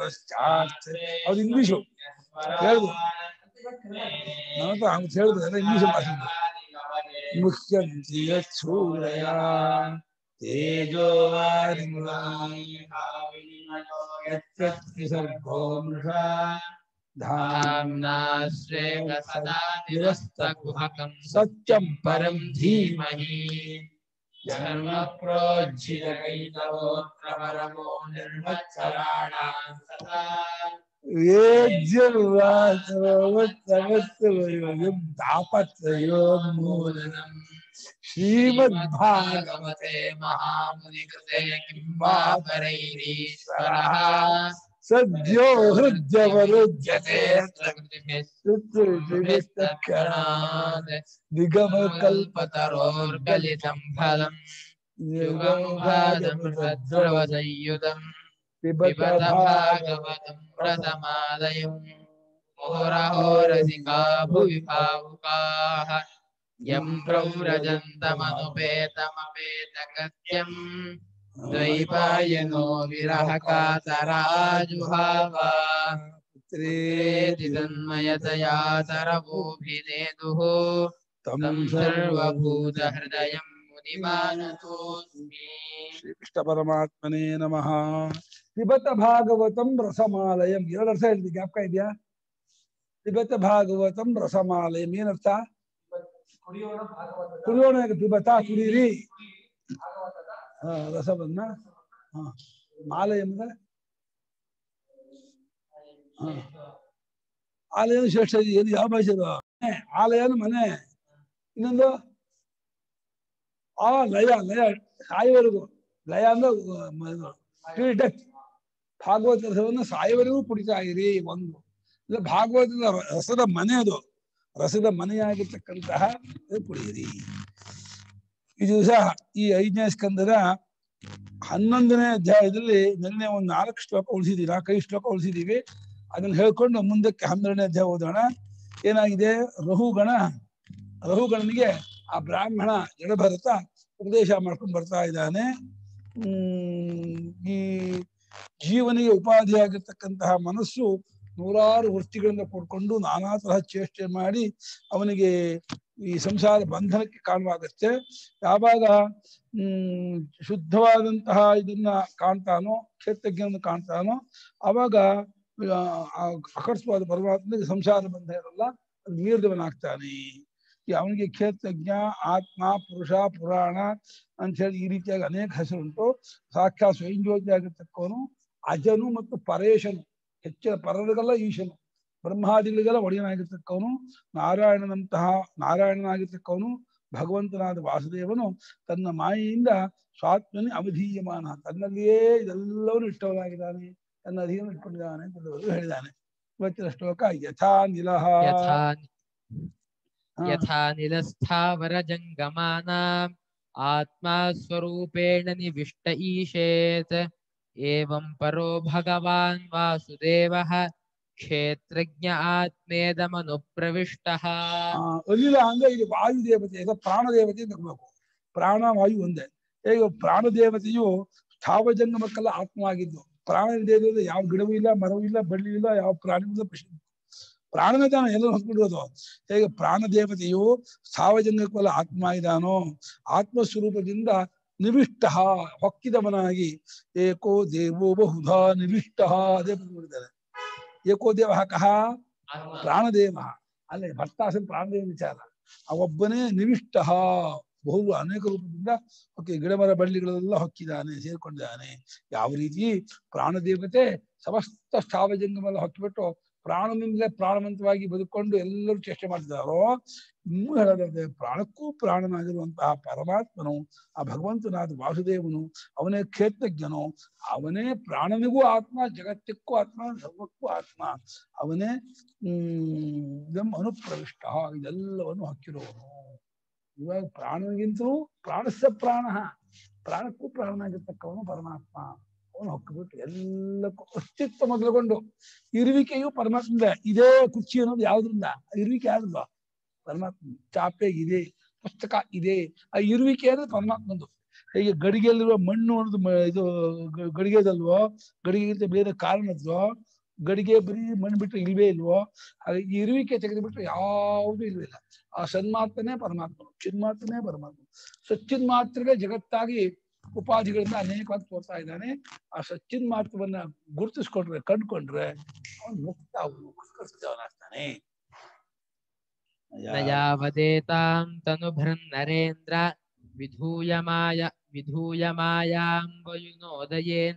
ಪರಶ್ಚಾರ್ಥ ಅದು ಇಂಗ್ಲಿಷು ಹೇಳುದು ನನ್ನ ಹತ್ರ ಹಂಗ್ ಹೇಳಿದ್ರೆ ಎಲ್ಲ ಇಂಗ್ಲಿಷ್ ಭಾಷೆ ಮುಖ್ಯಂತಿ ಯಚ್ಛೂರಯ ತೇಜೋ ಸರ್ಗೋ ಮೃಷಾ धाम्नाश्रेव सदा निरस्तकुहकं सत्यं परं धीमहि धर्मप्रोज्झितकैतवोऽत्रपरमो निर्मत्सराणां सदा दापत्रयोन्मूलनम् श्रीमद्भागवते भगवते महामुनिकृते किं वा परैरीश्वरः सद्यो हृद्यवरुध्यते तत्क्षणात् निगमकल्प कल्पतरोर्गलितं फलम् युगं भागमृतद्रवसंयुतम् पिबत भागवतं प्रथमादयम् मुहुरहोरसिका भुवि भावुकाः यं प्रव्रजन्तमनुपेतमपेतकृत्यम् द्वैपायनो विरहकातराजुहाव पुत्रेति तन्मयतया तरवोऽभिनेदुः तं सर्वभूतहृदयं मुनिमानतोऽस्मि ಶ್ರೀಕೃಷ್ಣ ಪರಮಾತ್ಮನೇ ನಮಃ ಪಿಬತ ಭಾಗವತಂ ರಸಮಾಲಯಂ ಎರಡು ಅರ್ಥ ಹೇಳಿದ್ವಿ ಜ್ಞಾಪಕ ಇದೆಯಾ ಪಿಬತ ಭಾಗವತಂ ರಸಮಾಲಯಂ ಏನರ್ಥ ಕುಡಿಯೋಣ ಈಗ ಪಿಬತ ಕುಡೀರಿ ಹಾ ರಸವನ್ನ ಹಾ ಮಾಲೆ ಎಂದ್ರೆ ಹಾ ಆಲಯನು ಶ್ರೇಷ್ಠ ಇದೆ. ಏನು ಯಾವ ಭಾಷೆ ಅದು ಮನೆ, ಆಲಯನು ಮನೆ ಇನ್ನೊಂದು ಆ ಲಯ ಲಯ ಸಾಯುವವರೆಗೂ ಲಯ ಅಂದ್ರೆ ಅಹ್, ಮ- ಇದು, till death. ಭಾಗವತ ರಸವನ್ನು ಸಾಯುವವರೆಗೂ ಕುಡಿತಾ ಇರಿ ಒಂದು ಇಲ್ಲ ಭಾಗವತದ ರ- ರಸದ ಮನೆ ಅದು ರಸದ ಮನೆಯಾಗಿರ್ತಕ್ಕಂತಹ ಇದು ಕುಡಿಯಿರಿ ಈ ದಿವಸ ಈ ಐದನೇ ಸ್ಕಂದದ ಹನ್ನೊಂದನೇ ಅಧ್ಯಾಯದಲ್ಲಿ ನಿನ್ನೆ ಒಂದು ನಾಲ್ಕು ಶ್ಲೋಕ ಉಳಿಸಿದೀವಿ ನಾಲ್ಕೈದು ಶ್ಲೋಕ ಉಳಿಸಿದೀವಿ ಅದನ್ನ ಹೇಳ್ಕೊಂಡು ಮುಂದಕ್ಕೆ ಹನ್ನೆರಡನೇ ಅಧ್ಯಾಯ ಓದೋಣ ಏನಾಗಿದೆ ರಹುಗಣ ರಹುಗಣನಿಗೆ ಆ ಬ್ರಾಹ್ಮಣ ಜಡಭರತ ಉಪದೇಶ ಮಾಡ್ಕೊಂಡು ಬರ್ತಾ ಇದ್ದಾನೆ ಹ್ಮ್ ಈ ಜೀವನಿಗೆ ಉಪಾಧಿಯಾಗಿರ್ತಕ್ಕಂತಹ ಮನಸ್ಸು ನೂರಾರು ವೃತ್ತಿಗಳಿಂದ ಕೂಡ್ಕೊಂಡು ನಾನಾ ತರಹ ಚೇಷ್ಟೆ ಮಾಡಿ ಅವನಿಗೆ ಈ ಸಂಸಾರ ಬಂಧನಕ್ಕೆ ಕಾರಣವಾಗುತ್ತೆ ಯಾವಾಗ ಹ್ಮ್ ಶುದ್ಧವಾದಂತಹ ಇದನ್ನ ಕಾಣ್ತಾನೋ ಕ್ಷೇತ್ರಜ್ಞವನ್ನು ಕಾಣ್ತಾನೋ ಅವಾಗ ಆ, ಆ ಅಕಸ್ಮಾತ್ ಪರಮಾತ್ಮನಿಗೆ ಸಂಸಾರ ಬಂಧ ಇರಲ್ಲ ಅದು ಮೀರಿದವನಾಗ್ತಾನೆ ಈ ಅವನಿಗೆ ಕ್ಷೇತ್ರಜ್ಞ ಆತ್ಮ ಪುರುಷ ಪುರಾಣ ಅಂತ ಹೇಳಿ ಈ ರೀತಿಯಾಗಿ ಅನೇಕ ಹೆಸರುಂಟು ಸಾಕ್ಷಾತ್ ಸ್ವಯಂ ಜ್ಯೋತಿ ಆಗಿರ್ತಕ್ಕವನು ಅಜನು ಮತ್ತು ಪರೇಶನು ಹೆಚ್ಚಿನ ಪರರಿಗೆಲ್ಲ ಈಶನು ಬ್ರಹ್ಮಾದಿಗಳಿಗೆಲ್ಲ ಒಡೆಯನಾಗಿರ್ತಕ್ಕವನು ನಾರಾಯಣನಂತಹ ನಾರಾಯಣನಾಗಿರ್ತಕ್ಕವನು ಭಗವಂತನಾದ ವಾಸುದೇವನು ತನ್ನ ಮಾಯೆಯಿಂದ ಸ್ವಾತ್ಮನಿ ಅವಧೀಯಮಾನ ತನ್ನಲ್ಲಿಯೇ ಇದೆಲ್ಲವನ್ನೂ ಇಟ್ಟವನಾಗಿದ್ದಾನೆ ತನ್ನ ಅಧೀನ ಇಟ್ಕೊಂಡಿದ್ದಾನೆ ಅಂತ ದೇವರು ಹೇಳಿದ್ದಾನೆ ಇವತ್ತಿನ ಶ್ಲೋಕ ಯಥಾ ನಿಲಹ यथा ಹಾ. यथा निलस्थावरजङ्गमानाम् आत्मा स्वरूपेण निविष्ट ईशेत् एवं परो भगवान् वासुदेवः क्षेत्रज्ञ आत्मेदमनुप्रविष्टः ಆ, ಅನಿಲ ಅಂದ್ರೆ ಇಲ್ಲಿ ವಾಯು ದೇವತೆ ಈಗ ಪ್ರಾಣ ದೇವತೆ ತಗೋಬೇಕು ಪ್ರಾಣ ವಾಯು ಒಂದೇ ಈಗ ಪ್ರಾಣ ದೇವತೆಯು ಸ್ಥಾವಜಂಗಮಕ್ಕೆಲ್ಲ ಆತ್ಮವಾಗಿದ್ದು ಪ್ರಾಣ ದೇವತೆ ಯಾವ ಗಿಡವೂ ಇಲ್ಲ ಮರವೂ ಇಲ್ಲ ಬಳ್ಳಿ ಇಲ್ಲ ಯಾವ ಪ್ರಾಣಿಯೂ ಇಲ್ಲ ಪಶು ಪ್ರಾಣನೇ ತಾನು ಎಲ್ಲ ಹೊತ್ಕೊಂಡಿರೋದು ಹೇಗೆ ಪ್ರಾಣ ದೇವತೆಯು ಸ್ಥಾವಜಂಗಕ್ಕೆಲ್ಲ ಆತ್ಮ ಇದಾನೋ ಆತ್ಮ ಸ್ವರೂಪದಿಂದ ನಿವಿಷ್ಟ ಹೊಕ್ಕಿದವನಾಗಿ ಏಕೋ ದೇವೋ ಬಹುಧಾ ನಿವಿಷ್ಟ ಅದೇ ಬಂದ್ಬಿಡ್ತಾರೆ ಏಕೋ ದೇವ ಕಹ ಪ್ರಾಣದೇವ ಅಲ್ಲೇ ಭರ್ತಾಸನ್ ಪ್ರಾಣದೇವ ವಿಚಾರ ಆ ಒಬ್ಬನೇ ನಿವಿಷ್ಟ ಬಹು ಅನೇಕ ರೂಪದಿಂದ ಓಕೆ ಗಿಡಮರ ಬಳ್ಳಿಗಳೆಲ್ಲ ಹೊಕ್ಕಿದ್ದಾನೆ ಸೇರ್ಕೊಂಡಿದ್ದಾನೆ ಯಾವ ರೀತಿ ಪ್ರಾಣದೇವತೆ ಸಮಸ್ತ ಸ್ಥಾವಜಂಗಮೆಲ್ಲ ಹೊಕ್ಕಿಬಿಟ್ಟು ಪ್ರಾಣನಿಂದಲೇ ಪ್ರಾಣವಂತವಾಗಿ ಬದುಕೊಂಡು ಎಲ್ಲರೂ ಚೇಷ್ಟೆ ಮಾಡ್ತಿದ್ದಾರೋ ಇನ್ನೂ ಹೇಳೋದಾದ್ರೆ ಪ್ರಾಣಕ್ಕೂ ಪ್ರಾಣನಾಗಿರುವಂತಹ ಪರಮಾತ್ಮನು ಆ ಭಗವಂತನಾದ ವಾಸುದೇವನು ಅವನೇ ಕ್ಷೇತ್ರಜ್ಞನು ಅವನೇ ಪ್ರಾಣನಿಗೂ ಆತ್ಮ ಜಗತ್ತಿಕ್ಕೂ ಆತ್ಮ ಸರ್ವಕ್ಕೂ ಆತ್ಮ ಅವನೇ ಹ್ಮ್ ಇದಂ ಅನುಪ್ರವಿಷ್ಟ ಇದೆಲ್ಲವನ್ನು ಹಕ್ಕಿರುವನು ಇವಾಗ ಪ್ರಾಣನಿಗಿಂತಲೂ ಪ್ರಾಣಸ್ಯ ಪ್ರಾಣ ಪ್ರಾಣಕ್ಕೂ ಪ್ರಾಣನಾಗಿರ್ತಕ್ಕವನು ಪರಮಾತ್ಮ ಅವನು ಹೊಕ್ಕಿಬಿಟ್ಟು ಎಲ್ಲಕ್ಕೂ ಅಸ್ತಿತ್ವ ಮೊದಲುಗೊಂಡು ಇರುವಿಕೆಯು ಪರಮಾತ್ಮದ ಇದೇ ಕುರ್ಚಿ ಅನ್ನೋದು ಯಾವ್ದ್ರಿಂದ ಆ ಇರುವಿಕೆ ಯಾವ್ದಲ್ವಾ ಪರಮಾತ್ಮ ಚಾಪೆ ಇದೆ ಪುಸ್ತಕ ಇದೆ ಆ ಇರುವಿಕೆ ಅಂದ್ರೆ ಪರಮಾತ್ಮಂದು ಹೇಗೆ ಗಡಿಗೆಯಲ್ಲಿರುವ ಮಣ್ಣು ಅನ್ನೋದು ಮ- ಇದು ಗ- ಗಡಿಗೆದಲ್ವೋ ಗಡಿಗೆಗಿಂತ ಬೇರೆ ಕಾರಣದ್ವೋ ಗಡಿಗೆ ಬರೀ ಮಣ್ಣು ಬಿಟ್ಟರೆ ಇಲ್ವೇ ಇಲ್ವೋ ಹಾಗೆ ಈ ಇರುವಿಕೆ ತೆಗೆದುಬಿಟ್ರೆ ಯಾವುದೂ ಇಲ್ವಿಲ್ಲ ಆ ಸನ್ಮಾತ್ರನೇ ಪರಮಾತ್ಮ ಚಿನ್ಮಾತ್ರನೇ ಪರಮಾತ್ಮ ಸಚ್ಚಿನ್ ಮಾತ್ರವೇ ಜಗತ್ತಾಗಿ ಉಪಾಧಿಗಳಿಂದ ಅನೇಕವಾಗಿ ತೋರ್ತಾ ಇದ್ದಾನೆ ಆ ಸಚ್ಚಿನ್ ಮಾತ್ರವನ್ನ ಗುರುತಿಸ್ಕೊಂಡ್ರೆ ಕಂಡ್ಕೊಂಡ್ರೆ ಅವನು ಮುಕ್ತ ಅವನು ಕೃತಕೃತ್ಯವನಾಗ್ತಾನೆ न यावदेतां तनुभृन्नरेन्द्र विधूयमाय विधूयमायां वयुनोदयेन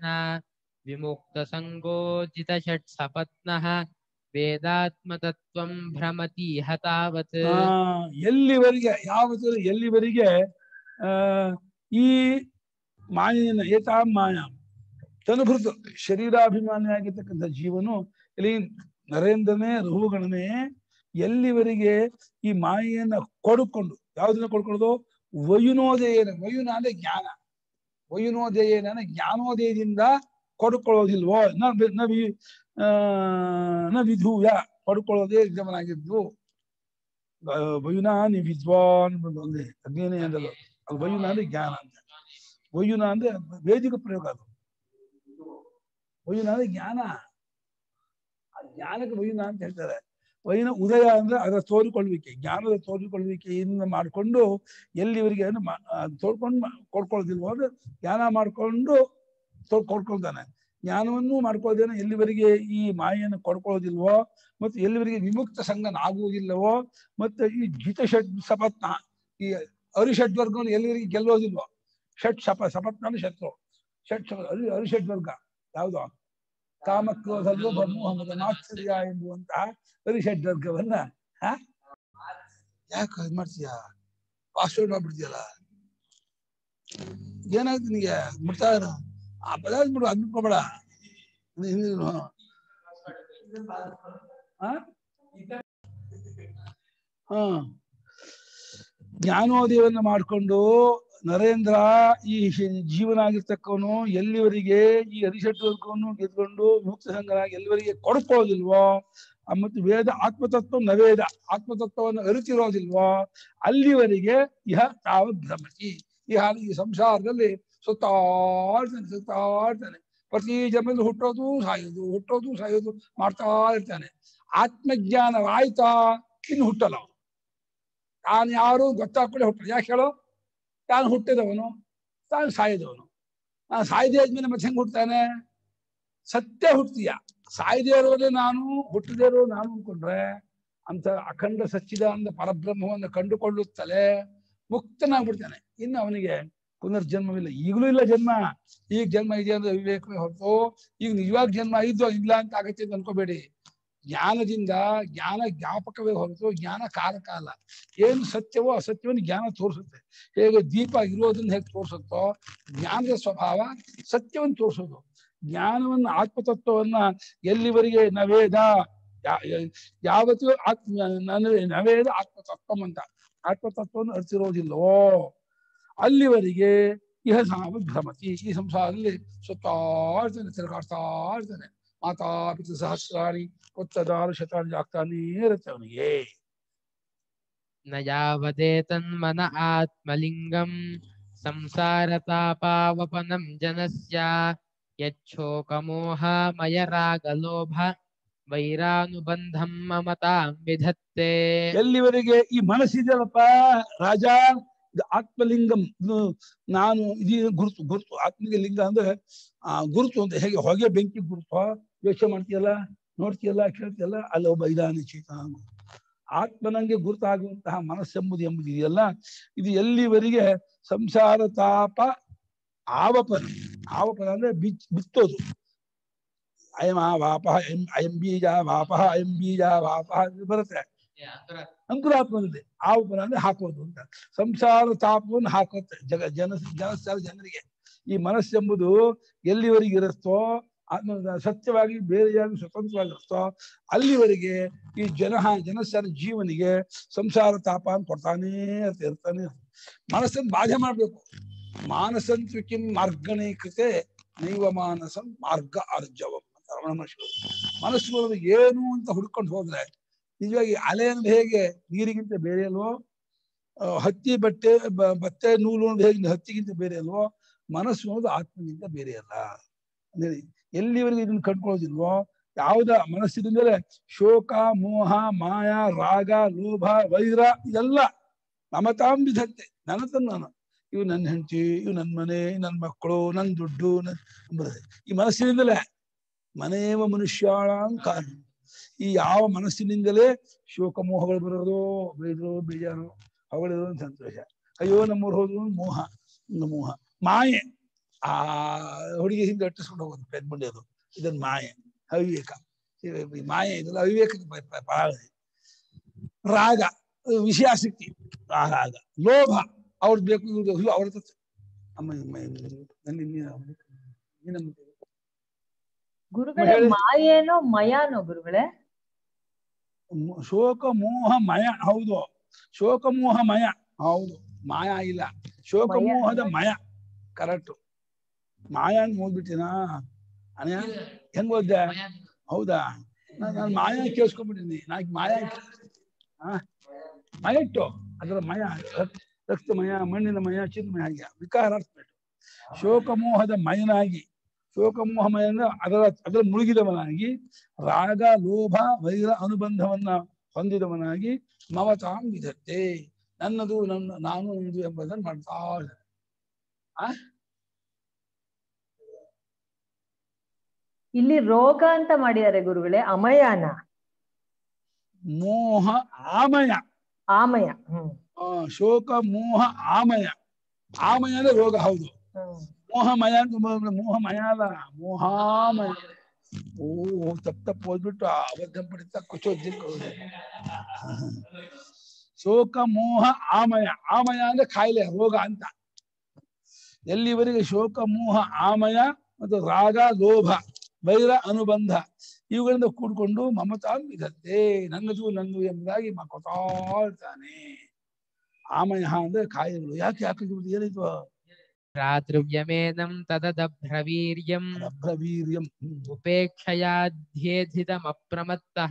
विमुक्तसङ्गोचितषट्सपत्नः वेदात्मतत्त्वं भ्रमतीह तावत् ಆ, ಎಲ್ಲಿವರೆಗೆ ಯಾವತ್ತು ಎಲ್ಲಿವರೆಗೆ ಆ ಈ ಮಾಯೆಯನ್ನ ಏತಾಂ ಮಾಯ ತನುಭೃತ ಶರೀರಾಭಿಮಾನಿಯಾಗಿರ್ತಕ್ಕಂಥ ಜೀವನು ಇಲ್ಲಿ ನರೇಂದ್ರನೇ ರಘುಗಣನೇ ಎಲ್ಲಿವರೆಗೆ ಈ ಮಾಯೆಯನ್ನ ಕೊಡುಕೊಂಡು ಯಾವ್ದನ್ನ ಕೊಡ್ಕೊಳ್ಳೋದು ವಯುನೋದಯನ ವಯುನ ಅಂದ್ರೆ ಜ್ಞಾನ ವಯುನೋದಯನ ಅಂದ್ರೆ ಜ್ಞಾನೋದಯದಿಂದ ಕೊಡ್ಕೊಳ್ಳೋದಿಲ್ವೋ ನ ವಿ- ನ ವಿ ಆ, ನ ವಿಧೂಯ ಪಡ್ಕೊಳ್ಳೋದೇ ಗಮನಾಗಿದ್ದು ವಯುನಾನಿ ವಿದ್ವಾನ್ ಬಂದು ಒಂದೇ ಅಜ್ಞಾನಿ ಅಂದಲ್ಲ ಅದು ವಯುನ ಅಂದ್ರೆ ಜ್ಞಾನ ಅಂತ ವಯುನ ಅಂದ್ರೆ ವೇದಿಕ ಪ್ರಯೋಗ ಅದು ವಯುನ ಅಂದ್ರೆ ಜ್ಞಾನ ಆ ಜ್ಞಾನಕ್ಕೆ ವಯುನ ಅಂತ ಹೇಳ್ತಾರೆ ವಯುನ ಉದಯ ಅಂದ್ರೆ ಅದರ ತೋರಿಕೊಳ್ಳುವಿಕೆ ಜ್ಞಾನದ ತೋರಿಕೊಳ್ಳುವಿಕೆಯಿಂದ ಮಾಡಿಕೊಂಡು ಎಲ್ಲಿವರೆಗೆ ಏನು ಮಾ- ಆ, ತೋರ್ಕೊಂಡು ಮಾ- ಕೊಡ್ಕೊಳ್ಳೋದಿಲ್ವೋ ಅಂದ್ರೆ ಜ್ಞಾನ ಮಾಡ್ಕೊಂಡು ತೋ- ಕೊಡ್ಕೊಳ್ತಾನೆ ಜ್ಞಾನವನ್ನು ಮಾಡ್ಕೊಳ್ಳೋದೇನೋ ಎಲ್ಲಿವರೆಗೆ ಈ ಮಾಯೆಯನ್ನು ಕೊಡ್ಕೊಳ್ಳೋದಿಲ್ವೋ ಮತ್ತು ಎಲ್ಲಿವರೆಗೆ ವಿಮುಕ್ತ ಸಂಘನಾಗುವುದಿಲ್ಲವೋ ಮತ್ತೆ ಈ ಜಿತ ಷಡ್ ಸಪತ್ನ ಈ ಅರಿಷಡ್ವರ್ಗವನ್ನು ಎಲ್ಲಿವರೆಗೆ ಗೆಲ್ಲೋದಿಲ್ವೋ ಷಟ್ ಸಪ ಸಪತ್ನ ಅಂದ್ರೆ ಶತ್ರು ಷಟ್ ಸಪ ಅರಿ ಅರಿಷಡ್ವರ್ಗ ಯಾವುದು ಕಾಮಕ್ರೋಧಲ್ವೋ ಬ್ರಹ್ಮೋಹಮದ ಮಾತ್ಸರ್ಯ ಎಂಬುವಂತಹ ಅರಿಷಡ್ವರ್ಗವನ್ನ ಹ? ಯಾಕೆ ಇದ್ ಮಾಡ್ತೀಯ ಪಾಸ್ವರ್ಡ್ ಮಾಡ್ಬಿಡ್ತೀಯಲ್ಲ ಏನಾಯ್ತು ನಿನಗೆ ಮುಟ್ತಾ ಇರು. ಆ ಪದಾರ್ಥ ಬಿಡು ಅಂದ್ಕೋಬೇಡ ಹಿಂದಿನ ಹಾ ಹಾ ಜ್ಞಾನೋದಯವನ್ನ ಮಾಡಿಕೊಂಡು ನರೇಂದ್ರ ಈ ಶಿ- ಜೀವನ ಆಗಿರ್ತಕ್ಕವನು ಎಲ್ಲಿವರೆಗೆ ಈ ಹರಿಷಡ್ವರ್ಗವನ್ನು ಗೆದ್ಕೊಂಡು ಮುಕ್ತ ಸಂಘನಾಗಿ ಎಲ್ಲಿವರೆಗೆ ಕೊಡ್ಕೊಳ್ಳೋದಿಲ್ವೋ ಆ ಮತ್ತು ವೇದ ಆತ್ಮತತ್ವ ನವೇದ ಆತ್ಮತತ್ವವನ್ನು ಅರಿತಿರೋದಿಲ್ವೋ ಅಲ್ಲಿವರೆಗೆ ಇಹ ತಾವ ಭ್ರಮತಿ ಈ ಹಾಲು ಈ ಸಂಸಾರದಲ್ಲಿ ಸುತ್ತಾಡ್ತಾನೆ ಸುತ್ತಾಡ್ತಾನೆ ಪ್ರತಿ ಜನ್ಮದಲ್ಲಿ ಹುಟ್ಟೋದು ಸಾಯೋದು ಹುಟ್ಟೋದು ಸಾಯೋದು ಮಾಡ್ತಾ ಇರ್ತಾನೆ ಆತ್ಮಜ್ಞಾನವಾಯ್ತಾ ಇನ್ನು ಹುಟ್ಟಲ್ಲ ಅವನು. ತಾನು ಯಾರು ಗೊತ್ತಾಗ್ಕೊಳ್ಳೆ ಹುಟ್ಟಲ್ಲ ಯಾಕೆ ಹೇಳೋ ತಾನು ಹುಟ್ಟಿದವನು ತಾನು ಸಾಯಿದವನು ನಾನು ಸಾಯ್ದೆ ಆದ್ಮೇಲೆ ಮತ್ತೆ ಹೆಂಗ್ ಹುಡ್ತಾನೆ ಸತ್ಯ ಹುಡ್ತೀಯ ಸಾಯ್ದೇ ಇರೋದೇ ನಾನು ಹುಟ್ಟದೇ ಇರೋ ನಾನು ಅನ್ಕೊಂಡ್ರೆ ಅಂತ ಅಖಂಡ ಸಚ್ಚಿದಾನಂದ ಪರಬ್ರಹ್ಮವನ್ನು ಕಂಡುಕೊಳ್ಳುತ್ತಲೇ ಮುಕ್ತನಾಗ್ಬಿಡ್ತಾನೆ ಇನ್ನು ಅವನಿಗೆ ಪುನರ್ಜನ್ಮವಿಲ್ಲ ಈಗಲೂ ಇಲ್ಲ ಜನ್ಮ ಈಗ ಜನ್ಮ ಇದೆ ಅಂದ್ರೆ ವಿವೇಕವೇ ಹೊರತು ಈಗ ನಿಜವಾಗ ಜನ್ಮ ಇದ್ದು ಇಲ್ಲ ಅಂತ ಆಗತ್ತೆ ಅಂತ ಅನ್ಕೋಬೇಡಿ ಜ್ಞಾನದಿಂದ ಜ್ಞಾನ ಜ್ಞಾಪಕವೇ ಹೊರತು ಜ್ಞಾನ ಕಾರಕ ಅಲ್ಲ ಏನು ಸತ್ಯವೋ ಅಸತ್ಯವನ್ನು ಜ್ಞಾನ ತೋರಿಸುತ್ತೆ ಹೇಗೆ ದೀಪ ಇರೋದನ್ನ ಹೇಗೆ ತೋರಿಸುತ್ತೋ ಜ್ಞಾನದ ಸ್ವಭಾವ ಸತ್ಯವನ್ನು ತೋರಿಸೋದು ಜ್ಞಾನವನ್ನ ಆತ್ಮತತ್ವವನ್ನ ಎಲ್ಲಿವರೆಗೆ ನವೇದ ಯಾ- ಯಾ- ಯಾವತ್ತೂ ಆತ್ಮ ನನ- ನವೇದ ಆತ್ಮತತ್ವಂ ಅಂತ ಆತ್ಮತತ್ವವನ್ನು ಅರಿತಿರೋದಿಲ್ಲವೋ ಅಲ್ಲಿವರೆಗೆ ಇಹ ಸಾಮ ಭ್ರಮತಿ ಈ ಸಂಸಾರದಲ್ಲಿ ಸುತ್ತಾ ಇರ್ತಾನೆ ತಿರುಗಾಡ್ತಾ ಇರ್ತಾನೆ ಮಾತಾ ಪಿತ ಸಹಸ್ರಾಣಿ ಕೊತ್ತದಾರು ಶತಾನಿ ಆಗ್ತಾನೇ ಇರುತ್ತೆ ಅವನಿಗೆ न यावदेतन्मन आत्मलिङ्गं संसारतापावपनं जनस्य यच्छोकमोहमयरागलोभ वैरानुबन्धं ममतां विधत्ते ಎಲ್ಲಿವರೆಗೆ ಈ ಮನಸ್ಸಿದೆಯಲ್ಲಪ್ಪ ರಾಜ ಇದು ಆತ್ಮಲಿಂಗಂ ಇದು ನಾನು ಇದು ಗುರುತು ಗುರುತು ಆತ್ಮಿಕ ಲಿಂಗ ಅಂದ್ರೆ ಆ ಗುರುತು ಅಂತ ಹೇಗೆ ಹೊಗೆ ಬೆಂಕಿ ಗುರುತು ಯೋಚನೆ ಮಾಡ್ತೀಯಲ್ಲ ನೋಡ್ತೀಯಲ್ಲ ಕೇಳ್ತೀಯಲ್ಲ ಅಲ್ಲಿ ಒಬ್ಬ ಇದಾನೆ ಚೇತ ಆತ್ಮನಂಗೆ ಗುರುತಾಗುವಂತಹ ಮನಸ್ಸೆಂಬುದು ಎಂಬುದು ಇದೆಯಲ್ಲ ಇದು ಎಲ್ಲಿವರೆಗೆ ಸಂಸಾರ ತಾಪ ಆವಪನ ಆವಪನ ಅಂದ್ರೆ ಬಿಚ್ ಬಿತ್ತೋದು ಅಯಂ ಆ ವಾಪ ಅಯಂ ಅಯಂ ಬೀಜ ವಾಪ ಅಯಂ ಬೀಜ ವಾಪ ಅಂತ ಬರುತ್ತೆ ಅಂಕುರಾತ್ಮದಲ್ಲಿ ಆವಪನ ಅಂದ್ರೆ ಹಾಕೋದು ಅಂತ ಸಂಸಾರ ತಾಪವನ್ನು ಹಾಕುತ್ತೆ ಜಗ ಜನ ಜನಸಾರ ಜನರಿಗೆ ಈ ಮನಸ್ಸೆಂಬುದು ಎಲ್ಲಿವರೆಗೆ ಇರುತ್ತೋ ಆತ್ಮ ಸತ್ಯವಾಗಿ ಬೇರೆಯಾಗಿ ಸ್ವತಂತ್ರವಾಗಿರುತ್ತೋ ಅಲ್ಲಿವರೆಗೆ ಈ ಜನ ಜನಸಾರ ಜೀವನಿಗೆ ಸಂಸಾರ ತಾಪ ಅಂತ ಕೊಡ್ತಾನೇ ಇರ್ತ- ಇರ್ತಾನೆ ಇರ್ತದೆ. ಮನಸ್ಸನ್ನು ಬಾಧೆ ಮಾಡ್ಬೇಕು ಮಾನಸಂತು ಕಿಂ ಮಾರ್ಗಣೀಕೃತೆ ನೈವ ಮಾನಸಂ ಮಾರ್ಗ ಅರ್ಜವಂ ಅಂತ ರಮಣ ಮಹರ್ಷಿಗಳು ಮನಸ್ಸು ಅನ್ನೋದು ಏನು ಅಂತ ಹುಡ್ಕೊಂಡು ಹೋದ್ರೆ ನಿಜವಾಗಿ ಅಲೆ ಅಂದ್ರೆ ಹೇಗೆ ನೀರಿಗಿಂತ ಬೇರೆ ಅಲ್ವೋ ಆ, ಹತ್ತಿ ಬಟ್ಟೆ ಬ- ಬಟ್ಟೆ ನೂಲು ಅನ್ನೋದು ಹೇಗೆ ಹತ್ತಿಗಿಂತ ಬೇರೆ ಅಲ್ವೋ ಮನಸ್ಸು ಅನ್ನೋದು ಆತ್ಮಗಿಂತ ಬೇರೆ ಅಲ್ಲ ಅಂದ್ರೆ ಎಲ್ಲಿವರೆಗೆ ಇದನ್ನ ಕಂಡ್ಕೊಳ್ಳೋದಿಲ್ವೋ ಯಾವ್ದ ಮನಸ್ಸಿನಿಂದಲೇ ಶೋಕ ಮೋಹ ಮಾಯ ರಾಗ ಲೋಭ ವೈರ ಇದೆಲ್ಲ ಮಮತಾಂಬಿಧತ್ತೆ ನನ್ನ ತನ್ನ ನಾನು ಇವು ನನ್ನ ಹೆಂಡತಿ ಇವು ನನ್ನ ಮನೆ ನನ್ನ ಮಕ್ಕಳು ನನ್ನ ದುಡ್ಡು ನನ್ ಎಂಬುದೇ. ಈ ಮನಸ್ಸಿನಿಂದಲೇ ಮನೆಯವ ಮನುಷ್ಯಾಳ ಕಾರಣ ಈ ಯಾವ ಮನಸ್ಸಿನಿಂದಲೇ ಶೋಕ ಮೋಹಗಳು ಬರೋದು ಬೈದ್ರು ಬೇಜಾರು ಹೊಗಳಿದ್ರು ಒಂದು ಸಂತೋಷ ಅಯ್ಯೋ ನಮ್ಮೂರು ಹೋದ್ರು ಒಂದು ಮೋಹ ಒಂದು ಮೋಹ ಮಾಯೆ ಆ ಹುಡುಗಿ ಹಿಂದೆ ಅಟ್ಟಿಸ್ಕೊಂಡು ಹೋಗೋದು ಪೆನ್ಮುಂಡಿ ಅದು ಇದನ್ನ ಮಾಯೆ ಅವಿವೇಕ ಈ ಮಾಯೆ ಇದೆಲ್ಲ ಅವಿವೇಕಕ್ಕೆ ಪ- ಪ- ಬಹಳ ಇದೆ. ರಾಗ ಅದು ವಿಷಯಾಸಕ್ತಿ ಆ ರಾಗ ಲೋಭ ಅವ್ರದ್ದು ಬೇಕು ಇವ್ರದ್ದು ಅಯ್ಯೋ ಅವ್ರ ಹತ್ರ ಅಮ್ಮ ಅಮ್ಮ ನನ್ನ ನೀನು- ನೀನಮ್ಮ ಗುರುಗಳೇ ಹೇಳಿ. ಮಾಯೇನೋ ಮಯಾನೋ ಗುರುಗಳೇ ಮೋ- ಶೋಕ ಮೋಹ ಮಯ ಹೌದು ಶೋಕ ಮೋಹ ಮಯ ಹೌದು ಮಾಯ ಇಲ್ಲ ಶೋಕ ಮಯ. ಮೋಹದ ಮಯ ಕರೆಕ್ಟ್ ಮಾಯ ಅಂತ ಓದ್ಬಿಟ್ಟಿನಾ ಅನಯ ಹೆಂಗ್ ಓದ್ದೆ ಹೌದಾ ನಾನು ಮಾಯ ಕೇಳಿಸ್ಕೊಂಡ್ಬಿಟ್ಟಿನಿ ನಾ ಈಗ ಮಾಯ ಆ ಮಯ ಇಟ್ಟು ಅದರ ಮಯ ರಕ್- ರಕ್ತಮಯ ಮಣ್ಣಿನ ಮಯ ಚಿನ್ಮಯ ಹಾಗೆ ವಿಕಾರ ಅರ್ಥಬಿಟ್ಟು ಶೋಕ ಮೋಹದ ಮಯನಾಗಿ ಶೋಕ ಮೋಹ ಮಯನ ಅದರ ಅದರ ಮುಳುಗಿದವನಾಗಿ ರಾಗ ಲೋಭ ವೈರ ಅನುಬಂಧವನ್ನ ಹೊಂದಿದವನಾಗಿ ಮಮತಾಂ ವಿಧತ್ತೆ ನನ್ನದು ನನ್ನ ನಾನು ನನ್ನದು ಎಂಬುದನ್ನು ಮಾಡ್ತಾ ಇದ್ದಾನೆ. ಆ ಇಲ್ಲಿ ರೋಗ ಅಂತ ಮಾಡಿದ್ದಾರೆ ಗುರುಗಳೇ ಅಮಯಾನ ಮೋಹ ಆಮಯ ಆಮಯ ಹ್ಮ್ ಆ, ಶೋಕ ಮೋಹ ಆಮಯ ಆಮಯ ಅಂದ್ರೆ ರೋಗ ಹೌದು ಹ್ಮ್ ಮೋಹಮಯ ಅಂತ ಬ- ಮೋಹಮಯ ಅಲ್ಲ ಮೋಹಾಮಯ ಓ ತಪ್ಪ ತಪ್ಪು ಓದ್ಬಿಟ್ಟು ಅಬದ್ಧ ಪಡಿತ ಕುಚೋದ್ಯಕ್ಕೆ ಹೋದೆ ಶೋಕ ಮೋಹ ಆಮಯ ಆಮಯ ಅಂದ್ರೆ ಕಾಯಿಲೆ ರೋಗ ಅಂತ ಎಲ್ಲಿವರೆಗೆ ಶೋಕ ಮೋಹ ಆಮಯ ಮತ್ತು ರಾಗ ಲೋಭ ವೈರ ಅನುಬಂಧ ಇವುಗಳಿಂದ ಕೂಡ್ಕೊಂಡು ಮಮತಾ ವಿಧತ್ತೆ ನನ್ನದು ನಂದು ಎಂಬುದಾಗಿ ಮಕೊತಾ ಇರ್ತಾನೆ ಆಮಯ ಅಂದ್ರೆ ಕಾಯಿಲೆಗಳು ಯಾಕೆ ಯಾಕೆ ಇದು ಏನಿದು ಭ್ರಾತೃವ್ಯಮೇನಂ ತದದಭ್ರವೀರ್ಯಂ ಅಭ್ರವೀರ್ಯಂ ಹ್ಮ್. ಉಪೇಕ್ಷಯಾಧ್ಯೇಧಿತಮಪ್ರಮತ್ತಃ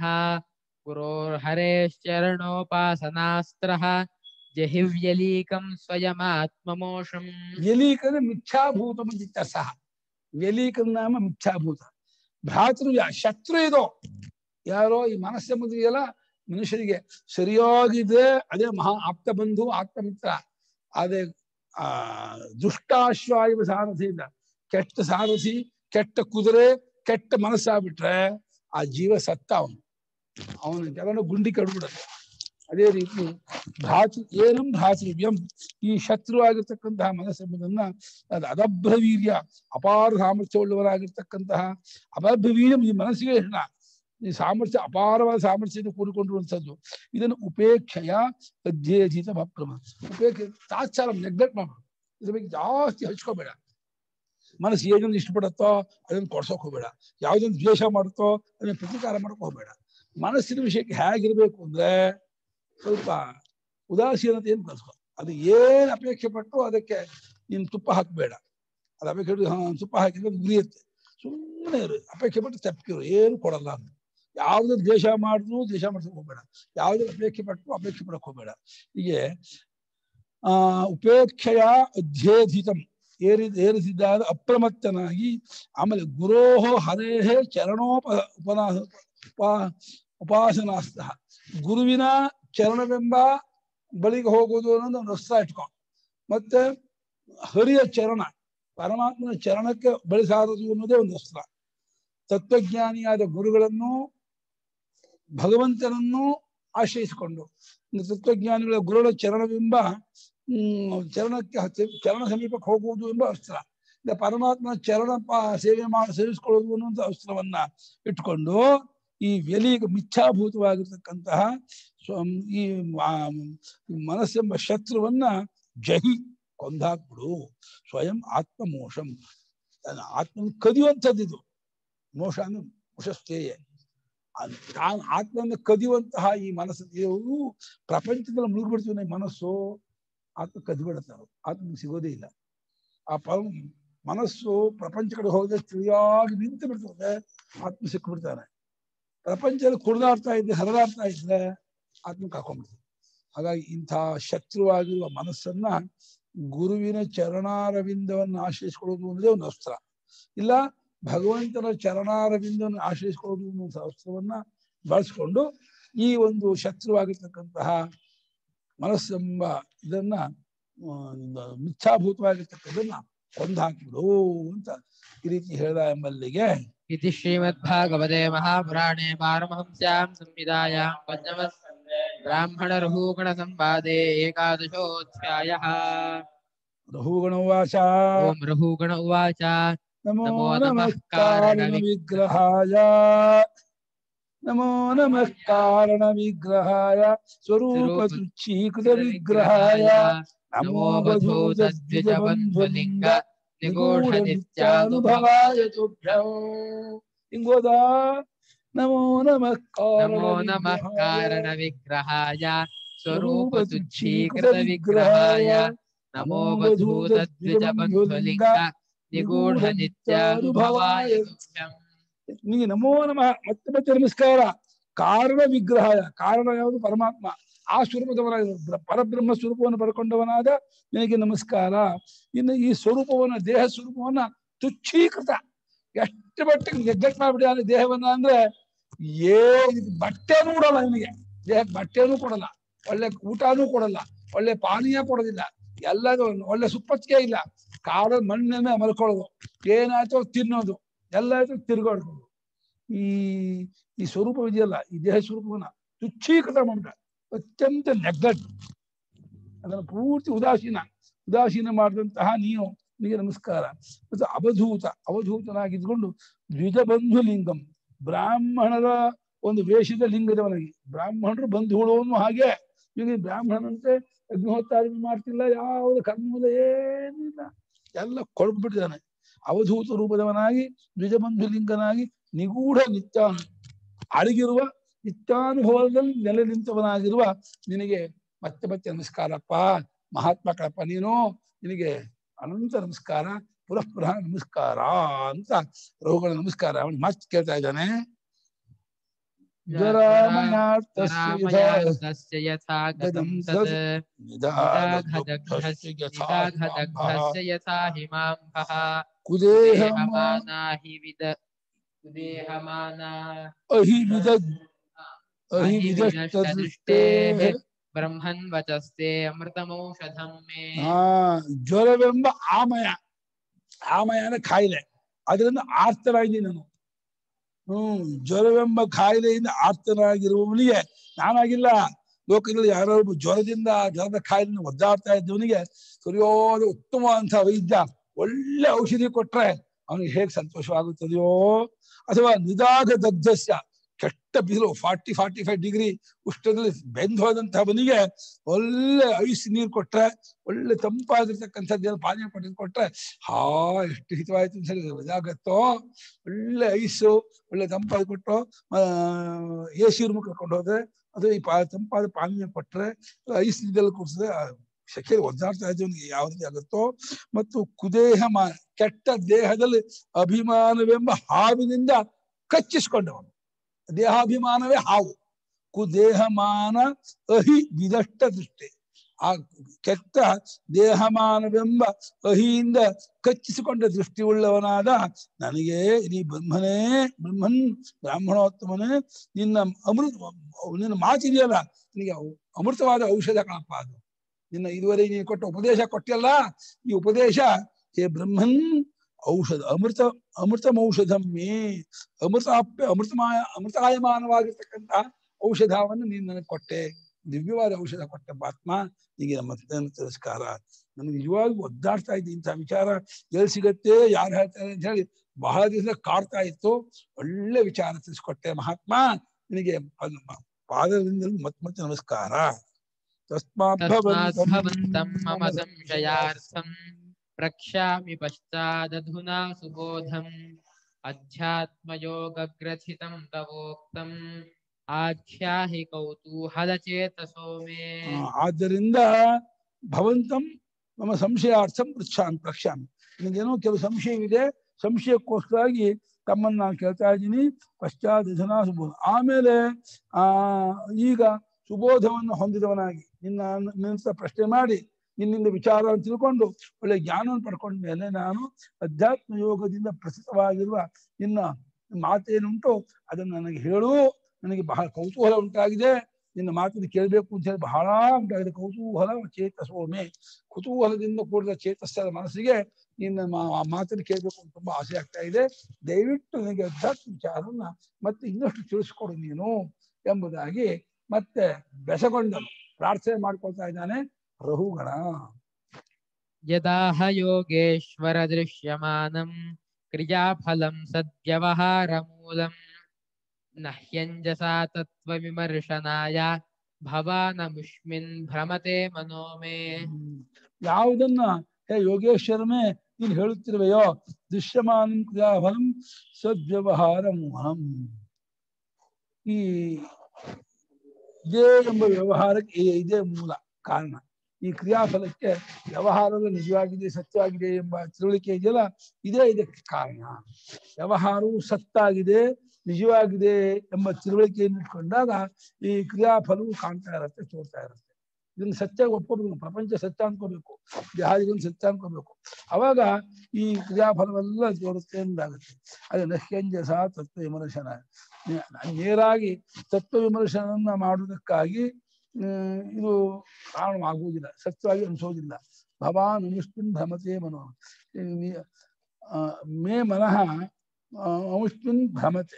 ಗುರೋರ್ಹರೇಶ್ಚರಣೋಪಾಸನಾಸ್ತ್ರಃ ಜಹಿವ್ಯಲೀಕಂ ಸ್ವಯಮಾತ್ಮಮೋಷಂ ವ್ಯಲೀಕನ ಮಿಥ್ಯಾಭೂತ ಮಂದಿತ್ತ ಸಹ ವ್ಯಲೀಕನ ನಾಮ ಮಿಥ್ಯಾಭೂತ ಭ್ರಾತೃವ್ಯ ಶತ್ರು ಇದು ಯಾರೋ ಈ ಮನಸ್ಸೆಂಬುದಿದೆಯಲ್ಲ ಮನುಷ್ಯರಿಗೆ ಸರಿಯಾಗಿದೆ ಅದೇ ಮಹಾ ಆಪ್ತ ಬಂಧು ಆಪ್ತ ಮಿತ್ರ ಅದೇ ಆ ದುಷ್ಟಾಶ್ವಾಯುವ ಸಾರಥಿಯಿಂದ ಕೆಟ್ಟ ಸಾರಥಿ ಕೆಟ್ಟ ಕುದುರೆ ಕೆಟ್ಟ ಮನಸ್ಸಾಗ್ಬಿಟ್ರೆ ಆ ಜೀವ ಸತ್ತ ಅವನು ಅವನ ಕೆಲವೊಂದು ಗುಂಡಿ ಕಡ್ಬಿಡುತ್ತೆ ಅದೇ ರೀತಿ ಭ್ರಾತೃ ಏನಂ ಭ್ರಾತೃವ್ಯಂ ಈ ಶತ್ರು ಆಗಿರ್ತಕ್ಕಂತಹ ಮನಸ್ಸೆಂಬುದನ್ನ ಅದು ಅದಭ್ರವೀರ್ಯ ಅಪಾರ ಸಾಮರ್ಥ್ಯವುಳ್ಳವರಾಗಿರ್ತಕ್ಕಂತಹ ಅಭಭ್ರವೀರ್ಯಂ ಈ ಮನಸ್ಸಿಗೆ ಹೆಣ ಈ ಸಾಮರ್ಥ್ಯ ಅಪಾರವಾದ ಸಾಮರ್ಥ್ಯದಿಂದ ಕೂಡಿಕೊಂಡಿರುವಂಥದ್ದು ಇದನ್ನು ಉಪೇಕ್ಷೆಯ ಅಧ್ಯೇಧಿತ ಭಕ್ರಮ ಉಪೇಕ್ಷೆ ತಾತ್ಸಾರ ನೆಗ್ಲೆಕ್ಟ್ ಮಾಡು ಇದ್ರ ಬಗ್ಗೆ ಜಾಸ್ತಿ ಹಚ್ಕೋಬೇಡ ಮನಸ್ಸು ಏನೊಂದು ಇಷ್ಟಪಡುತ್ತೋ ಅದನ್ನು ಕೊಡ್ಸೋಕ್ ಹೋಗ್ಬೇಡ ಯಾವ್ದೊಂದು ದ್ವೇಷ ಮಾಡುತ್ತೋ ಅದನ್ನ ಪ್ರತಿಕಾರ ಮಾಡಕ್ ಹೋಗ್ಬೇಡ ಮನಸ್ಸಿನ ವಿಷಯಕ್ಕೆ ಹೇಗಿರ್ಬೇಕು ಅಂದ್ರೆ ಸ್ವಲ್ಪ ಉದಾಸೀನತೆ ಏನು ಕಲ್ಸ್ಕೊ ಅದು ಏನ್ ಅಪೇಕ್ಷೆ ಪಟ್ಟು ಅದಕ್ಕೆ ನೀನು ತುಪ್ಪ ಹಾಕಬೇಡ ಅದು ಅಪೇಕ್ಷೆ ಪಟ್ಟು, ಹಾ, ತುಪ್ಪ ಹಾಕಿದ್ರೆ ಅದು ಉರಿಯುತ್ತೆ ಸುಮ್ಮನೆ ಇರು ಅಪೇಕ್ಷೆ ಪಟ್ಟು ತಪ್ಪಿರು ಏನು ಕೊಡಲ್ಲ ಅಂತ ಯಾವ್ದು ದ್ವೇಷ ಮಾಡಿದ್ರು ದ್ವೇಷ ಮಾಡ್ಸಕ್ ಹೋಗ್ಬೇಡ ಯಾವ್ದು ಅಪೇಕ್ಷೆ ಪಟ್ಟು ಅಪೇಕ್ಷೆ ಪಡಕ್ ಹೋಗ್ಬೇಡ ಹೀಗೆ ಆ ಉಪೇಕ್ಷೆಯ ಅಧ್ಯೇಧಿತಂ ಏರಿ ಏರಿಸಿದ್ದಾದ ಅಪ್ರಮತ್ತನಾಗಿ ಆಮೇಲೆ ಗುರೋಹೋ ಹರೇಹೇ ಚರಣೋಪ ಉಪನಾ ಉಪಾ ಉಪಾಸನಾಸ್ತ ಗುರುವಿನ ಚರಣವೆಂಬ ಬಳಿಗೆ ಹೋಗುವುದು ಅನ್ನೋದು ಒಂದು ಅಸ್ತ್ರ ಇಟ್ಕೊ ಮತ್ತೆ ಹರಿಯ ಚರಣ ಪರಮಾತ್ಮನ ಚರಣಕ್ಕೆ ಬಳಿ ಸಾರದು ಅನ್ನೋದೇ ಒಂದು ಅಸ್ತ್ರ ತತ್ವಜ್ಞಾನಿಯಾದ ಗುರುಗಳನ್ನು ಭಗವಂತನನ್ನು ಆಶ್ರಯಿಸಿಕೊಂಡು ಇನ್ನು ತತ್ವಜ್ಞಾನಿಗಳ ಗುರುಗಳ ಚರಣವೆಂಬ ಹ್ಮ್ ಚರಣಕ್ಕೆ ಹತ್ತಿ- ಚರಣ ಸಮೀಪಕ್ಕೆ ಹೋಗುವುದು ಎಂಬ ಅಸ್ತ್ರ ಇಲ್ಲ ಪರಮಾತ್ಮನ ಚರಣ ಪ- ಸೇವೆ ಮಾಡಿ ಸೇವಿಸ್ಕೊಳ್ಳುವುದು ಅನ್ನುವಂಥ ಅಸ್ತ್ರವನ್ನ ಇಟ್ಕೊಂಡು ಈ ವ್ಯಲಿಗ ಮಿಥ್ಯಾಭೂತವಾಗಿರ್ತಕ್ಕಂತಹ ಸ್ವ- ಈ ಆ- ಮನಸ್ಸೆಂಬ ಶತ್ರುವನ್ನ ಜಹಿ ಕೊಂದಾಕ್ಬಿಡು ಸ್ವಯಂ ಆತ್ಮಮೋಷಂ ತನ್ನ ಆತ್ಮನ ಕದಿಯುವಂಥದ್ದು ಇದು ಮೋಷ ಅಂದ್ರೆ ಮುಷಸ್ಥೇಯ ಅದ್ ತಾನು ಆತ್ಮನ ಕದಿಯುವಂತಹ ಈ ಮನಸ್ಸು ಇವು ಪ್ರಪಂಚದಲ್ಲಿ ಮುಳುಗ್ಬಿಡ್ತೀವಿ ನಮ್ಮ ಮನಸ್ಸು ಆತ್ಮ ಕದ್ಬಿಡುತ್ತೆ ಆತ್ಮ ಸಿಗೋದೇ ಇಲ್ಲ ಆ ಪ ಮನಸ್ಸು ಪ್ರಪಂಚ ಕಡೆ ಹೋಗದೆ ತಿಳಿಯಾಗಿ ನಿಂತು ಬಿಡ್ತದೆ ಆತ್ಮ ಸಿಕ್ಬಿಡ್ತಾನೆ ಪ್ರಪಂಚದಲ್ಲಿ ಕುಡಿದಾಡ್ತಾ ಇದ್ರೆ ಹರಿದಾಡ್ತಾ ಇದ್ರೆ ಆತ್ಮ ಕಾಕೊಂಡ್ಬಿಡ್ತದೆ ಹಾಗಾಗಿ ಇಂಥ ಶತ್ರುವಾಗಿರುವ ಮನಸ್ಸನ್ನ ಗುರುವಿನ ಚರಣಾರವಿಂದವನ್ನು ಆಶ್ರಯಿಸಿಕೊಳ್ಳುವುದು ಅಂದ್ರೆ ಒಂದು ಅಸ್ತ್ರ ಇಲ್ಲ ಭಗವಂತನ ಚರಣಾರವಿಂದವನ್ನು ಆಶ್ರಯಿಸಿಕೊಳ್ಳುವುದು ಅನ್ನೋ ಅಸ್ತ್ರವನ್ನ ಬಳಸ್ಕೊಂಡು ಈ ಒಂದು ಶತ್ರುವಾಗಿರ್ತಕ್ಕಂತಹ ಮನಸ್ಸೆಂಬ ಇದನ್ನ ಆ, ಮಿಥ್ಯಾಭೂತವಾಗಿರ್ತಕ್ಕಂಥದನ್ನ ಕೊಂದು ಹಾಕಿಬಿಡು ಅಂತ ಈ ರೀತಿ ಹೇಳ್ದ ಎಂಬಲ್ಲಿಗೆ इति श्रीमद्भागवते महापुराणे पारमहंस्यां संहितायां पञ्चमस्कन्धे ब्राह्मणरघुगणसंवादे एकादशोऽध्यायः ರಘುಗಣವಾಚ ॐ रघुगण उवाच ನಮೋ ನಮೋ ನಮಃ ನಮಃ ಕಾರಣ ಕಾರಣ ವಿಗ್ರಹಾಯ ನಮೋ ನಮಃ ಕಾರಣ ವಿಗ್ರಹಾಯ ಸ್ವರೂಪ ತುಚ್ಛೀಕೃತ ವಿಗ್ರಹಾಯ ನಮೋ ಬಧೂತ ದ್ವಿಜ ಬಂಧುಲಿಂಗ ನಿಗೂಢ ನಿತ್ಯಾನುಭವಾಯ ತುಭ್ಯಂ ಹಿಂಗೋದ ನಮೋ ನಮಃ ಕಾರಣ नमो नमः ವಿಗ್ರಹಾಯ, कारणविग्रहाय स्वरूपतुच्छीकृतविग्रहाय, स्वरूपतुच्छीकृतविग्रहाय नमो वधूतद्विजबन्धुलिङ्ग निगूढनित्यानुभवाय तुभ्यम् ನಿನಗೆ ನಮೋ ನಮಃ ಮತ್ತೆ ಮತ್ತೆ ನಮಸ್ಕಾರ ಕಾರಣ ವಿಗ್ರಹ ಕಾರಣ ಯಾವುದು ಪರಮಾತ್ಮ ಆ ಸ್ವರೂಪದವನಾದ ಬ್ರ- ಪರಬ್ರಹ್ಮ ಸ್ವರೂಪವನ್ನು ಪಡ್ಕೊಂಡವನಾದ ನಿನಗೆ ನಮಸ್ಕಾರ ಇನ್ನು ಈ ಸ್ವರೂಪವನ್ನ ದೇಹ ಸ್ವರೂಪವನ್ನ ತುಚ್ಛೀಕೃತ ಎಷ್ಟು ಮಟ್ಟಿಗೆ ನೆಗ್ಲೆಕ್ಟ್ ಮಾಡ್ಬಿಟ್ಟಿದ್ದಾನೆ ದೇಹವನ್ನ ಅಂದ್ರೆ ಏ ಇದು ಬಟ್ಟೆನೂ ಕೊಡಲ್ಲ ನಿನಗೆ ದೇಹಕ್ಕೆ ಬಟ್ಟೆನೂ ಕೊಡಲ್ಲ ಒಳ್ಳೆ ಊಟನೂ ಕೊಡಲ್ಲ ಒಳ್ಳೆ ಪಾನೀಯ ಕೊಡೋದಿಲ್ಲ ಎಲ್ಲದೂ ಒಳ್ಳೆ ಸುಪ್ಪತ್ತಿಗೆ ಇಲ್ಲ ಕಾಲ ಮಣ್ಣಿನ ಮಲ್ಕೊಳ್ಳೋದು ಏನಾಯ್ತೋ ತಿನ್ನೋದು ಎಲ್ಲ ಆಯ್ತು ತಿರ್ಗಾಡ್ಕೊಂಡು ಈ ಈ ಸ್ವರೂಪ ಇದೆಯಲ್ಲ ಈ ದೇಹ ಸ್ವರೂಪವನ್ನ ತುಚ್ಛೀಕೃತ ಮಾಡ್ಬಿಟ್ಟ ಅತ್ಯಂತ ನೆಗ್ಲೆಕ್ಟ್ ಅದನ್ನ ಪೂರ್ತಿ ಉದಾಸೀನ ಉದಾಸೀನ ಮಾಡಿದಂತಹ ನೀನು ನಿನಗೆ ನಮಸ್ಕಾರ ಮತ್ತು ಅವಧೂತ ಅವಧೂತನಾಗಿದ್ಕೊಂಡು ದ್ವಿಜ ಬಂಧು ಲಿಂಗಂ ಬ್ರಾಹ್ಮಣರ ಒಂದು ವೇಷದ ಲಿಂಗದವನಾಗಿ ಬ್ರಾಹ್ಮಣರು ಬಂಧುಗಳು ಅನ್ನೋ ಹಾಗೆ ಈಗ ಬ್ರಾಹ್ಮಣನಂತೆ ಅಗ್ನಿಹೋತ್ರಾದಿ ಮಾಡ್ತಿಲ್ಲ ಯಾವುದು ಕರ್ಮದ ಏನಿಲ್ಲ ಎಲ್ಲ ಕೊಡ್ಬಿಟ್ಟಿದ್ದಾನೆ ಅವಧೂತ ರೂಪದವನಾಗಿ ದ್ವಿಜಬಂಧು ಲಿಂಗನಾಗಿ ನಿಗೂಢ ನಿತ್ಯ ಅಡಗಿರುವ ನಿತ್ಯಾನುಭವದಲ್ಲಿ ನೆಲೆ ನಿಂತವನಾಗಿರುವ ನಿನಗೆ ಮತ್ತೆ ಮತ್ತೆ ನಮಸ್ಕಾರಪ್ಪ ಮಹಾತ್ಮ ಕಳಪ್ಪ ನೀನು ನಿನಗೆ ಅನಂತ ನಮಸ್ಕಾರ ಪುನಃ ಪುನಃ ನಮಸ್ಕಾರ ಅಂತ ರೋಗಗಳ ನಮಸ್ಕಾರ ಅವನು ಮತ್ತೆ ಕೇಳ್ತಾ ಇದ್ದಾನೆ ಜರಾಮಯಾರ್ತಸ್ಯ ಯಥಾ तस्य यथा गतं गतं तत् ನಿದಾಘದಗ್ಧಸ್ಯ ಯಥಾ निदाघदग्धस्य यथा हिमाम्भः ಕುದೇಹಮಾ देहमाना हि विद देहमाना ಅಹಿವಿದ ಅಹಿವಿದಷ್ಟದೃಷ್ಟೇ अहिविदष्टदृष्टेः ब्रह्मन् वचस्ते अमृतमौषधं मे ಆ ಜ್ವರವೆಂಬ ಆಮಯ ಆಮಯ ಅಂದ್ರೆ ಕಾಯಿಲೆ ಅದರಿಂದ ಆರ್ತನಾಗಿದ್ದೀನಿ ನಾನು ಹ್ಮ್ ಜ್ವರವೆಂಬ ಕಾಯಿಲೆಯಿಂದ ಆರ್ತನಾಗಿರುವವನಿಗೆ ನಾನಾಗಿಲ್ಲ ಲೋಕದಲ್ಲಿ ಯಾರೋ ಒಬ್ಬ ಜ್ವರದಿಂದ ಜ್ವರದ ಕಾಯಿಲೆಯಿಂದ ಒದ್ದಾಡ್ತಾ ಇದ್ದವನಿಗೆ ಸರಿಯಾದ ಉತ್ತಮವಾದಂತಹ ವೈದ್ಯ ಒಳ್ಳೆ ಔಷಧಿ ಕೊಟ್ರೆ ಅವನಿಗೆ ಹೇಗೆ ಸಂತೋಷವಾಗುತ್ತದೆಯೋ ಅಥವಾ ನಿದಾಗ ದಗ್ಧಸ್ಯ ಕೆಟ್ಟ ಬಿಸಿಲು ಫಾರ್ಟಿ ಫಾರ್ಟಿ ಫೈವ್ ಡಿಗ್ರಿ ಉಷ್ಣದಲ್ಲಿ ಬೆಂದು ಹೋದಂತಹವನಿಗೆ ಒಳ್ಳೆ ಐಸ್ ನೀರು ಕೊಟ್ರೆ ಒಳ್ಳೆ ತಂಪಾಗಿರ್ತಕ್ಕಂಥದ್ದೇನು ಪಾನೀಯ ಪಡೆದು ಕೊಟ್ರೆ ಹಾ ಎಷ್ಟು ಹಿತವಾಯ್ತು ಅಂತ ಹೇಳಿ ಇದಾಗತ್ತೋ ಒಳ್ಳೆ ಐಸು ಒಳ್ಳೆ ತಂಪಾಗಿ ಕೊಟ್ಟು ಎ ಸಿ ರೂಮ್ ಕರ್ಕೊಂಡು ಹೋದ್ರೆ ಅದು ಈ ಪಾ ತಂಪಾದ ಪಾನೀಯ ಕೊಟ್ರೆ ಐಸ್ ಇದೆಲ್ಲ ಕುಡಿಸಿದ್ರೆ ಶಕೆ ಒದ್ದಾಡ್ತಾ ಇದ್ದವನಿಗೆ ಯಾವ ರೀತಿ ಆಗುತ್ತೋ ಮತ್ತು ಕುದೇಹ ಮಾ ಕೆಟ್ಟ ದೇಹದಲ್ಲಿ ಅಭಿಮಾನವೆಂಬ ಹಾವಿನಿಂದ ಕಚ್ಚಿಸ್ಕೊಂಡವನು ದೇಹಾಭಿಮಾನವೇ ಹಾವು ಕುದೇಹಮಾನ ಅಹಿ ವಿದಷ್ಟ ದೃಷ್ಟಿ ಆ ಕೆಟ್ಟ ದೇಹಮಾನವೆಂಬ ಅಹಿಯಿಂದ ಕಚ್ಚಿಸಿಕೊಂಡ ದೃಷ್ಟಿ ಉಳ್ಳವನಾದ ನನಗೆ ನೀ ಬ್ರಹ್ಮನೇ ಬ್ರಹ್ಮನ್ ಬ್ರಾಹ್ಮಣೋತ್ತಮನೇ ನಿನ್ನ ಅಮೃತ ನಿನ್ನ ಮಾತಿದೆಯಲ್ಲ ನಿನಗೆ ಔ- ಅಮೃತವಾದ ಔಷಧ ಕಣಪ್ಪ ಅದು ನಿನ್ನ ಇದುವರೆಗೆ ನೀನು ಕೊಟ್ಟ ಉಪದೇಶ ಕೊಟ್ಟಿಯಲ್ಲ ಈ ಉಪದೇಶ ಹೇ ಬ್ರಹ್ಮನ್ ಔಷಧ ಅಮೃತ ಅಮೃತಮೌಷಧಂ ಮೇ ಅಮೃತಾಪ್ಯ ಅಮೃತಮಾಯ ಅಮೃತಾಯಮಾನವಾಗಿರ್ತಕ್ಕಂಥ ಔಷಧವನ್ನು ನೀನು ನನಗೆ ಕೊಟ್ಟೆ ದಿವ್ಯವಾದ ಔಷಧ ಕೊಟ್ಟೆ ಆತ್ಮ ಹೀಗೆ ನಮ್ಮ ತಿರಸ್ಕಾರ ನನಗೆ ನಿಜವಾಗ್ಲೂ ಒದ್ದಾಡ್ತಾ ಇದ್ದೆ ಇಂಥ ವಿಚಾರ ಎಲ್ಲಿ ಸಿಗತ್ತೆ ಯಾರು ಹೇಳ್ತಾರೆ ಅಂತ ಹೇಳಿ ಬಹಳ ದಿವಸ ಕಾಡ್ತಾ ಇತ್ತು ಒಳ್ಳೆ ವಿಚಾರ ತಿಳಿಸ್ಕೊಟ್ಟೆ ಮಹಾತ್ಮ ನಿನಗೆ ಪ- ಪಾದದಿಂದ ಮತ್ತೆ ಮತ್ತೆ ನಮಸ್ಕಾರ ತಸ್ಮಾತ್ तस्मात् ಭವಂತಂ भवन्तं मम ಮಮ संशयार्थं प्रक्ष्यामि पश्चादधुना सुबोधम् अध्यात्मयोगग्रथितं तवोक्तम् आख्याहि कौतूहलचेतसो मे ಆ, ಆದ್ದರಿಂದ ಭವಂತಂ ನಮ್ಮ ಸಂಶಯಾರ್ಥಂ ಪೃಚ್ಛಾಮಿ ಪ್ರಕ್ಷ್ಯಾಮಿ ನಿನಗೇನೋ ಕೆಲವು ಸಂಶಯವಿದೆ ಸಂಶಯಕ್ಕೋಸ್ಕರಾಗಿ ತಮ್ಮನ್ನ ನಾನು ಕೇಳ್ತಾ ಇದ್ದೀನಿ ಪಶ್ಚಾತ್ ಸುಬೋದು ಆಮೇಲೆ ಆ ಈಗ ಸುಬೋಧವನ್ನು ಹೊಂದಿದವನಾಗಿ ನಿನ್ನ ನಿನ್ನ ಪ್ರಶ್ನೆ ಮಾಡಿ ನಿನ್ನಿಂದ ವಿಚಾರವನ್ನು ತಿಳ್ಕೊಂಡು ಒಳ್ಳೆ ಜ್ಞಾನವನ್ನು ಪಡ್ಕೊಂಡ ಮೇಲೆ ನಾನು ಅಧ್ಯಾತ್ಮ ಯೋಗದಿಂದ ಪ್ರಸಿದ್ಧವಾಗಿರುವ ನಿನ್ನ ಮಾತೇನುಂಟು ಅದನ್ನು ನನಗೆ ಹೇಳು ನನಗೆ ಬಹಳ ಕೌತೂಹಲ ಉಂಟಾಗಿದೆ ನಿನ್ನ ಮಾತನ್ನು ಕೇಳಬೇಕು ಅಂತ ಹೇಳಿ ಬಹಳ ಉಂಟಾಗಿದೆ ಕೌತೂಹಲ ಚೇತಸೋಮೆ ಕುತೂಹಲದಿಂದ ಕೂಡಿದ ಚೇತಸ್ಸರ ಮನಸ್ಸಿಗೆ ನಿನ್ನ ಮಾ- ಆ ಮಾತನ್ನು ಕೇಳಬೇಕು ಅಂತ ತುಂಬಾ ಆಸೆ ಆಗ್ತಾ ಇದೆ ದಯವಿಟ್ಟು ನನಗೆ ಅಧ್ಯಾತ್ಮ ವಿಚಾರವನ್ನ ಮತ್ತೆ ಇನ್ನಷ್ಟು ತಿಳಿಸ್ಕೊಡು ನೀನು ಎಂಬುದಾಗಿ ಮತ್ತೆ ಬೆಸಗೊಂಡನು ಪ್ರಾರ್ಥನೆ ಮಾಡ್ಕೊಳ್ತಾ ಇದ್ದಾನೆ ರಹುಗಣ यदाह योगेश्वर दृश्यमानं क्रियाफलं सद्व्यवहारमूलं न ह्यञ्जसा तत्त्वविमर्शनाय भवानमुष्मिन् भ्रमते मनो मे ಹ್ಮ್. ಯಾವುದನ್ನ ಹೇ ಯೋಗೇಶ್ವರನೇ ನೀನು ಹೇಳುತ್ತಿರುವೆಯೋ ದೃಶ್ಯಮಾನ ಕ್ರಿಯಾಫಲಂ ಸದ್ವ್ಯವಹಾರ ಮೋಹಂ ಈ ಇದೇ ಎಂಬ ವ್ಯವಹಾರಕ್ಕೆ ಈ- ಇದೇ ಮೂಲ ಕಾರಣ ಈ ಕ್ರಿಯಾಫಲಕ್ಕೆ ವ್ಯವಹಾರದ ನಿಜವಾಗಿದೆ ಸತ್ಯವಾಗಿದೆ ಎಂಬ ತಿಳುವಳಿಕೆ ಇದೆಯಲ್ಲ ಇದೇ ಇದಕ್ಕೆ ಕಾರಣ ವ್ಯವಹಾರವು ಸತ್ತಾಗಿದೆ ನಿಜವಾಗಿದೆ ಎಂಬ ತಿಳುವಳಿಕೆಯನ್ನು ಇಟ್ಕೊಂಡಾಗ ಈ ಕ್ರಿಯಾಫಲವು ಕಾಣ್ತಾ ಇರುತ್ತೆ ತೋರ್ತಾ ಇರುತ್ತೆ ಇದನ್ನ ಸತ್ಯ ಒಪ್ಕೋಬೇಕು ಪ್ರಪಂಚ ಸತ್ಯ ಅನ್ಕೋಬೇಕು ದೇಹಾದಿಗಳನ್ನು ಸತ್ಯ ಅನ್ಕೋಬೇಕು ಅವಾಗ ಈ ಕ್ರಿಯಾಫಲವೆಲ್ಲ ತೋರುತ್ತೆ ಎಂದಾಗುತ್ತೆ ಅದೇ ನಹ್ಯಂಜಸ ತತ್ವ ವಿಮರ್ಶನ ನೇ- ನೇರಾಗಿ ತತ್ವ ವಿಮರ್ಶನನ್ನ ಮಾಡುವುದಕ್ಕಾಗಿ ಹ್ಮ್, ಇದು ಕಾರಣವಾಗುವುದಿಲ್ಲ ಸತ್ಯವಾಗಿ ಅನಿಸೋದಿಲ್ಲ ಭವಾನ್ ಅನುಷ್ಠಿನ್ ಭ್ರಮತೆ ಮನೋ ಈ ನೀ- ಆ, ಮೇ ಮನಃ ಆ, ಅನುಷ್ಠಿನ್ ಭ್ರಮತೆ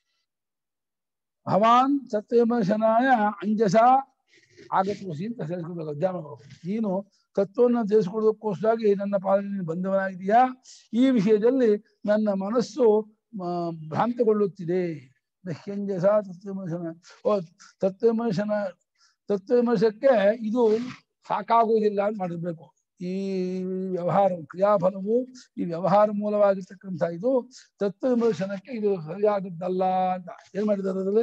ಭವಾನ್ ತತ್ವ ವಿಮರ್ಶನಾಯ ಅಂಜಸ ಆಗತ್ವಸಿ ಅಂತ ಸೇರಿಸ್ಕೊಳ್ಬೇಕು ಅಧ್ಯಾತ್ಮ ನೀನು ತತ್ವವನ್ನು ತಿಳಿಸ್ಕೊಡೋದಕ್ಕೋಸ್ಕರಾಗಿ ನನ್ನ ಪಾಲನೆ ನೀನು ಬಂದವನಾಗಿದೆಯಾ ಈ ವಿಷಯದಲ್ಲಿ ನನ್ನ ಮನಸ್ಸು ಆ, ಭ್ರಾಂತಗೊಳ್ಳುತ್ತಿದೆ ನಹ್ಯಂಜಸ ತತ್ವವಿಮರ್ಶನ ಓ ತತ್ವವಿಮರ್ಶನ ತತ್ವವಿಮರ್ಶಕ್ಕೆ ಇದು ಸಾಕಾಗುವುದಿಲ್ಲ ಅಂತ ಮಾಡಿರ್ಬೇಕು ಈ ವ್ಯವಹಾರ ಕ್ರಿಯಾಫಲವು ಈ ವ್ಯವಹಾರ ಮೂಲವಾಗಿರ್ತಕ್ಕಂಥ ಇದು ತತ್ವವಿಮರ್ಶನಕ್ಕೆ ಇದು ಸರಿಯಾದದ್ದಲ್ಲ ಅಂತ ಏನ್ ಮಾಡಿದ್ದಾರೆ ಅದರಲ್ಲಿ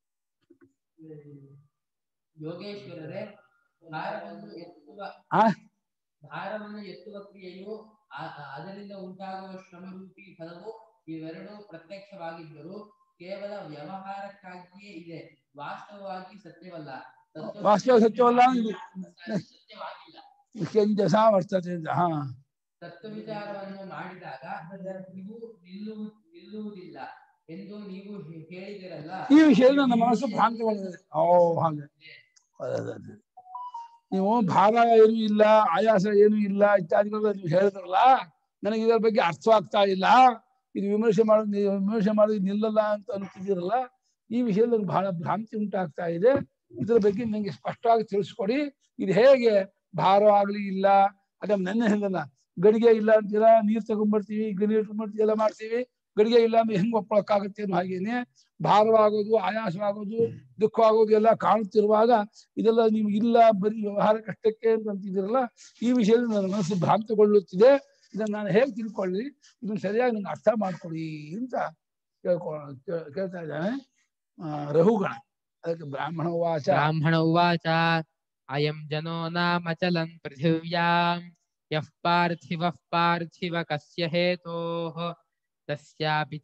ಯೋಗೇಶ್ವರರೇ ಭಾರವನ್ನು ಎತ್ತುವ ಆ? ಭಾರವನ್ನು ಎತ್ತುವ ಕ್ರಿಯೆಯು ಆ- ಆ- ಅದರಿಂದ ಉಂಟಾಗುವ ಶ್ರಮರೂಪಿ ಫಲವು ಇವೆರಡೂ ಪ್ರತ್ಯಕ್ಷವಾಗಿದ್ದರೂ ಕೇವಲ ವ್ಯವಹಾರಕ್ಕಾಗಿಯೇ ಇದೆ ವಾಸ್ತವವಾಗಿ ಸತ್ಯವಲ್ಲ ತತ್ವ- ವಾಸ್ತವ ಸತ್ಯವಲ್ಲ ಇದು ಸತ್ಯವಾಗಿಲ್ಲ ನಹ್ಯಂಜಸ ವರ್ತತೆ ಅಂತ ಹಾ ತತ್ವ ವಿಚಾರವನ್ನು ಮಾಡಿದಾಗ ನೀವು ನಿಲ್ಲುವು ನಿಲ್ಲುವುದಿಲ್ಲ ಎಂದು ನೀವು ಹೇ- ಹೇಳಿದಿರಲ್ಲ ಈ ವಿಷಯದಲ್ಲಿ ನನ್ನ ಮನಸ್ಸು ಭ್ರಾಂತಗೊಂಡಿದೆ ಓ ಹಾಗೆ ಅದೇ, ಅದೇ, ಅದೇ. ನೀವು ಭಾರ ಏನೂ ಇಲ್ಲ ಆಯಾಸ ಏನೂ ಇಲ್ಲ ಇತ್ಯಾದಿಗಳು ನೀವು ಹೇಳಿದ್ರಲ್ಲ ನನಗೆ ಇದರ ಬಗ್ಗೆ ಅರ್ಥವಾಗ್ತಾ ಇಲ್ಲ ಇದು ವಿಮರ್ಶೆ ಮಾಡೋದು ನೀವು ವಿಮರ್ಶೆ ಮಾಡೋದು ನಿಲ್ಲಲ್ಲ ಅಂತ ಅನ್ತಿದ್ದೀರಲ್ಲ ಈ ವಿಷಯದಲ್ಲಿ ನನಗೆ ಬಹಳ ಭ್ರಾಂತಿ ಉಂಟಾಗ್ತಾ ಇದೆ ಇದರ ಬಗ್ಗೆ ನನಗೆ ಸ್ಪಷ್ಟವಾಗಿ ತಿಳಿಸ್ಕೊಡಿ ಇದು ಹೇಗೆ ಭಾರ ಆಗ್ಲಿ ಇಲ್ಲ ಅದೇ ನೆನ್ನೆ ಹೇಳಿದಲ್ಲ ಗಡಿಗೆ ಇಲ್ಲ ಅಂತೀರಾ ನೀರ್ ತಗೊಂಡ್ಬರ್ತೀವಿ ನೀರ್ ತಗೊಂಡ್ಬರ್ತೀವಿ ಎಲ್ಲ ಮಾಡ್ತೀವಿ ಗಡಿಗೆ ಇಲ್ಲ ಅಂದ್ರೆ ಹೆಂಗ್ ಒಪ್ಕೊಳಕ್ಕಾಗತ್ತೆ ಅನ್ನೋ ಹಾಗೇನೆ ಭಾರವಾಗೋದು ಆಯಾಸವಾಗೋದು ದುಃಖವಾಗೋದು ಎಲ್ಲ ಕಾಣುತ್ತಿರುವಾಗ ಇದೆಲ್ಲ ನಿಮ್ಗೆ ಇಲ್ಲ ಬರೀ ವ್ಯವಹಾರ ಕಷ್ಟಕ್ಕೆ ಅಂತ ಅಂತಿದ್ದೀರಲ್ಲ ಈ ವಿಷಯದಲ್ಲಿ ನನ್ನ ಮನಸ್ಸು ಭ್ರಾಂತಗೊಳ್ಳುತ್ತಿದೆ ಇದನ್ನ ನಾನು ಹೇಗೆ ತಿಳ್ಕೊಳ್ಳಿ ಇದನ್ನ ಸರಿಯಾಗಿ ನಂಗೆ ಅರ್ಥ ಮಾಡ್ಕೊಡಿ ಅಂತ ಕೇಳ್ಕೊ ಕೇ- ಕೇಳ್ತಾ ಇದ್ದಾನೆ ಆ, ರಹುಗಣ ಅದಕ್ಕೆ ಬ್ರಾಹ್ಮಣ ವಾಚ ಬ್ರಾಹ್ಮಣ ಉವಾಚ ಅಯಂ ಜನೋ ನಾಮ ಚಲನ್ ಪೃಥಿವ್ಯಾಂ ಯಃ ಪಾರ್ಥಿವಃ ಪಾರ್ಥಿವ ಕಸ್ಯ ಹೇತೋಃ ತಸ್ಯಾಪಿ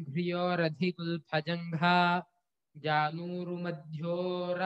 ಚಾಂಘ್ರಿಯೋರಧಿಕುಲ್ಫಜಂಘಾ ಜಾನೂರು ಮಧ್ಯೋರ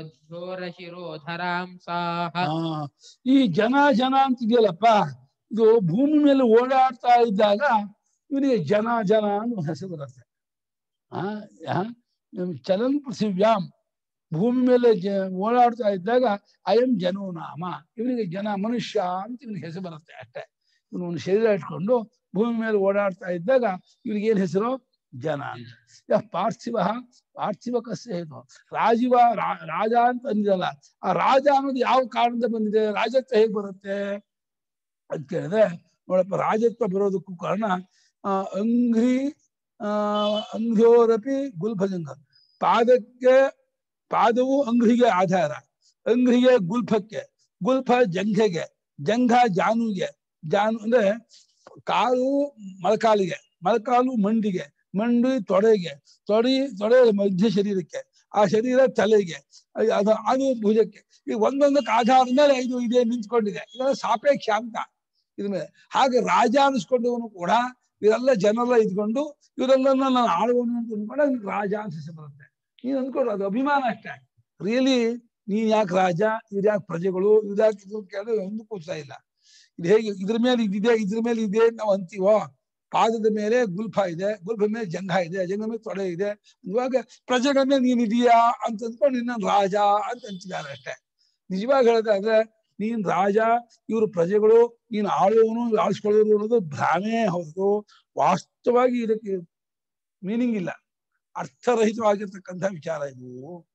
ಮಧ್ಯೋರಶಿರೋಧರಾಂ ಸಾಹ ಆ, ಈ ಜನ ಜನ ಅಂತಿದೆಯಲ್ಲಪ್ಪ ಇದು ಭೂಮಿ ಮೇಲೆ ಓಡಾಡ್ತಾ ಇದ್ದಾಗ ಇವನಿಗೆ ಜನ ಜನ ಅನ್ನೋ ಹೆಸರು ಬರುತ್ತೆ ಆ ಆ, ನಮ್ ಚಲನ್ ಪೃಥಿವ್ಯಾಂ ಭೂಮಿ ಮೇಲೆ ಜ ಓಡಾಡ್ತಾ ಇದ್ದಾಗ ಅಯಂ ಜನೋ ನಾಮ ಇವನಿಗೆ ಜನ ಮನುಷ್ಯ ಅಂತ ಇವನಿಗೆ ಹೆಸರು ಬರುತ್ತೆ ಅಷ್ಟೇ ಇವನು ಒಂದು ಶರೀರ ಇಟ್ಕೊಂಡು ಭೂಮಿ ಮೇಲೆ ಓಡಾಡ್ತಾ ಇದ್ದಾಗ ಇವನಿಗೆ ಏನ್ ಹೆಸರು ಜನ ಅಂತ ಯಃ ಪಾರ್ಥಿವ ಪಾರ್ಥಿವ ಕಸ್ಯ ಇದು ರಾಜೀವ ರಾ- ರಾಜ ಅಂತ ಅಂದಿರಲ್ಲ ಆ ರಾಜ ಅನ್ನೋದು ಯಾವ ಕಾರಣದಿಂದ ಬಂದಿದೆ ರಾಜತ್ವ ಹೇಗೆ ಬರುತ್ತೆ ಅಂತ ಕೇಳಿದ್ರೆ ನೋಡಪ್ಪ ರಾಜತ್ವ ಬರೋದಕ್ಕೂ ಕಾರಣ ಆ, ಅಂಘ್ರಿ ಆ ಅಂಘ್ಯೋರಪಿ ಗುಲ್ಫಜಂಗ ಪಾದಕ್ಕೆ ಪಾದವು ಅಂಘ್ರಿಗೆ ಆಧಾರ ಅಂಘ್ರಿಗೆ ಗುಲ್ಫಕ್ಕೆ ಗುಲ್ಫ ಜಂಘೆಗೆ ಜಂಘ ಜಾನುಗೆ ಜಾನು ಅಂದ್ರೆ ಕಾಲು ಮೊಳಕಾಲಿಗೆ ಮೊಳಕಾಲು ಮಂಡಿಗೆ ಮಂಡಿ ತೊಡೆಗೆ ತೊಡಿ ತೊಡೆ ಮಧ್ಯ ಶರೀರಕ್ಕೆ ಆ ಶರೀರ ತಲೆಗೆ ಅಯ್ ಅದು ಅದು ಭುಜಕ್ಕೆ ಈ ಒಂದೊಂದಕ್ಕೆ ಆಧಾರದ ಮೇಲೆ ಇದು ಇದೇ ನಿಂತ್ಕೊಂಡಿದೆ ಇದೆಲ್ಲ ಸಾಪೇಕ್ಷ ಅಂತ ಇದ್ರ ಮೇಲೆ ಹಾಗೆ ರಾಜ ಅನಿಸ್ಕೊಂಡವನು ಕೂಡ ಇವರೆಲ್ಲ ಜನರೆಲ್ಲ ಇದ್ಕೊಂಡು ಇವರೆಲ್ಲ ನಾನು ಆಳುವನು ಅಂತ ಅಂದ್ಕೊಂಡ ರಾಜ ಅಂತ ಹೆಸರು ಬರುತ್ತೆ ನೀನು ಅಂದ್ಕೊಂಡು ಅದು ಅಭಿಮಾನ ಅಷ್ಟೇ ರಿಯಲಿ ನೀನ್ ಯಾಕೆ ರಾಜ ಇವ್ರು ಯಾಕೆ ಪ್ರಜೆಗಳು ಇವ್ರು ಯಾಕೆ ಇದು ಕೇಳಿದ್ರೆ ಒಂದು ಕೂರ್ತಾ ಇಲ್ಲ ಇದು ಹೇಗೆ ಇದ್ರ ಮೇಲೆ ಇದಿದೆ ಇದ್ರ ಮೇಲೆ ಇದೆ ಅಂತ ನಾವು ಅಂತೀವೋ ಪಾದದ ಮೇಲೆ ಗುಲ್ಫ ಇದೆ ಗುಲ್ಫ ಮೇಲೆ ಜಂಘ ಇದೆ ಜಂಘ ಮೇಲೆ ತೊಡೆ ಇದೆ ಇವಾಗ ಪ್ರಜೆಗಳ ಮೇಲೆ ನೀನ್ ಇದೀಯಾ ಅಂತ ಅಂದ್ಕೊಂಡು ನಿನ್ನ ರಾಜ ಅಂತ ಅಂತಿದ್ದಾರೆ ಅಷ್ಟೇ ನಿಜವಾಗಿ ಹೇಳೋದಾದ್ರೆ ನೀನ್ ರಾಜ ಇವರು ಪ್ರಜೆಗಳು ನೀನು ಆಳುವವನು ಆಳಿಸ್ಕೊಳ್ಳೋರು ಅನ್ನೋದು ಭ್ರಮೆ ಹೌದು ವಾಸ್ತವವಾಗಿ ಇದಕ್ಕೆ ಮೀನಿಂಗ್ ಇಲ್ಲ ಅರ್ಥರಹಿತವಾಗಿರ್ತಕ್ಕಂಥ ವಿಚಾರ ಇದು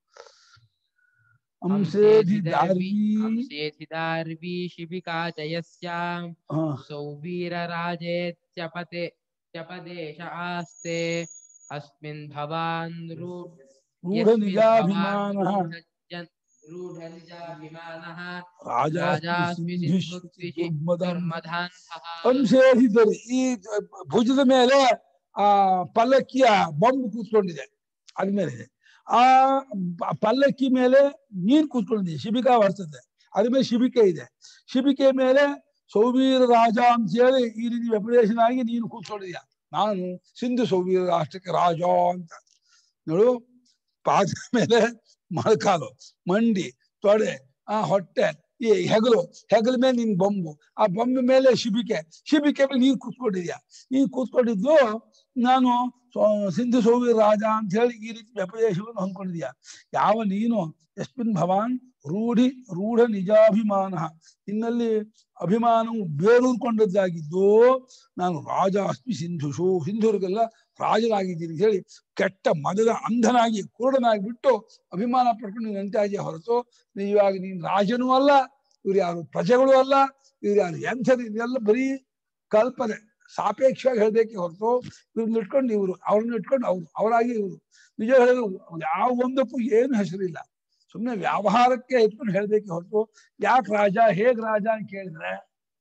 ಅಂಶೇಧಿದಾರ್ವಿ अंशेधिदार्वी शिबिका च यस्याम् ಹಾ सौवीरराजेत्यपते त्यपदेश आस्ते अस्मिन् भवान् रू- ರೂಢ यस्मिन् ನಿಜಾಭಿಮಾನ भवान् रूढजन्- रूढनिजाभिमानः ರಾಜಾಸ್ಮಿ राजास्मि ಸಿಂಧುಷ್ಟಿ सिन्धुस्त्रिः ದುರ್ಮದಂ दुर्मधान्तः ಅಂಶೇಧಿದರು ಈ ಭುಜದ ಮೇಲೆ ಆ ಪಲ್ಲಕ್ಕಿಯ ಬೊಂಬು ಕೂತ್ಕೊಂಡಿದೆ ಅದ್ಮೇಲೆ ಇದೆ ಆ ಬ- ಪಲ್ಲಕ್ಕಿ ಮೇಲೆ ನೀನ್ ಕೂತ್ಕೊಂಡಿದೆ ಶಿಬಿಕಾ ಬರ್ತದೆ ಅದ್ರ ಮೇಲೆ ಶಿಬಿಕೆ ಇದೆ ಶಿಬಿಕೆ ಮೇಲೆ ಸೌವೀರ ರಾಜ ಅಂತ ಹೇಳಿ ಈ ರೀತಿ ವ್ಯಪದೇಶನಾಗಿ ನೀನು ಕೂತ್ಕೊಂಡಿದ್ಯಾ ನಾನು ಸಿಂಧು ಸೌವೀರ ರಾಷ್ಟ್ರಕ್ಕೆ ರಾಜ ಅಂತ ನೋಡು ಪಾದ ಮೇಲೆ ಮೊಳಕಾಲು ಮಂಡಿ ತೊಡೆ ಆ ಹೊಟ್ಟೆ ಈ ಹೆಗಲು ಹೆಗಲ ಮೇಲೆ ನಿನ್ ಬೊಂಬು ಆ ಬೊಂಬೆ ಮೇಲೆ ಶಿಬಿಕೆ ಶಿಬಿಕೆ ಮೇಲೆ ನೀನ್ ಕೂತ್ಕೊಂಡಿದ್ಯಾ ನೀನ್ ಕೂತ್ಕೊಂಡಿದ್ದು ನಾನು ಸ್ವ- ಸಿಂಧು ಸೌವೀರ ರಾಜ ಅಂತ ಹೇಳಿ ಈ ರೀತಿ ವ್ಯಪದೇಶವನ್ನು ಹೊಂದ್ಕೊಂಡಿದ್ಯಾ ಯಾವ ನೀನು ಯಸ್ಮಿನ್ ಭವಾನ್ ರೂಢಿ ರೂಢ ನಿಜಾಭಿಮಾನ ನಿನ್ನಲ್ಲಿ ಅಭಿಮಾನವು ಬೇರೂರ್ಕೊಂಡದ್ದಾಗಿದ್ದು ನಾನು ರಾಜ ಅಸ್ಮಿ ಸಿಂಧುಷು ಸಿಂಧುರಿಗೆಲ್ಲ ರಾಜನಾಗಿದ್ದೀನಿ ಅಂತ ಹೇಳಿ ಕೆಟ್ಟ ಮದದ ಅಂಧನಾಗಿ ಕುರುಡನಾಗಿ ಬಿಟ್ಟು ಅಭಿಮಾನ ಪಡ್ಕೊಂಡು ನೀನು ನಿಂತಾ ಇದೆಯಾ ಹೊರತು ನೀ ಇವಾಗ ನೀನ್ ರಾಜನೂ ಅಲ್ಲ ಇವ್ರು ಯಾರು ಪ್ರಜೆಗಳು ಅಲ್ಲ ಇವ್ರು ಯಾರು ಎಂಥದ್ದು ಇದೆಲ್ಲ ಬರೀ ಕಲ್ಪನೆ ಸಾಪೇಕ್ಷವಾಗಿ ಹೇಳ್ಬೇಕೆ ಹೊರತು ಇವ್ರನ್ನ ಇಟ್ಕೊಂಡು ಇವರು ಅವ್ರನ್ನ ಇಟ್ಕೊಂಡು ಅವ್ರು ಅವರಾಗಿ ಇವರು ನಿಜ ಹೇಳಿದ್ರು ಯಾವ ಒಂದಕ್ಕೂ ಏನು ಹೆಸರಿಲ್ಲ ಸುಮ್ಮನೆ ವ್ಯವಹಾರಕ್ಕೆ ಇಟ್ಕೊಂಡು ಹೇಳ್ಬೇಕೆ ಹೊರತು ಯಾಕೆ ರಾಜ ಹೇಗ್ ರಾಜ ಅಂತ ಕೇಳಿದ್ರೆ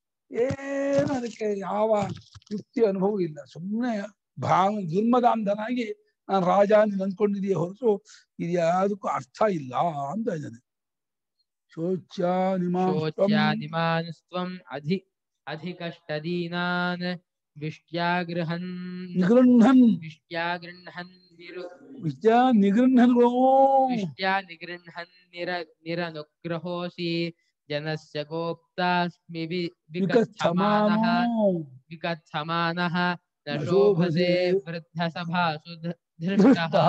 ಏನು ಅದಕ್ಕೆ ಯಾವ ಯುಕ್ತಿ ಅನುಭವ ಇಲ್ಲ ಸುಮ್ಮನೆ ಭಾವ ದುರ್ಮದಾಂಧನಾಗಿ ನಾನು ರಾಜ ಅಂತ ಅಂದ್ಕೊಂಡಿದೆಯೇ ಹೊರತು ಇದು ಯಾವುದಕ್ಕೂ ಅರ್ಥ ಇಲ್ಲ ಅಂತ ಇದ್ದಾನೆ ಶೋಚ್ಯಾನಿಮಾಂ शोच्यादिमान् त्वम् अधि अधिकष्टदीनान् विष्ट्यागृहन् ನಿಗೃಹನ್ विष्ट्यागृह्णन् निरु ವಿದ್ಯಾ ನಿಗೃಹನ್ಗಳು विष्ट्या निगृह्णन् निर निरनुग्रहोऽसि जनस्य गोप्तास्मि वि- विकथमानः विकथमानः न न शोभसे शोभसे वृद्धसभासु ध- ದೃಷ್ಟ धृष्टः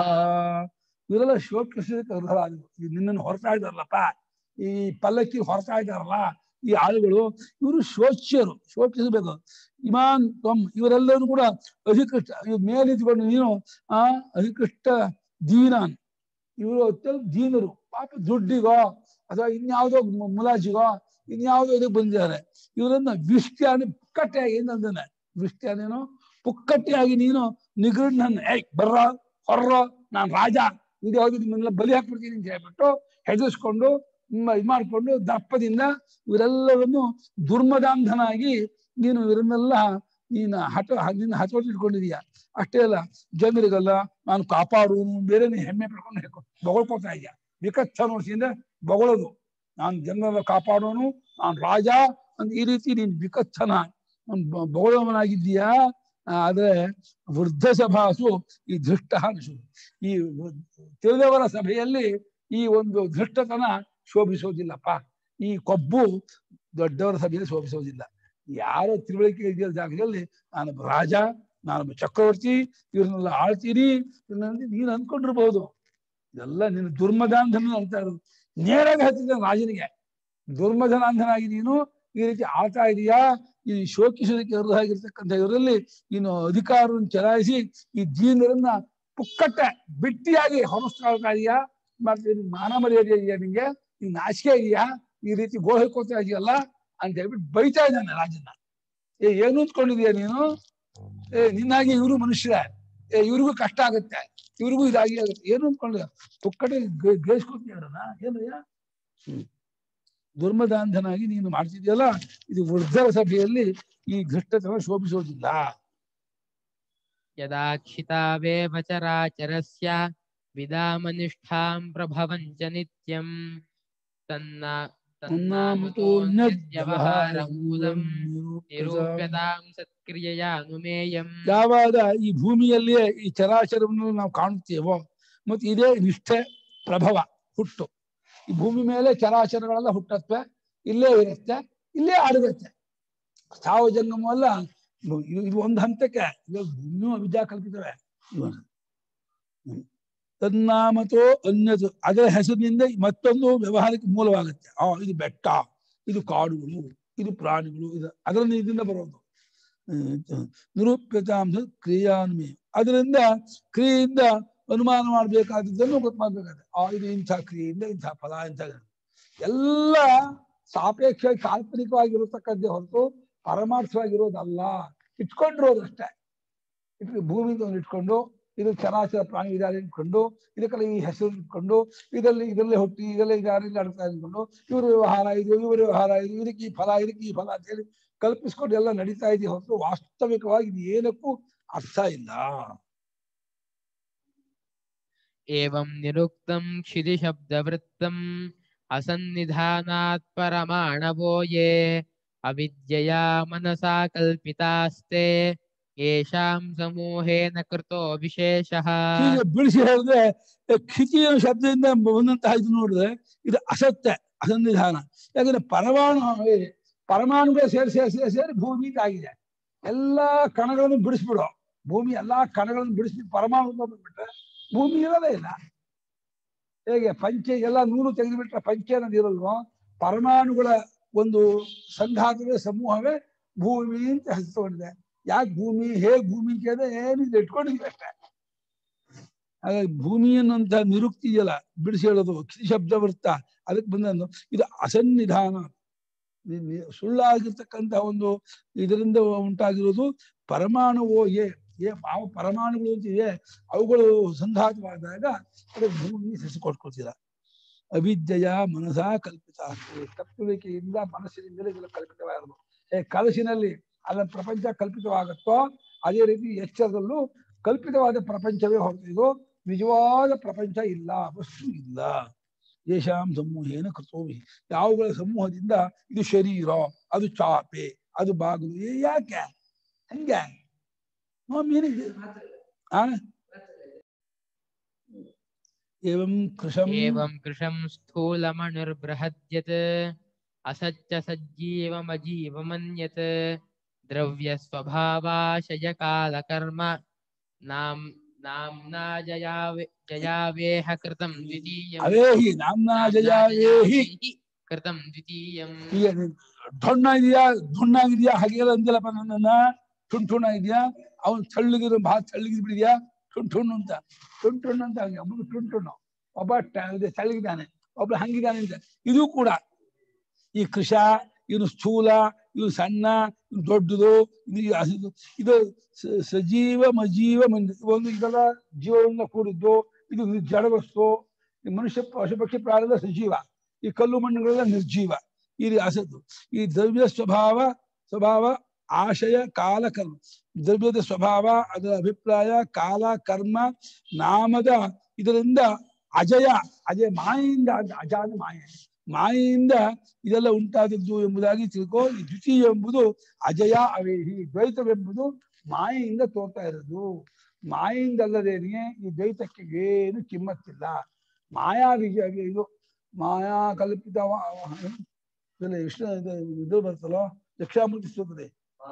ಇವರೆಲ್ಲ ಶೋಕಿಸೋದಕ್ಕೆ ಅರ್ಹರಾದ್ರು ಈ ನಿನ್ನನ್ನು ಹೊರತಾ ಇದಾರಲ್ಲಪ್ಪ ಈ ಪಲ್ಲಕ್ಕಿ ಹೊರತಾ ಇದಾರಲ್ಲ ಈ ಆಳುಗಳು ಇವರು ಶೋಚ್ಯರು ಶೋಕಿಸಬೇಕು ಇಮಾನ್ ತ್ವಮ್ ಇವರೆಲ್ಲರೂ ಕೂಡ ಅಧಿಕೃಷ್ಟ ಇವ್ರ ಮೇಲಿದ್ಕೊಂಡು ನೀನು ಆ ಅಧಿಕೃಷ್ಟ ದೀನಾನ್ ಇವರು ಅತ್ಯಂತ ದೀನರು ಪಾಪ ದುಡ್ಡಿಗೋ ಅಥವಾ ಇನ್ಯಾವುದೋ ಮು- ಮುಲಾಜಿಗೋ ಇನ್ಯಾವುದೋ ಇದಕ್ಕೆ ಬಂದಿದ್ದಾರೆ ಇವರನ್ನ ವಿಷ್ಟ್ಯಾನಿ ಪುಕ್ಕಟ್ಟೆಯಾಗಿ ಏನಂದಾನೆ ವಿಷ್ಟ್ಯಾನೇನೋ ಪುಕ್ಕಟ್ಟೆಯಾಗಿ ನೀನು ನಿಗೃಹನ್ ಏಯ್ ಬರ್ರ ಹೊರ್ರ ನಾನ್ ರಾಜ ಇದು ಯಾವ್ದು ನಿಮ್ಮನ್ನೆಲ್ಲ ಬಲಿ ಹಾಕ್ಬಿಡ್ತೀನಿ ಅಂತ ಹೇಳ್ಬಿಟ್ಟು ಹೆದರ್ಸ್ಕೊಂಡು ನಿಮ್ಮ ಇದ್ ಮಾಡ್ಕೊಂಡು ದಪ್ಪದಿಂದ ಇವರೆಲ್ಲರನ್ನು ದುರ್ಮದಾಂಧನಾಗಿ ನೀನು ಇವರನ್ನೆಲ್ಲ ನೀನು ಹಠ ನಿನ್ನ ಹತೋಟಿ ಇಟ್ಕೊಂಡಿದೀಯ ಅಷ್ಟೇ ಅಲ್ಲ ಜನರಿಗಲ್ಲ ನಾನು ಕಾಪಾಡುವನು ಬೇರೆ ನೀನ್ ಹೆಮ್ಮೆ ಪಡ್ಕೊಂಡು ಹೇಳ್ಕೊ ಬೊಗಳ್ಕೊತಾ ಇದೆಯಾ ವಿಕತ್ಸನೋಸಿಂದ ಬೊಗಳೋದು ನಾನು ಜನರ ಕಾಪಾಡೋನು ನಾನು ರಾಜ ಅಂತ ಈ ರೀತಿ ನೀನ್ ವಿಕತ್ಸನ ಬೊಗಳವನಾಗಿದ್ದೀಯಾ ಆದ್ರೆ ವೃದ್ಧ ಸಭಾಸು ಈ ಧೃಷ್ಟ ಅನಿಸು ಈ ವೃ- ತಿಳಿದವರ ಸಭೆಯಲ್ಲಿ ಈ ಒಂದು ಧೃಷ್ಟತನ ಶೋಭಿಸೋದಿಲ್ಲಪ್ಪ ಈ ಕೊಬ್ಬು ದೊಡ್ಡವರ ಸಭೆಯಲ್ಲಿ ಶೋಭಿಸೋದಿಲ್ಲ ಯಾರೋ ತಿಳುವಳಿಕೆ ಇದೆಯ ಜಾಗದಲ್ಲಿ ನಾನೊಬ್ಬ ರಾಜ ನಾನೊಬ್ಬ ಚಕ್ರವರ್ತಿ ಇವ್ರನ್ನೆಲ್ಲ ಆಳ್ತೀನಿ ಇವ್ರನ್ನ ನೀನು ಅಂದ್ಕೊಂಡಿರ್ಬೋದು ಇದೆಲ್ಲ ನಿನ್ನ ದುರ್ಮದಾಂಧನ ಅಂತ ಇರೋದು ನೇರಾಗಿ ಹೇಳ್ತಿದ್ದ ರಾಜನಿಗೆ ದುರ್ಮದನಾಂಧನಾಗಿ ನೀನು ಈ ರೀತಿ ಆಳ್ತಾ ಇದೀಯಾ ಈ ಶೋಕಿಸೋದಕ್ಕೆ ಅರ್ಹರಾಗಿರ್ತಕ್ಕಂಥ ಇವರಲ್ಲಿ ನೀನು ಅಧಿಕಾರವನ್ನು ಚಲಾಯಿಸಿ ಈ ದೀನರನ್ನ ಪುಕ್ಕಟ್ಟೆ ಬಿಟ್ಟಿಯಾಗಿ ಹೊರಸ್ತಾಳ್ತಾ ಇದೀಯಾ ಮತ್ತೆ ನಿನ್ ಮಾನ ಮರ್ಯಾದೆ ಇದೆಯಾ ನಿಂಗೆ ನಿನ್ ನಾಚಿಕೆ ಇದೆಯಾ ಈ ರೀತಿ ಗೋಳು ಹೇಳ್ಕೊತಾ ಇದೆಯಲ್ಲ ಅಂತ ಹೇಳ್ಬಿಟ್ಟು ಬೈತಾ ಇದ್ದಾನೆ ರಾಜನ ಏ ಏನು ಅಂದ್ಕೊಂಡಿದೀಯ ನೀನು ಏ ನಿನ್ನಾಗಿ ಇವರು ಮನುಷ್ಯ ಏ ಇವ್ರಿಗೂ ಕಷ್ಟ ಆಗುತ್ತೆ ಇವ್ರಿಗೂ ಇದಾಗಿ ಆಗುತ್ತೆ ಏನು ಅಂದ್ಕೊಂಡಿದ ಪುಕ್ಕಟೆ ಗ್ರಹಿಸ್ಕೊತೀಯರನ್ನ ಏನಯ್ಯ ಹ್ಮ್ ದುರ್ಮದಾಂಧನಾಗಿ ನೀನು ಮಾಡ್ತಿದ್ಯಲ್ಲ ಇದು ವೃದ್ಧರ ಸಭೆಯಲ್ಲಿ ಈ ಘಟ್ಟತನ ಶೋಭಿಸೋದಿಲ್ಲ यदाक्षितावेव चराचरस्य विदामनिष्ठां प्रभवं च नित्यं तन्ना तन्नामतोऽन्यद्व्यवहारमूलं निरूप्यतां सत्क्रिययानुमेयम् ಯಾವಾಗ ಈ ಭೂಮಿಯಲ್ಲಿಯೇ ಈ ಚರಾಚರವನ್ನು ನಾವು ಕಾಣುತ್ತೇವೋ ಮತ್ತು ಇದೇ ನಿಷ್ಠೆ ಪ್ರಭವ ಹುಟ್ಟು ಈ ಭೂಮಿ ಮೇಲೆ ಚರಾಚರಗಳೆಲ್ಲ ಹುಟ್ಟತ್ವೆ ಇಲ್ಲೇ ಇರುತ್ತೆ ಇಲ್ಲೇ ಅಡಗತ್ತೆ ಸಾವು ಜಂಗಮವಲ್ಲ ಇದು- ಇದು ಇದು ಒಂದು ಹಂತಕ್ಕೆ ಇದು ಇನ್ನೂ ಅವಿದ್ಯಾ ಕಲ್ಪಿತವೆ ಇವು. ಹ್ಮ್. ತನ್ನಾಮತೋ ಅನ್ಯದು ಅದರ ಹೆಸರಿನಿಂದ ಮತ್ತೊಂದು ವ್ಯವಹಾರಕ್ಕೆ ಮೂಲವಾಗುತ್ತೆ ಆ ಇದು ಬೆಟ್ಟ ಇದು ಕಾಡುಗಳು ಇದು ಪ್ರಾಣಿಗಳು ಇದು ಅದರ ಇದರಿಂದ ಬರೋದು ಹ್ಮ್. ನಿರೂಪ್ಯತಾಂಶ ಕ್ರಿಯಾನ್ವಯ ಅದರಿಂದ ಕ್ರಿಯೆಯಿಂದ ಅನುಮಾನ ಮಾಡಬೇಕಾದದ್ದನ್ನು ಗೊತ್ತು ಮಾಡ್ಬೇಕಾಗುತ್ತೆ ಆ ಇದು ಇಂಥ ಕ್ರಿಯೆಯಿಂದ ಇಂಥ ಫಲ ಇಂಥ ಎಲ್ಲ ಸಾಪೇಕ್ಷ ಕಾಲ್ಪನಿಕವಾಗಿರತಕ್ಕದ್ದೇ ಹೊರತು ಪರಮಾರ್ಥವಾಗಿರೋದಲ್ಲ ಇಟ್ಕೊಂಡಿರೋದಷ್ಟೇ ಇಟ್ಟು ಭೂಮಿ ಒಂದು ಇಟ್ಕೊಂಡು ಇದು ಚರಾಚರ ಪ್ರಾಣಿ ಇದಾರೆ ಇಟ್ಕೊಂಡು ಇದಕ್ಕೆಲ್ಲ ಈ ಹೆಸರು ಇಟ್ಕೊಂಡು ಇದರಲ್ಲಿ ಇದರಲ್ಲೇ ಹುಟ್ಟಿ ಇದರಲ್ಲೇ ಇದಾರೆ ಅಡ್ತಾ ಇಟ್ಕೊಂಡು ಇವ್ರ ವ್ಯವಹಾರ ಇದು ಇವ್ರ ವ್ಯವಹಾರ ಇದು ಇದಕ್ಕೆ ಈ ಫಲ ಇದಕ್ಕೆ ಈ ಫಲ ಅಂತ ಹೇಳಿ ಕಲ್ಪಿಸ್ಕೊಂಡು ಎಲ್ಲ ನಡೀತಾ ಇದೆ ಹೊರತು ವಾಸ್ತವಿಕವಾಗಿ ಇದು ಏನಕ್ಕೂ ಅರ್ಥ ಇಲ್ಲ एवं निरुक्तं क्षितिशब्दवृत्तम् असन्निधानात् परमाणवो ये अविद्यया मनसा कल्पितास्ते येषां समूहेन कृतो विशेषः ಹೀಗೆ ಬಿಡಿಸಿ ಹೇಳಿದ್ರೆ ಕ್ಷಿತಿಯ ಶಬ್ದದಿಂದ ಬಂದಂತಹ ಇದು ನೋಡಿದ್ರೆ ಇದು ಅಸತ್ಯ ಅಸನ್ನಿಧಾನ ಯಾಕಂದ್ರೆ ಪರಮಾಣು ಪರಮಾಣುಗಳು ಸೇರಿ ಸೇರಿ ಸೇರಿ ಸೇರಿ ಭೂಮಿ ಅಂತ ಆಗಿದೆ ಎಲ್ಲಾ ಕಣಗಳನ್ನು ಬಿಡಿಸ್ಬಿಡು ಭೂಮಿ ಎಲ್ಲಾ ಕಣಗಳನ್ನು ಬಿಡಿಸ್ಬಿಟ್ಟು ಪರಮಾಣು ಬಂದ್ಬಿಟ್ರೆ ಭೂಮಿ ಇರೋದೇ ಇಲ್ಲ ಹೇಗೆ ಪಂಚೆ ಎಲ್ಲ ನೂರು ತೆಗೆದುಬಿಟ್ರೆ ಪಂಚೆ ಅನ್ನೋದು ಇರಲ್ವೋ ಪರಮಾಣುಗಳ ಒಂದು ಸಂಘಾತದ ಸಮೂಹವೇ ಭೂಮಿ ಅಂತ ಹೆಸರು ತಗೊಂಡಿದೆ ಯಾಕೆ ಭೂಮಿ ಹೇಗ್ ಭೂಮಿ ಕೇಳಿದ್ರೆ ಏನಿದೆ ಇಟ್ಕೊಂಡಿದ್ವಿ ಅಷ್ಟೇ ಹಾಗಾಗಿ ಭೂಮಿ ಅನ್ನುವಂತ ನಿರುಕ್ತಿ ಇದೆಯಲ್ಲ ಬಿಡಿಸಿ ಹೇಳೋದು ಕ್ಷಿ ಶಬ್ದ ವೃತ್ತ ಅದಕ್ಕೆ ಬಂದ ಇದು ಅಸನ್ನಿಧಾನ ನಿ- ನಿ- ಸುಳ್ಳಾಗಿರ್ತಕ್ಕಂಥ ಒಂದು ಇದರಿಂದ ಉಂಟಾಗಿರೋದು ಪರಮಾಣುವೋ ಏ ಏ ಯಾವ ಪರಮಾಣುಗಳು ಅಂತ ಇದೆ ಅವುಗಳು ಸಂಘಾತವಾದಾಗ ಅದಕ್ಕೆ ಭೂಮಿ ಹೆಸರು ಕೊಟ್ಕೊಳ್ತೀರ ಅವಿದ್ಯೆಯ ಮನಸ ಕಲ್ಪಿತ ತಪ್ಪುವಿಕೆಯಿಂದ ಮನಸ್ಸಿನಿಂದಲೇ ಇದೆಲ್ಲ ಕಲ್ಪಿತವಾಗಿರೋದು ಏ ಕನಸಿನಲ್ಲಿ ಅಲ್ಲ ಪ್ರಪಂಚ ಕಲ್ಪಿತವಾಗುತ್ತೋ ಅದೇ ರೀತಿ ಎಚ್ಚರದಲ್ಲೂ ಕಲ್ಪಿತವಾದ ಪ್ರಪಂಚವೇ ಹೊರತು ಇದು ನಿಜವಾದ ಪ್ರಪಂಚ ಇಲ್ಲ ವಸ್ತು ಇಲ್ಲ ಯಶಾಂ ಸಮೂಹೇನ ಕೃತೋವಿ ಯಾವುಗಳ ಸಮೂಹದಿಂದ ಇದು ಶರೀರ ಅದು ಚಾಪೆ ಅದು ಬಾಗಿಲು ಏ ಯಾಕೆ ಹಂಗೆ ನೋ ಮೀನಿಂಗ್ ಆ ಏವಂ ಕೃಷಂ एवं कृशं स्थूलमणुर्बृहद्यत् असच्च सज्जीवमजीवमन्यत् द्रव्यस्वभावाशयकालकर्म नाम नाम्ना जयावे जयावेह कृतं द्वितीयम् ಅವೇಹಿ ನಾಮ್ನಾ ಜಯಾವೇಹಿ कृतं द्वितीयम् ಈಗ ನೀನ್ ಠೊಣ್ಣ ಇದೆಯಾ ಧುಣ್ಣಾಗಿದ್ಯಾ ಹಾಗೆಲ್ಲ ಅಂದಿಲ್ಲಪ್ಪ ನನ್ನನ್ನ ಟುಣ್ ಟುಣ್ಣ ಇದೆಯಾ ಅವನು ತಳ್ಳಗಿರೋ ಭಾಳ ತಳ್ಳಗಿದ್ ಬಿಡಿದ್ಯಾ ಟುಣ್ ಟುಣ್ಣು ಅಂತ ಟುಣ್ ಟುಣ್ಣು ಅಂತ ಹಂಗೆ ಒಬ್ಬ ಟುಣ್ ಟುಣ್ಣು ಒಬ್ಬ ಟ- ಇದು ತಳ್ಳಗಿದ್ದಾನೆ ಒಬ್ಬ ಹಂಗಿದ್ದಾನೆ ಅಂತ ಇದು ಕೂಡ ಈ ಕೃಷ ಇವನು ಸ್ಥೂಲ ಇವನು ಸಣ್ಣ ಇವ್ನು ದೊಡ್ಡದು ಇದು ಹಸಿದು ಇದು ಸ- ಸಜೀವ ಮಜೀವ ಮಂದಿ ಒಂದು ಇದೆಲ್ಲ ಜೀವದಿಂದ ಕೂಡಿದ್ದು ಇದು ಜಡ ವಸ್ತು ಈ ಮನುಷ್ಯ ಪಶು ಪಕ್ಷಿ ಪ್ರಾಣಿಗಳ ಸಜೀವ ಈ ಕಲ್ಲು ಮಣ್ಣುಗಳೆಲ್ಲ ನಿರ್ಜೀವ ಇದು ಅಸತ್ತು ಈ ದ್ರವ್ಯ ಸ್ವಭಾವ ಸ್ವಭಾವ ಆಶಯ ಕಾಲ ಕರ್ಮ ದ್ರವ್ಯದ ಸ್ವಭಾವ ಅದರ ಅಭಿಪ್ರಾಯ ಕಾಲ ಕರ್ಮ ನಾಮದ ಇದರಿಂದ ಅಜಯ ಅಜಯ ಮಾಯೆಯಿಂದ ಅಜ- ಅಜಾದ ಮಾಯೆ ಮಾಯೆಯಿಂದ ಇದೆಲ್ಲ ಉಂಟಾದದ್ದು ಎಂಬುದಾಗಿ ತಿಳ್ಕೋ ಈ ದ್ವಿತೀಯ ಎಂಬುದು ಅಜಯ ಅವೇಹಿ ದ್ವೈತವೆಂಬುದು ಮಾಯೆಯಿಂದ ತೋರ್ತಾ ಇರೋದು ಮಾಯೆಯಿಂದಲ್ಲದೇನೆ ಈ ದ್ವೈತಕ್ಕೆ ಏನು ಕಿಮ್ಮತ್ತಿಲ್ಲ ಮಾಯಾ ವಿಜಯ ಇದು ಮಾಯಾ ಕಲ್ಪಿತ ಇದೆಲ್ಲ ವಿಷ್ಣು ಇದು ಇದು ಬರ್ತಲ್ಲೋ ದಕ್ಷಾಮೂರ್ತಿ ಸ್ತೋತ್ರೆ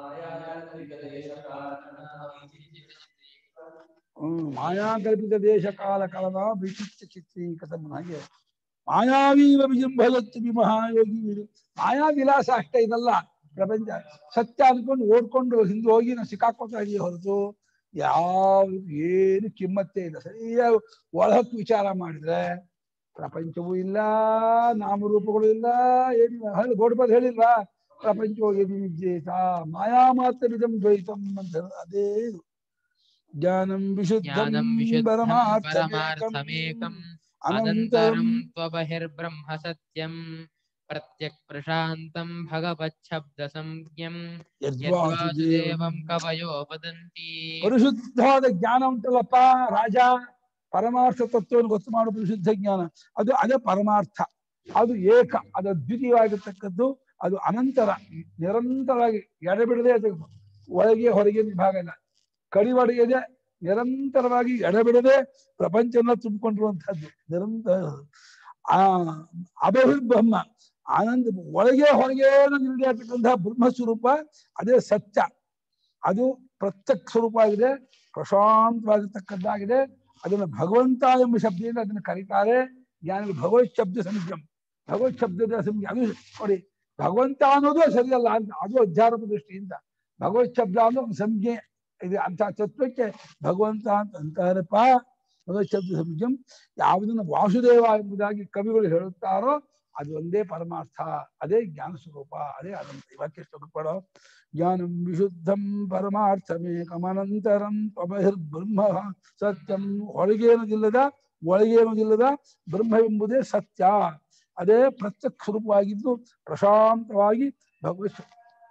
ಹ್ಮ್ ಮಾಯಾ ಕಲ್ಪಿತ ದೇಶ ಕಾಲ ಕಾಲದ ವಿಚಿತ್ರ ಚಿತ್ರೀಕೃತ ಹಾಗೆ ಮಾಯಾವೀವ ವಿಜೃಂಭಲತ್ತು ಮಹಾಯೋಗಿ ಇದು. ಮಾಯಾ ವಿಲಾಸ ಅಷ್ಟೇ ಇದಲ್ಲ ಪ್ರಪಂಚ ಸತ್ಯ ಅನ್ಕೊಂಡು ಓಡ್ಕೊಂಡು ಹಿಂದೆ ಹೋಗಿ ನಾವು ಸಿಕ್ಕಾಕೋತಾ ಇದೀವಿ ಹೊರತು ಯಾವ ಏನು ಕಿಮ್ಮತ್ತೇ ಇಲ್ಲ ಸರಿಯಾಗಿ ಒಳಹತ್ತು ವಿಚಾರ ಮಾಡಿದ್ರೆ ಪ್ರಪಂಚವೂ ಇಲ್ಲ ನಾಮರೂಪಗಳು ಇಲ್ಲ ಏನಿಲ್ಲ ಹೇಳಿ ಗೋಡ್ಬದ್ ಹೇಳಿಲ್ವಾ ಪ್ರಪಂಚವು ಯದಿ ವಿದ್ಯೇತ ಮಾಯಾ ಮಾತ್ರ ಇದಂ ದ್ವೈತಂ ಅಂತ ಹೇಳೋದು. ಅದೇ ಇದು ಜ್ಞಾನಂ ವಿಶುದ್ಧಂ ज्ञानं विशुद्धं ಪರಮಾರ್ಥಮೇಕಂ परमार्थमेकम् ಅನಂತರಂ अनन्तरं त्वबहिर्ब्रह्म सत्यं प्रत्यक् प्रशान्तं भगवच्छब्दसंज्ञं यद्वासुदेवं कवयो वदन्ति ಪರಿಶುದ್ಧವಾದ ಜ್ಞಾನ ಉಂಟಲ್ಲಪ್ಪ ರಾಜ ಪರಮಾರ್ಥ ತತ್ವವನ್ನು ಗೊತ್ತು ಮಾಡುವ ಪರಿಶುದ್ಧ ಜ್ಞಾನ ಅದು ಅದೇ ಪರಮಾರ್ಥ ಅದು ಏಕ ಅದು ಅದ್ವಿತೀಯವಾಗಿರ್ತಕ್ಕದ್ದು ಅದು ಅನಂತರ ನಿರಂತರವಾಗಿ ಎಡೆಬಿಡದೆ ಅದು ಒಳಗೆ ಹೊರಗೆ ವಿಭಾಗ ಇಲ್ಲ ಕಡಿವಡೆಯದೆ ನಿರಂತರವಾಗಿ ಎಡೆಬಿಡದೆ ಪ್ರಪಂಚನ ತುಂಬಿಕೊಂಡಿರುವಂತಹದ್ದು ನಿರಂತರ ಆ ಅಬಹಿರ್ಬ್ರಹ್ಮ ಆನಂದ ಒಳಗೆ ಹೊರಗೆ ನಿಲ್ಲಿರ್ತಕ್ಕಂತಹ ಬ್ರಹ್ಮ ಸ್ವರೂಪ ಅದೇ ಸತ್ಯ ಅದು ಪ್ರತ್ಯಕ್ಷ ಸ್ವರೂಪ ಆಗಿದೆ ಪ್ರಶಾಂತವಾಗಿರ್ತಕ್ಕದ್ದಾಗಿದೆ ಅದನ್ನು ಭಗವಂತ ಎಂಬ ಶಬ್ದದಿಂದ ಅದನ್ನು ಕರೀತಾರೆ ಜ್ಞಾನಿಗಳು ಭಗವತ್ ಶಬ್ದ ಸಂಜ್ಞಂ ಭಗವತ್ ಶಬ್ದದ ಸಂಜ್ಞೆ ಅದು ನೋಡಿ ಭಗವಂತ ಅನ್ನೋದು ಸರಿಯಲ್ಲ ಅಂತ ಅದು ಅಧ್ಯಾತ್ಮ ದೃಷ್ಟಿಯಿಂದ ಭಗವತ್ ಶಬ್ದ ಅನ್ನೋ ಒಂದು ಸಂಜ್ಞೆ ಇದೆ ಅಂತ ತತ್ವಕ್ಕೆ ಭಗವಂತ ಅಂತ ಅಂತಾರಪ್ಪ ಭಗವತ್ ಶಬ್ದ ಸಂಜ್ಞಂ ಯಾವುದನ್ನು ವಾಸುದೇವ ಎಂಬುದಾಗಿ ಕವಿಗಳು ಹೇಳುತ್ತಾರೋ ಅದು ಒಂದೇ ಪರಮಾರ್ಥ ಅದೇ ಜ್ಞಾನ ಸ್ವರೂಪ ಅದೇ ಅನಂತ ವಾಕ್ಯ ಶ್ಲೋಕ ಪಡೋ ಜ್ಞಾನಂ ವಿಶುದ್ಧಂ ಪರಮಾರ್ಥಮೇಕಮನಂತರಂ ಬ್ರಹ್ಮ ಸತ್ಯಂ ಹೊರಗೇನುದಿಲ್ಲದ ಒಳಗೇನುದಿಲ್ಲದ ಬ್ರಹ್ಮವೆಂಬುದೇ ಸತ್ಯ ಅದೇ ಪ್ರತ್ಯಕ್ಷ ಸ್ವರೂಪವಾಗಿದ್ದು ಪ್ರಶಾಂತವಾಗಿ ಭಗವತ್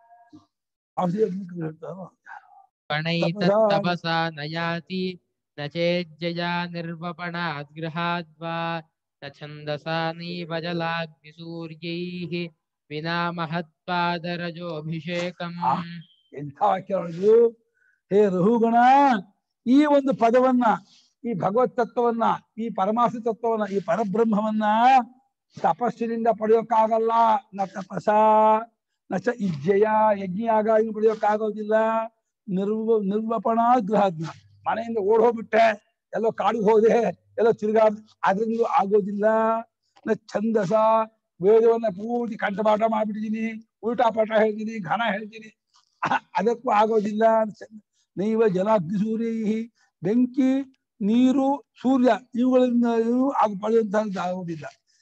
ವಾಸುದೇವ ಹೇಳ್ತಾರೋ पणैतत्तपसा न याति न चेज्जया निर्वपणात् गृहाद्वा न छन्दसा नैव जलाग्निसूर्यैः विना महत्पादरजोऽभिषेकम् ಆ. ಎಂಥ ವಾಕ್ಯ ನೋಡಿದ್ರು ಹೇ ರಹುಗಣ ಈ ಒಂದು ಪದವನ್ನ ಈ ಭಗವತ್ ತತ್ವವನ್ನ ಈ ಪರಮಾರ್ಥ ತತ್ವವನ್ನ ಈ ಪರಬ್ರಹ್ಮವನ್ನ ತಪಸ್ಸಿನಿಂದ ಪಡೆಯೋಕ್ಕಾಗಲ್ಲ ನ ತಪಸ ನ ಚ ಇಜ್ಜಯ ಯಜ್ಞಯಾಗ ಇನ್ನು ಪಡೆಯೋಕ್ಕಾಗೋದಿಲ್ಲ ನಿರ್ವ ನಿರ್ವಪಣ ಗೃಹಜ್ಞ ಮನೆಯಿಂದ ಓಡ್ ಹೋಗ್ಬಿಟ್ಟೆ ಎಲ್ಲೋ ಕಾಡಿಗೆ ಹೋದೆ ಎಲ್ಲೋ ತಿರುಗಾಡ್ ಅದರಿಂದ ಆಗೋದಿಲ್ಲ ನ ಛಂದಸ ವೇದವನ್ನ ಪೂರ್ತಿ ಕಂಠಪಾಠ ಮಾಡ್ಬಿಟ್ಟಿದೀನಿ ಉಲ್ಟಾ ಪಾಠ ಹೇಳ್ತೀನಿ ಘನ ಹೇಳ್ತೀನಿ ಅ- ಅದಕ್ಕೂ ಆಗೋದಿಲ್ಲ ನೈವ ಜಲಾಗ್ನಿ ಸೂರ್ಯ ಬೆಂಕಿ ನೀರು ಸೂರ್ಯ ಇವುಗಳಿಂದ ಇವು ಆಗ ಪಡೆಯುವಂತಹದ್ದು ಆಗೋದಿಲ್ಲ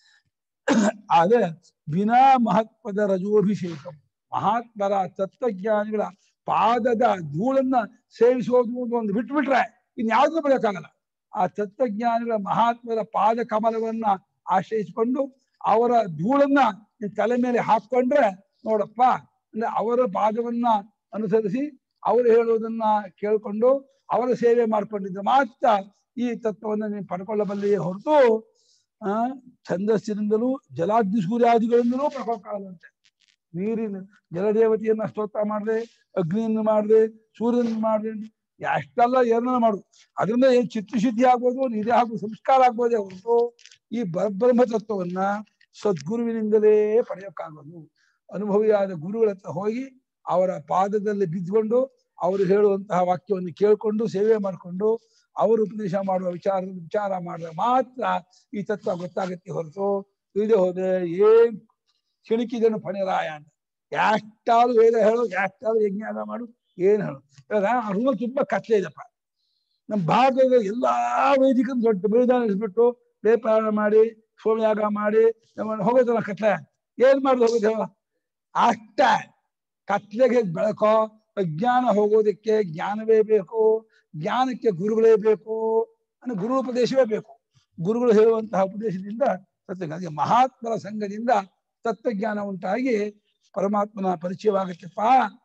ಆದ್ರೆ ವಿನಾ ಮಹತ್ವದ ರಜೋಭಿಷೇಕ ಮಹಾತ್ಮರ ತತ್ವಜ್ಞಾನಿಗಳ ಪಾದದ ಧೂಳನ್ನ ಸೇವಿಸೋದು ಅಂತ ಒಂದು ಬಿಟ್ಬಿಟ್ರೆ ಇನ್ಯಾವುದೂ ಬೆಳೆಯಕ್ಕಾಗಲ್ಲ ಆ ತತ್ವಜ್ಞಾನಿಗಳ ಮಹಾತ್ಮರ ಪಾದ ಕಮಲವನ್ನ ಆಶ್ರಯಿಸಿಕೊಂಡು ಅವರ ಧೂಳನ್ನ ನಿನ್ ತಲೆ ಮೇಲೆ ಹಾಕೊಂಡ್ರೆ ನೋಡಪ್ಪ ಅಂದ್ರೆ ಅವರ ಪಾದವನ್ನ ಅನುಸರಿಸಿ ಅವರು ಹೇಳುವುದನ್ನ ಕೇಳ್ಕೊಂಡು ಅವರ ಸೇವೆ ಮಾಡ್ಕೊಂಡಿದ್ರೆ ಮಾತ್ರ ಈ ತತ್ವವನ್ನ ನೀನು ಪಡ್ಕೊಳ್ಳಬಲ್ಲಿಯೇ ಹೊರತು ಆ ಛಂದಸ್ಸಿನಿಂದಲೂ ಜಲಾಗ್ನಿ ಸೂರ್ಯಾದಿಗಳಿಂದಲೂ ಪಡ್ಕೊಳಕ್ಕಾಗಲ್ಲಂತೆ ನೀರಿನ ಜಲದೇವತೆಯನ್ನ ಸ್ತೋತ್ರ ಮಾಡದೆ ಅಗ್ನಿಯನ್ನು ಮಾಡದೆ ಸೂರ್ಯನ ಮಾಡದೆ ಅಷ್ಟೆಲ್ಲ ಏನನ್ನ ಮಾಡು ಅದರಿಂದ ಏನ್ ಚಿತ್ತಶುದ್ಧಿ ಆಗ್ಬೋದು ನಿಧಿ ಆಗ್ಬೋದು ಸಂಸ್ಕಾರ ಆಗ್ಬೋದೇ ಹೊರತು ಈ ಪರಬ್ರಹ್ಮ ತತ್ವವನ್ನ ಸದ್ಗುರುವಿನಿಂದಲೇ ಪಡೆಯೋಕ್ಕಾಗೋದು ಅನುಭವಿಯಾದ ಗುರುಗಳ ಹತ್ರ ಹೋಗಿ ಅವರ ಪಾದದಲ್ಲಿ ಬಿದ್ದುಕೊಂಡು ಅವರು ಹೇಳುವಂತಹ ವಾಕ್ಯವನ್ನು ಕೇಳಿಕೊಂಡು ಸೇವೆ ಮಾಡಿಕೊಂಡು ಅವರು ಉಪದೇಶ ಮಾಡುವ ವಿಚಾರ ವಿಚಾರ ಮಾಡಿದ್ರೆ ಮಾತ್ರ ಈ ತತ್ವ ಗೊತ್ತಾಗತ್ತೆ ಹೊರತು ಇಲ್ಲದೆ ಹೋದ್ರೆ ಏನ್ ಕಿಣಕಿದನು ಫಣಿರಾಯ ಅಂತ ಎಷ್ಟಾದ್ರು ವೇದ ಹೇಳು ಎಷ್ಟಾದ್ರು ಯಜ್ಞಾನ ಮಾಡು ಏನ್ ಹೇಳು ಇವಾಗ ಆ ರೂಮಲ್ಲಿ ತುಂಬಾ ಕತ್ಲೆ ಇದೆಪ್ಪ ನಮ್ಮ ಭಾರತದ ಎಲ್ಲಾ ವೈದಿಕ ದೊಡ್ಡ ಬಲಿದಾನ ಇಸ್ಬಿಟ್ಟು ಬೇಪಾರ ಮಾಡಿ ಸೋಮಯಾಗ ಮಾಡಿ ನಮ್ಮನ್ನ ಹೋಗೋದಲ್ಲ ಕತ್ಲೆ ಏನ್ ಮಾಡುದು ಹೋಗೋದು ಹೇಳ ಅಷ್ಟ ಕತ್ಲೆಗೆ ಬೆಳಕೋ ಅಜ್ಞಾನ ಹೋಗೋದಕ್ಕೆ ಜ್ಞಾನವೇ ಬೇಕು ಜ್ಞಾನಕ್ಕೆ ಗುರುಗಳೇ ಬೇಕು ಅಂದ್ರೆ ಗುರು ಉಪದೇಶವೇ ಬೇಕು ಗುರುಗಳು ಹೇಳುವಂತಹ ಉಪದೇಶದಿಂದ ತತ್ವ ಅದಕ್ಕೆ ಮಹಾತ್ಮರ ಸಂಘದಿಂದ ತತ್ವಜ್ಞಾನ ಉಂಟಾಗಿ ಪರಮಾತ್ಮನ ಪರಿಚಯವಾಗತ್ತಪ್ಪ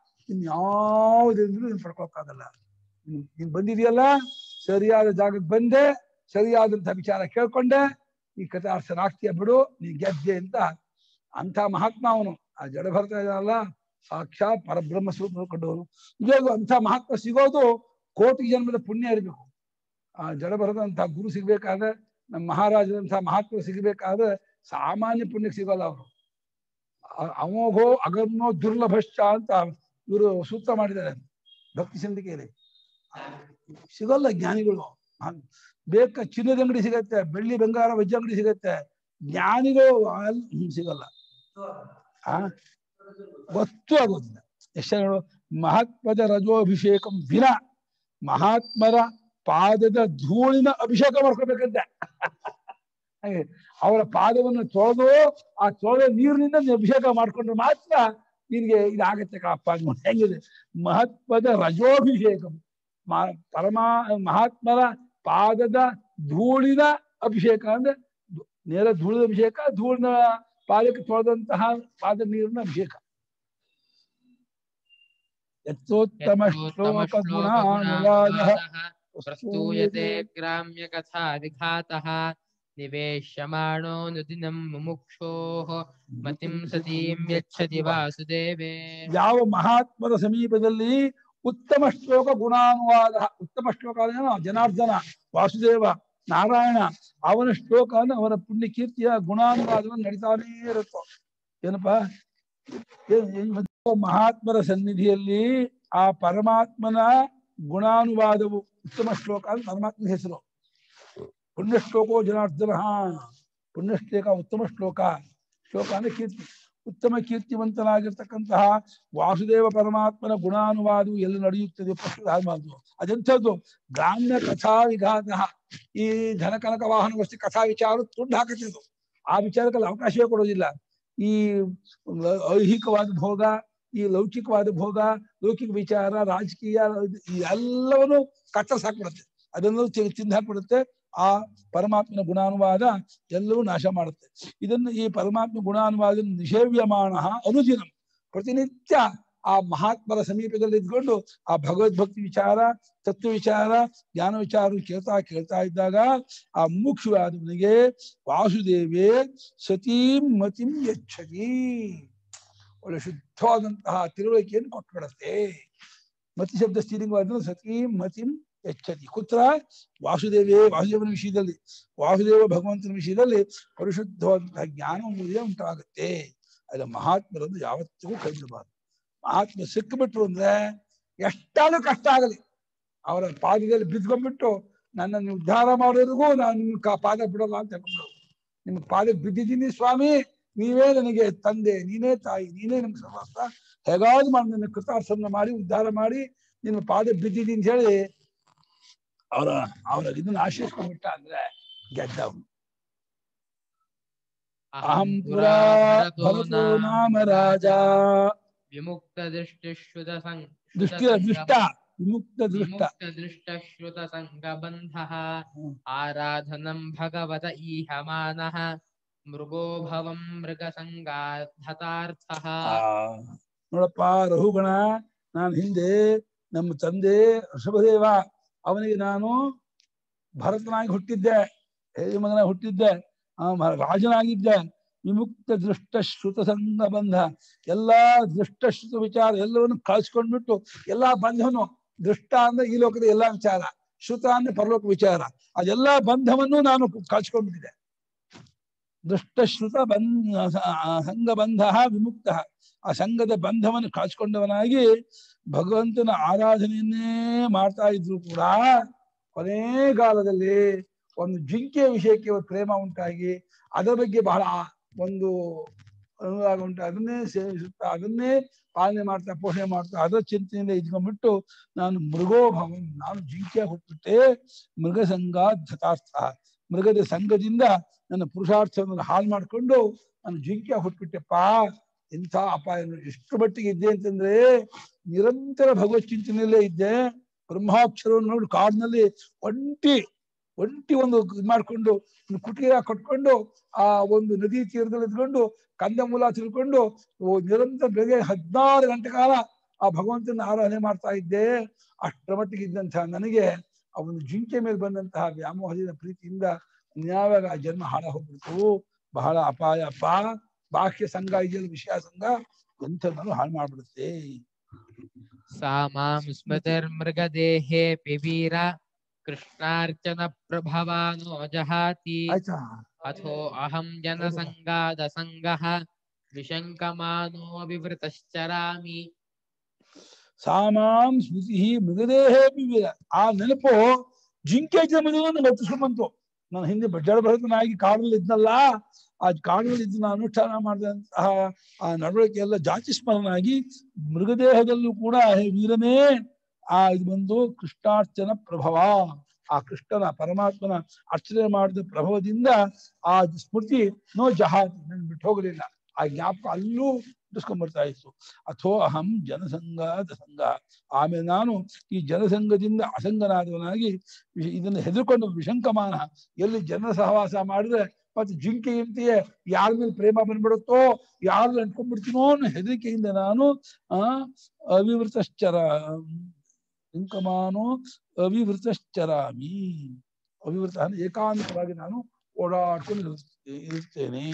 ಇನ್ಯಾವುದ್ರಿಂದಲೂ ನೀನು ಪಡ್ಕೊಳಕ್ಕಾಗಲ್ಲ ನೀನ್- ನೀನ್ ಬಂದಿದೆಯಲ್ಲ ಸರಿಯಾದ ಜಾಗಕ್ಕೆ ಬಂದೆ ಸರಿಯಾದಂತಹ ವಿಚಾರ ಕೇಳ್ಕೊಂಡೆ ಈ ಕಥಾರ್ಥನಾಗ್ತೀಯ ಬಿಡು ನೀ ಗೆದ್ದೆ ಅಂತ ಅಂಥ ಮಹಾತ್ಮ ಅವನು ಆ ಜಡ ಭರ್ತ ಇದಾನಲ್ಲ ಸಾಕ್ಷಾತ್ ಪರಬ್ರಹ್ಮ ಸ್ವರೂಪ ನೋಡ್ಕೊಂಡವನು ನಿಜವಾಗ್ಲೂ ಅಂಥ ಮಹಾತ್ಮ ಸಿಗೋದು ಕೋಟಿ ಜನ್ಮದ ಪುಣ್ಯ ಇರಬೇಕು ಆ ಜಡ ಭರದಂಥ ಗುರು ಸಿಗ್ಬೇಕಾದ್ರೆ ನಮ್ಮ ಮಹಾರಾಜರಂತಹ ಮಹಾತ್ಮ ಸಿಗಬೇಕಾದ್ರೆ ಸಾಮಾನ್ಯ ಪುಣ್ಯಕ್ಕೆ ಸಿಗೋಲ್ಲ ಅವರು ಅಮೋಘೋ ಅಗಮ್ನೋ ದುರ್ಲಭಶ್ಚ ಅಂತ ಇವರು ಸೂತ್ರ ಮಾಡಿದ್ದಾರೆ ಭಕ್ತಿ ಸಂಧಿಕೆಯಲ್ಲಿ ಸಿಗಲ್ಲ ಜ್ಞಾನಿಗಳು ಹ- ಬೇಕ ಚಿನ್ನದ ಅಂಗಡಿ ಸಿಗತ್ತೆ ಬೆಳ್ಳಿ ಬಂಗಾರ ವಜ್ರ ಅಂಗಡಿ ಸಿಗತ್ತೆ ಜ್ಞಾನಿಗಳು ಅಲ್- ಹ್ಮ್, ಸಿಗಲ್ಲ ಆ ಗೊತ್ತೂ ಆಗೋದಿಲ್ಲ ಎಷ್ಟು ಹೇಳು ಮಹಾತ್ಮದ ರಜೋಭಿಷೇಕಂ ವಿನ ಮಹಾತ್ಮರ ಪಾದದ ಧೂಳಿನ ಅಭಿಷೇಕ ಮಾಡ್ಕೋಬೇಕಂತೆ ಹಾಗೆ ಅವರ ಪಾದವನ್ನು ತೊಳೆದು ಆ ತೊಳೆದ ನೀರಿನಿಂದ ನೀನು ಅಭಿಷೇಕ ಮಾಡ್ಕೊಂಡ್ರೆ ಮಾತ್ರ ನಿನ್ಗೆ ಇದಾಗತ್ತೆ ಕಣಪ್ಪ ಅಂದ್ಕೊಂಡು ಹೆಂಗಿದೆ ಮಹತ್ವದ ರಜೋಭಿಷೇಕ ಮ- ಪರಮಾ ಮಹಾತ್ಮರ ಪಾದದ ಧೂಳಿನ ಅಭಿಷೇಕ ಅಂದ್ರೆ ಧೂ- ನೇರ ಧೂಳಿನ ಅಭಿಷೇಕ ಧೂಳಿನ ಪಾದಕ್ಕೆ ತೊಳೆದಂತಹ ಪಾದ ನೀರಿನ ಅಭಿಷೇಕ ಯಥೋತ್ತಮ ಶ್ಲೋಕ ಗುಣಾನುವಾದ प्रस्तूयते ग्राम्यकथादिघातः निवेश्यमाणो नुदिनं मुमुक्षोः मतिं सतीं यच्छति वासुदेवे ಯಾವ ಮಹಾತ್ಮರ ಸಮೀಪದಲ್ಲಿ ಉತ್ತಮ ಶ್ಲೋಕ ಗುಣಾನುವಾದ ಉತ್ತಮ ಶ್ಲೋಕ ಅಂದ್ರೆ ಏನು? ಜನಾರ್ದನ ವಾಸುದೇವ ನಾರಾಯಣ ಅವನ ಶ್ಲೋಕವನ್ನು ಅವನ ಪುಣ್ಯ ಕೀರ್ತಿಯ ಗುಣಾನುವಾದವನ್ನು ನಡೀತಾನೇ ಇರುತ್ತೋ ಏನಪ್ಪಾ ಏನ್- ಏನ್ ಗೊತ್ತಾ? ಮಹಾತ್ಮರ ಸನ್ನಿಧಿಯಲ್ಲಿ ಆ ಪರಮಾತ್ಮನ ಗುಣಾನುವಾದವು ಉತ್ತಮ ಶ್ಲೋಕ ಅಂತ ಪರಮಾತ್ಮನ ಹೆಸರು ಪುಣ್ಯ ಶ್ಲೋಕೋ ಜನಾರ್ದನ ಪುಣ್ಯ ಶ್ಲೋಕ ಉತ್ತಮ ಶ್ಲೋಕ ಶ್ಲೋಕ ಅಂದ್ರೆ ಕೀರ್ತಿ ಉತ್ತಮ ಕೀರ್ತಿವಂತನಾಗಿರ್ತಕ್ಕಂತಹ ವಾಸುದೇವ ಪರಮಾತ್ಮನ ಗುಣಾನುವಾದವು ಎಲ್ಲಿ ನಡೆಯುತ್ತದೆ ಪಶುರಾಮಾದು ಅದೆಂಥದ್ದು ಗ್ರಾಮ್ಯ ಕಥಾ ವಿಘಾತ ಈ ಧನ ಕನಕ ವಾಹನ ವಸ್ತು ಕಥಾ ವಿಚಾರ ತುಂಡು ಹಾಕುತ್ತಿದ್ದು ಆ ವಿಚಾರಕ್ಕೆಲ್ಲ ಅವಕಾಶವೇ ಕೊಡೋದಿಲ್ಲ ಈ ಐಹಿಕವಾದ ಭೋಗ ಈ ಲೌಕಿಕವಾದ ಭೋಗ ಲೌಕಿಕ ವಿಚಾರ ರಾಜಕೀಯ ಈ ಎಲ್ಲವನ್ನು ಕತ್ತರಿಸಿ ಹಾಕ್ಬಿಡುತ್ತೆ ಅದನ್ನು ತಿ- ತಿಂದು ಹಾಕ್ಬಿಡುತ್ತೆ ಆ ಪರಮಾತ್ಮನ ಗುಣಾನುವಾದ ಎಲ್ಲವೂ ನಾಶ ಮಾಡುತ್ತೆ ಇದನ್ನು ಈ ಪರಮಾತ್ಮ ಗುಣಾನುವಾದ ನಿಷೇವ್ಯಮಾನ ಅನುದಿನಂ ಪ್ರತಿನಿತ್ಯ ಆ ಮಹಾತ್ಮರ ಸಮೀಪದಲ್ಲಿ ಇದ್ಕೊಂಡು ಆ ಭಗವದ್ಭಕ್ತಿ ವಿಚಾರ ತತ್ವ ವಿಚಾರ ಜ್ಞಾನ ವಿಚಾರ ಕೇಳ್ತಾ ಕೇಳ್ತಾ ಇದ್ದಾಗ ಆ ಮುಖ್ಯವಾದವನಿಗೆ ವಾಸುದೇವೇ ಸತೀಂ ಮತಿಂ ಯಚ್ಛತಿ ಒಳ್ಳೆ ಶುದ್ಧವಾದಂತಹ ತಿಳುವಳಿಕೆಯನ್ನು ಕೊಟ್ಬಿಡತ್ತೆ ಮತಿ ಶಬ್ದ ಸ್ಥಿರಂಗವಾದ ಸತೀಂ ಮತಿಂ ಯಚ್ಛತಿ ಕುತ್ರ ವಾಸುದೇವೇ ವಾಸುದೇವನ ವಿಷಯದಲ್ಲಿ ವಾಸುದೇವ ಭಗವಂತನ ವಿಷಯದಲ್ಲಿ ಪರಿಶುದ್ಧವಾದಂತಹ ಜ್ಞಾನ ಉದಯ ಉಂಟಾಗುತ್ತೆ ಅಲ್ಲ ಮಹಾತ್ಮರನ್ನು ಯಾವತ್ತಿಗೂ ಕೈ ಬಿಡಬಾರ್ದು ಮಹಾತ್ಮ ಸಿಕ್ಕಿಬಿಟ್ರು ಅಂದ್ರೆ ಎಷ್ಟಾದ್ರೂ ಕಷ್ಟ ಆಗಲಿ ಅವರ ಪಾದದಲ್ಲಿ ಬಿದ್ಕೊಂಡ್ಬಿಟ್ಟು ನನ್ನನ್ನು ಉದ್ಧಾರ ಮಾಡೋರಿಗೂ ನಾನು ನಿಮ್ಮ ಕಾ- ಪಾದ ಬಿಡಲ್ಲ ಅಂತ ಹೇಳ್ಕೊಂಡು ನಿಮ್ಮ ಪಾದಕ್ಕೆ ಬಿದ್ದಿದ್ದೀನಿ ಸ್ವಾಮಿ ನೀವೇ ನನಗೆ ತಂದೆ ನೀನೇ ತಾಯಿ ನೀನೇ ನಮ್ಗೆ ಸರ್ವಸ್ವ ಹೇಗಾದ್ರು ಮಾಡಿ ನನ್ನ ಕೃತಾರ್ಥನ ಮಾಡಿ ಉದ್ಧಾರ ಮಾಡಿ ನಿಮ್ಮ ಪಾದ ಬಿದ್ದಿದ್ದೀನಿ ಅಂತ ಹೇಳಿ ಅವರ ಅವರ ಇದನ್ನ ಆಶ್ರಯಿಸ್ಕೊಂಡ್ಬಿಟ್ಟ ಅಂದ್ರೆ ಗೆದ್ದವನು ಅಹಂ ಪುರಾ ಭವತೋ ನಾಮ ರಾಜ ವಿಮುಕ್ತ ದೃಷ್ಟಿಶ್ರುತ ದೃಷ್ಟಿಯ ದೃಷ್ಟ ವಿಮುಕ್ತ ದೃಷ್ಟ ವಿಮುಕ್ತ ದೃಷ್ಟ ಶ್ರುತ ಸಂಗಬಂಧ ಹ್ಮ್. ಆರಾಧನಂ ಭಗವತ ಈಹಮಾನಃ ಮೃಗೋ ಭವಂ ಮೃಗ ಸಂಗಾಧತಾರ್ಥ ಆ, ನೋಡಪ್ಪ ರಹುಗಣ ನಾನು ಹಿಂದೆ ನಮ್ಮ ತಂದೆ ಋಷಭದೇವ ಅವನಿಗೆ ನಾನು ಭರತನಾಗಿ ಹುಟ್ಟಿದ್ದೆ ಹೇಳಿ ಮಗನಾಗಿ ಹುಟ್ಟಿದ್ದೆ ಆ ಮ- ರಾಜನಾಗಿದ್ದೆ ವಿಮುಕ್ತ ದೃಷ್ಟ ಶ್ರುತ ಸಂಗ ಬಂಧ ಎಲ್ಲಾ ದೃಷ್ಟ ಶ್ರುತ ವಿಚಾರ ಎಲ್ಲವನ್ನು ಕಳ್ಸ್ಕೊಂಡ್ಬಿಟ್ಟು ಎಲ್ಲಾ ಬಂಧವನ್ನು ದೃಷ್ಟ ಅಂದ್ರೆ ಈ ಲೋಕದ ಎಲ್ಲಾ ವಿಚಾರ ಶ್ರುತ ಅಂದ್ರೆ ಪರಲೋಕ ವಿಚಾರ ಅದೆಲ್ಲಾ ಬಂಧವನ್ನು ನಾನು ಕಳ್ಸ್ಕೊಂಡ್ಬಿಟ್ಟಿದ್ದೆ ದೃಷ್ಟಶ್ರುತ ಬಂಧ ಸಂಘಬಂಧ ವಿಮುಕ್ತ ಆ ಸಂಘದ ಬಂಧವನ್ನು ಕಾಚ್ಕೊಂಡವನಾಗಿ ಭಗವಂತನ ಆರಾಧನೆಯನ್ನೇ ಮಾಡ್ತಾ ಇದ್ರು ಕೂಡ ಕೊನೆಗಾಲದಲ್ಲಿ ಒಂದು ಜಿಂಕೆಯ ವಿಷಯಕ್ಕೆ ಒಂದು ಪ್ರೇಮ ಉಂಟಾಗಿ ಅದರ ಬಗ್ಗೆ ಬಹಳ ಒಂದು ಅನುರಾಗ ಉಂಟು ಅದನ್ನೇ ಸೇವಿಸುತ್ತಾ ಅದನ್ನೇ ಪಾಲನೆ ಮಾಡ್ತಾ ಪೋಷಣೆ ಮಾಡ್ತಾ ಅದರ ಚಿಂತೆಯಿಂದ ಇದ್ಕೊಂಡ್ಬಿಟ್ಟು ನಾನು ಮೃಗೋಭವನ್ ನಾನು ಜಿಂಕೆ ಹುಟ್ಬಿಟ್ಟೆ ಮೃಗ ಸಂಘ ಧತಾರ್ಥ ಮೃಗದ ಸಂಘದಿಂದ ನನ್ನ ಪುರುಷಾರ್ಥವನ್ನು ಹಾಳು ಮಾಡ್ಕೊಂಡು ನಾನು ಜಿಂಕೆ ಹುಟ್ಬಿಟ್ಟೆಪ್ಪ ಇಂಥ ಅಪಾಯ ನೋಡಿ. ಎಷ್ಟು ಮಟ್ಟಿಗೆ ಇದ್ದೆ ಅಂತಂದ್ರೆ ನಿರಂತರ ಭಗವತ್ ಚಿಂತನೆಯಲ್ಲೇ ಇದ್ದೆ ಬ್ರಹ್ಮಾಕ್ಷರವನ್ನು ನೋಡಿ ಕಾಡಿನಲ್ಲಿ ಒಂಟಿ ಒಂಟಿ ಒಂದು ಇದ್ ಮಾಡ್ಕೊಂಡು ಒಂದು ಕುಟೀರ ಕಟ್ಕೊಂಡು ಆ ಒಂದು ನದಿ ತೀರದಲ್ಲಿ ಇದ್ಕೊಂಡು ಕಂದಮೂಲ ತಿಳ್ಕೊಂಡು ಓ ನಿರಂತರ ಬೆಳಗ್ಗೆ ಹದಿನಾರು ಗಂಟೆ ಕಾಲ ಆ ಭಗವಂತನ ಆರಾಧನೆ ಮಾಡ್ತಾ ಇದ್ದೆ ಅಷ್ಟರ ಮಟ್ಟಿಗೆ ಇದ್ದಂತಹ ನನಗೆ ಆ ಒಂದು ಜಿಂಕೆ ಮೇಲೆ ಬಂದಂತಹ ವ್ಯಾಮೋಹದಿಂದ ಪ್ರೀತಿಯಿಂದ ಯಾವಾಗ ಆ ಜನ್ಮ ಹಾಳ ಹೋಗ್ಬಿಡ್ತು ಬಹಳ ಅಪಾಯ ಅಪ್ಪ ಬಾಹ್ಯ ಸಂಘ ಇದೆಯಲ್ಲ ವಿಷಯ ಸಂಘ ಎಂಥದನ್ನು ಹಾಳು ಮಾಡ್ಬಿಡುತ್ತೆ सा मां स्मृतिर्मृगदेहे पिबीर कृष्णार्चन प्रभवानो जहाति ಆಯ್ತಾ अथो अहं जनसङ्गादसङ्गः विशङ्कमानो विवृतश्चरामि ಸಾಮಾಂ ಸ್ಮೃತಿ ಮೃಗದೇಹೇ ಬಿವಿರ ಆ ನೆನಪು ಜಿಂಕೆ ಜನ್ಮದಿಂದ ಬತ್ತಿಸ್ಕೊಂಡ್ ಬಂತು ನಾನು ಹಿಂದೆ ಜಡ ಭರತನಾಗಿ ಕಾಡಲ್ಲಿ ಇದ್ನಲ್ಲ ಆ ಕಾಡಲ್ಲಿ ಇದ್ದು ನಾನು ಅನುಷ್ಠಾನ ಮಾಡಿದಂತಹ ಆ ನಡವಳಿಕೆ ಎಲ್ಲ ಜಾತಿ ಸ್ಮರಣಾಗಿ ಮೃಗದೇಹದಲ್ಲೂ ಕೂಡ ಹೇ ವೀರನೇ ಆ ಇದು ಬಂದು ಕೃಷ್ಣಾರ್ಚನ ಪ್ರಭವ ಆ ಕೃಷ್ಣನ ಪರಮಾತ್ಮನ ಅರ್ಚನೆ ಮಾಡಿದ ಪ್ರಭವದಿಂದ ಆ ಸ್ಮೃತಿ ನೋ ಜಹಾತಿ ನನ್ ಬಿಟ್ಟು ಹೋಗಲಿಲ್ಲ ಆ ಜ್ಞಾಪಕ ಅಲ್ಲೂ ಬರ್ತಾ ಇತ್ತು ಅಥೋ ಅಹಂ ಜನಸಂಘಾದ ಸಂಘ ಆಮೇಲೆ ನಾನು ಈ ಜನಸಂಘದಿಂದ ಅಸಂಗನಾದವನಾಗಿ ವಿಷ- ಇದನ್ನು ಹೆದರ್ಕೊಂಡು ವಿಶಂಕಮಾನ ಎಲ್ಲಿ ಜನ ಸಹವಾಸ ಮಾಡಿದ್ರೆ ಮತ್ತೆ ಜಿಂಕೆ ಇರ್ತೀಯೇ ಯಾರ ಮೇಲೆ ಪ್ರೇಮ ಬಂದ್ಬಿಡುತ್ತೋ ಯಾರು ಅಂಟ್ಕೊಂಡ್ಬಿಡ್ತೀನೋ ಅನ್ನೋ ಹೆದರಿಕೆಯಿಂದ ನಾನು ಆ ಅವಿವೃತಶ್ಚರ ವಿಶಂಕಮಾನೋ ಅವಿವೃತಶ್ಚರಾಮಿ ಅವಿವೃತ ಅಂದ್ರೆ ಏಕಾಂತವಾಗಿ ನಾನು ಓಡಾಡ್ಕೊಂಡು ಇರು- ಇರುತ್ತೇನೆ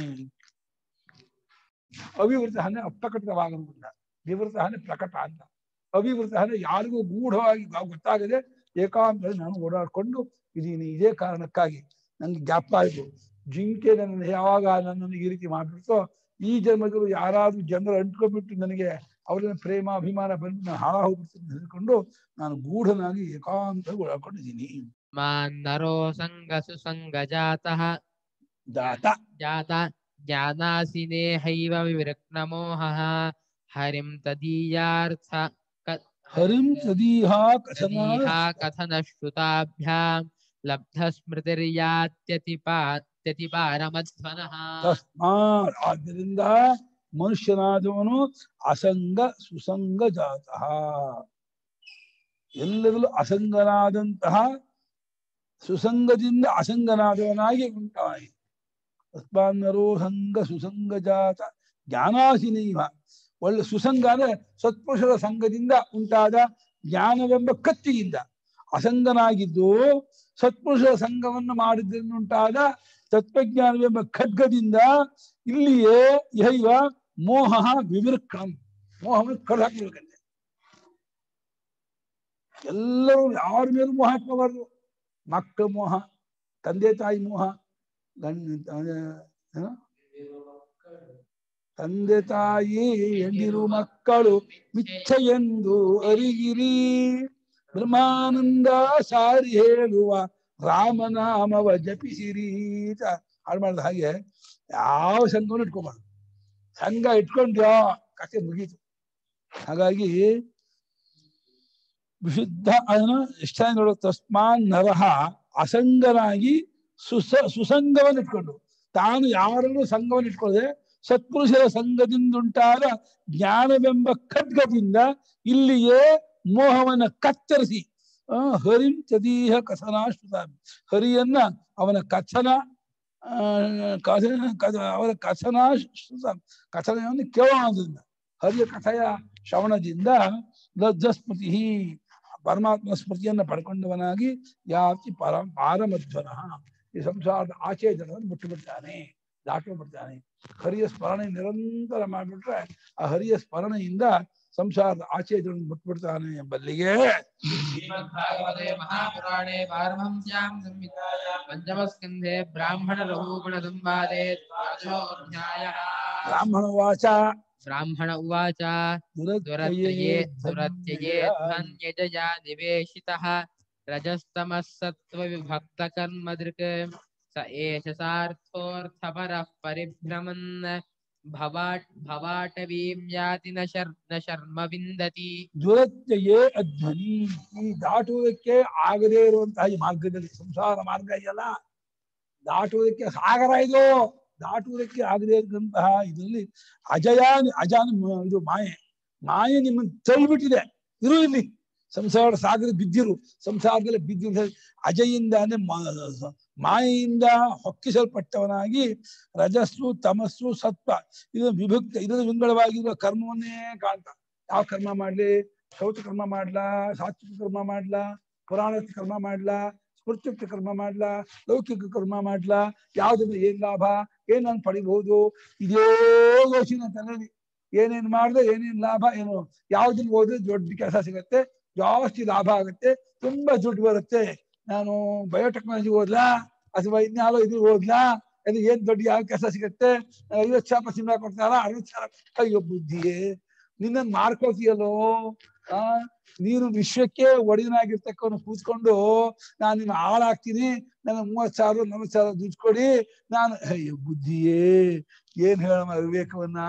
ಅವಿವೃತ ಅಂದ್ರೆ ಅಪ್ರಕಟವಾಗುವುದಿಲ್ಲ ವಿವೃತ ಅಂದ್ರೆ ಪ್ರಕಟ ಅಂತ ಅವಿವೃತ ಅಂದ್ರೆ ಯಾರಿಗೂ ಗೂಢವಾಗಿ ಗೊ- ಗೊತ್ತಾಗದೆ ಏಕಾಂತದಲ್ಲಿ ನಾನು ಓಡಾಡ್ಕೊಂಡು ಇದೀನಿ ಇದೇ ಕಾರಣಕ್ಕಾಗಿ ನಂಗೆ ಜ್ಞಾಪಕ ಆಯ್ತು ಜಿಂಕೆ ನನ್ನ ಯಾವಾಗ ನನ್ನನ್ನು ಈ ರೀತಿ ಮಾಡ್ಬಿಡ್ತೋ ಈ ಜನ್ಮದಲ್ಲೂ ಯಾರಾದ್ರೂ ಜನರು ಅಂಟ್ಕೊಂಡ್ಬಿಟ್ಟು ನನಗೆ ಅವರ ಪ್ರೇಮ ಅಭಿಮಾನ ಬಂದು ನಾನು ಹಾಳ ಹೋಗ್ಬಿಡ್ತೀನಿ ಅಂತ ಹೇಳ್ಕೊಂಡು ನಾನು ಗೂಢನಾಗಿ ಏಕಾಂತ ಉಳ್ಕೊಂಡಿದ್ದೀನಿ ಮಾನ್ನರೋ ಸಂಗ ಸುಸಂಗ ಜಾತಃ ಜಾತ ಜಾತ ಜ್ಞಾನಾಸಿನೇ ಹೈವ ವಿರಕ್ನಮೋಹಃ ಹರಿಂ ತದೀಯಾರ್ಥ ಕ- ಹರಿಂ ಸದೀಹಾ ಕಥನ ತದೀಹಾ ಕಥನ ಶ್ರುತಾಭ್ಯಾಂ ಲಬ್ಧ ಸ್ಮೃತಿರ್ಯಾತ್ಯತಿಪಾ ತ್ಯತಿಪಾರಮಧ್ವನಃ ತಸ್ಮಾತ್ ಆದ್ದರಿಂದ ಮನುಷ್ಯನಾದವನು ಅಸಂಗ ಸುಸಂಗ ಜಾತಃ ಎಲ್ಲರಲ್ಲೂ ಅಸಂಗನಾದಂತಹ ಸುಸಂಗದಿಂದ ಅಸಂಗನಾದವನಾಗಿ ಉಂಟಾಯಿ ತಸ್ಮಾನ್ನರೋ ಸಂಗ ಸುಸಂಗ ಜಾತ ಜ್ಞಾನಾಸಿನೈವ ಒಳ್ಳೆ ಸುಸಂಗ ಅಂದ್ರೆ ಸತ್ಪುರುಷರ ಸಂಘದಿಂದ ಉಂಟಾದ ಜ್ಞಾನವೆಂಬ ಕತ್ತಿಯಿಂದ ಅಸಂಗನಾಗಿದ್ದು ಸತ್ಪುರುಷರ ಸಂಘವನ್ನು ಮಾಡಿದ್ರಿಂದ ಉಂಟಾದ ತತ್ವಜ್ಞಾನವೆಂಬ ಖಡ್ಗದಿಂದ ಇಲ್ಲಿಯೇ ಇಹೈವ ಮೋಹ ವಿವೃಕ್ಷಣಂ ಮೋಹವನ್ನು ಕಡ್ದು ಹಾಕ್ಬೇಕಂತೆ ಎಲ್ಲರೂ ಯಾರ ಮೇಲೂ ಮೋಹ ಹಾಕಬಾರ್ದು ಮಕ್ಕಳ ಮೋಹ ತಂದೆ ತಾಯಿ ಮೋಹ ಗಂಡ ಏನು? ತಂದೆ ತಾಯಿ ಎಂದಿರು ಮಕ್ಕಳು ಮಿಚ್ಚ ಎಂದು ಅರಿಗಿರಿ ಬ್ರಹ್ಮಾನಂದ ಸಾರಿ ಹೇಳುವ ರಾಮನಾಮವ ಜಪಿಸಿರಿ ಅಂತ ಹಾಡು ಮಾಡಿದ ಹಾಗೆ ಯಾವ ಸಂಘವನ್ನು ಇಟ್ಕೊಬಾರ್ದು ಸಂಘ ಇಟ್ಕೊಂಡ್ಯೋ ಕಥೆ ಮುಗೀತು ಹಾಗಾಗಿ ವಿಶುದ್ಧ ಅದನ್ನ ಇಷ್ಟ ನೋಡೋ ತಸ್ಮಾನ್ ನರಹ ಅಸಂಗನಾಗಿ ಸುಸ ಸುಸಂಗವನ್ನು ಇಟ್ಕೊಂಡು ತಾನು ಯಾರಲ್ಲೂ ಸಂಘವನ್ನು ಇಟ್ಕೊಳ್ಳದೆ ಸತ್ಪುರುಷರ ಸಂಘದಿಂದುಂಟಾದ ಜ್ಞಾನವೆಂಬ ಖಡ್ಗದಿಂದ ಇಲ್ಲಿಯೇ ಮೋಹವನ್ನ ಕತ್ತರಿಸಿ ಆ, ಹರಿಂ ಚದೀಹ ಕಥನಾಶ್ರುತ ಹರಿಯನ್ನ ಅವನ ಕಥನ ಆ, ಕಥನ ಕಥ- ಅವರ ಕಥನಾಶ್ರುತ ಕಥನವನ್ನು ಕೇಳೋದ್ರಿಂದ ಹರಿಯ ಕಥೆಯ ಶ್ರವಣದಿಂದ ಲಜ್ಜ ಸ್ಮೃತಿ ಪರಮಾತ್ಮ ಸ್ಮೃತಿಯನ್ನ ಪಡ್ಕೊಂಡವನಾಗಿ ಯಾತಿ ಪರ ಪಾರಮಧ್ವನ ಈ ಸಂಸಾರದ ಆಚೆ ಜನರನ್ನು ಬಿಟ್ಟು ಬಿಡ್ತಾನೆ ದಾಟು ಬಿಡ್ತಾನೆ ಹರಿಯ ಸ್ಮರಣೆ ನಿರಂತರ ಮಾಡಿಬಿಟ್ರೆ ಆ ಹರಿಯ ಸ್ಮರಣೆಯಿಂದ ಸಂಸಾರದ ಆಚೆ ಜನರನ್ನು ಬಿಟ್ಬಿಡ್ತಾನೆ ಎಂಬಲ್ಲಿಗೆ श्रीमद्भागवते महापुराणे पारमहंस्यां संहितायां पञ्चमस्कन्धे ब्राह्मणरघुगुणसंवादे द्वादशोऽध्यायः ಬ್ರಾಹ್ಮಣ ವಾಚ ब्राह्मण उवाच दुरत्यये दुरत्यये ध्वन्यजया निवेशितः रजस्तमः सत्त्वविभक्तकर्मदृक् स एष सार्थोऽर्थपरः परिभ्रमन् भवाट् भवाटवीं याति न शर् न शर्म विन्दति ದುರತ್ಯಯೇ ಅಧ್ವನಿ ಈ ದಾಟುವುದಕ್ಕೆ ಆಗದೇ ಇರುವಂತಹ ಈ ಮಾರ್ಗದಲ್ಲಿ ಸಂಸಾರ ಮಾರ್ಗ ಇದೆಯಲ್ಲ ದಾಟುವುದಕ್ಕೆ ಸಾಗರ ಇದು ದಾಟುವುದಕ್ಕೆ ಆಗದೇ ಇರುವಂತಹ ಇದರಲ್ಲಿ ಅಜಯ ಅಜಾನ ಮ- ಇದು ಮಾಯೆ ಮಾಯೆ ನಿಮ್ಮನ್ನು ತಳ್ಳಿಬಿಟ್ಟಿದೆ ಇರು ಇಲ್ಲಿ ಸಂಸಾರ ಸಾಗರ ಬಿದ್ದಿರು ಸಂಸಾರದಲ್ಲಿ ಬಿದ್ದಿರು ಅಜಯಿಂದ ಅಂದ್ರೆ ಮಾ- ಮಾಯೆಯಿಂದ ಹೊಕ್ಕಿಸಲ್ಪಟ್ಟವನಾಗಿ ರಜಸ್ಸು ತಮಸ್ಸು ಸತ್ವ ಇದು ವಿಭಕ್ತ ಇದರ ವಿಂಗಳವಾಗಿರುವ ಕರ್ಮವನ್ನೇ ಕಾಣ್ತಾ ಯಾವ ಕರ್ಮ ಮಾಡ್ಲಿ ಶೌಚ ಕರ್ಮ ಮಾಡ್ಲಾ ಸಾತ್ವಿಕ ಕರ್ಮ ಮಾಡ್ಲಾ ಪುರಾಣೋಕ್ತ ಕರ್ಮ ಮಾಡ್ಲಾ ಸ್ಮೃತ್ಯುಕ್ತ ಕರ್ಮ ಮಾಡ್ಲಾ ಲೌಕಿಕ ಕರ್ಮ ಮಾಡ್ಲಾ ಯಾವ್ದ್ರಿಂದ ಏನ್ ಲಾಭ ಏನ್ ನಾನು ಪಡಿಬಹುದು ಇದೇ ಯೋಚನೆ ತಲೆಯಲ್ಲಿ ಏನೇನ್ ಮಾಡ್ದೆ ಏನೇನ್ ಲಾಭ ಏನು ಯಾವ್ದನ್ನ ಓದಿದ್ರೆ ದೊಡ್ಡ ಕೆಲಸ ಸಿಗತ್ತೆ ಜಾಸ್ತಿ ಲಾಭ ಆಗುತ್ತೆ ತುಂಬಾ ದುಡ್ಡು ಬರುತ್ತೆ ನಾನು ಬಯೋಟೆಕ್ನಾಲಜಿ ಓದ್ಲಾ ಅಥವಾ ಇನ್ಯಾವುದೋ ಇದು ಓದ್ಲಾ ಅದು ಏನ್ ದೊಡ್ಡ ಯಾವ ಕೆಲಸ ಸಿಗತ್ತೆ ಐವತ್ತು ಸಾವಿರ ಸಿನಿಮಾ ಕೊಡ್ತಾರ ಅರವತ್ತು ಸಾವಿರ ಅಯ್ಯೋ ಬುದ್ಧಿಯೇ ನಿನ್ನನ್ ಮಾರ್ಕೋತೀಯಲ್ಲೋ ಆ ನೀನು ವಿಶ್ವಕ್ಕೆ ಒಡೆಯನಾಗಿರ್ತಕ್ಕವನು ಕೂತ್ಕೊಂಡು ನಾನು ನಿನ್ನ ಹಾಳಾಗ್ತೀನಿ ನನಗೆ ಮೂವತ್ ಸಾವಿರ ನಲವತ್ತು ಸಾವಿರ ದುಡ್ಡು ಕೊಡಿ ನಾನು ಅಯ್ಯೋ ಬುದ್ಧಿಯೇ ಏನ್ ಹೇಳಮ್ಮ ವಿವೇಕವನ್ನ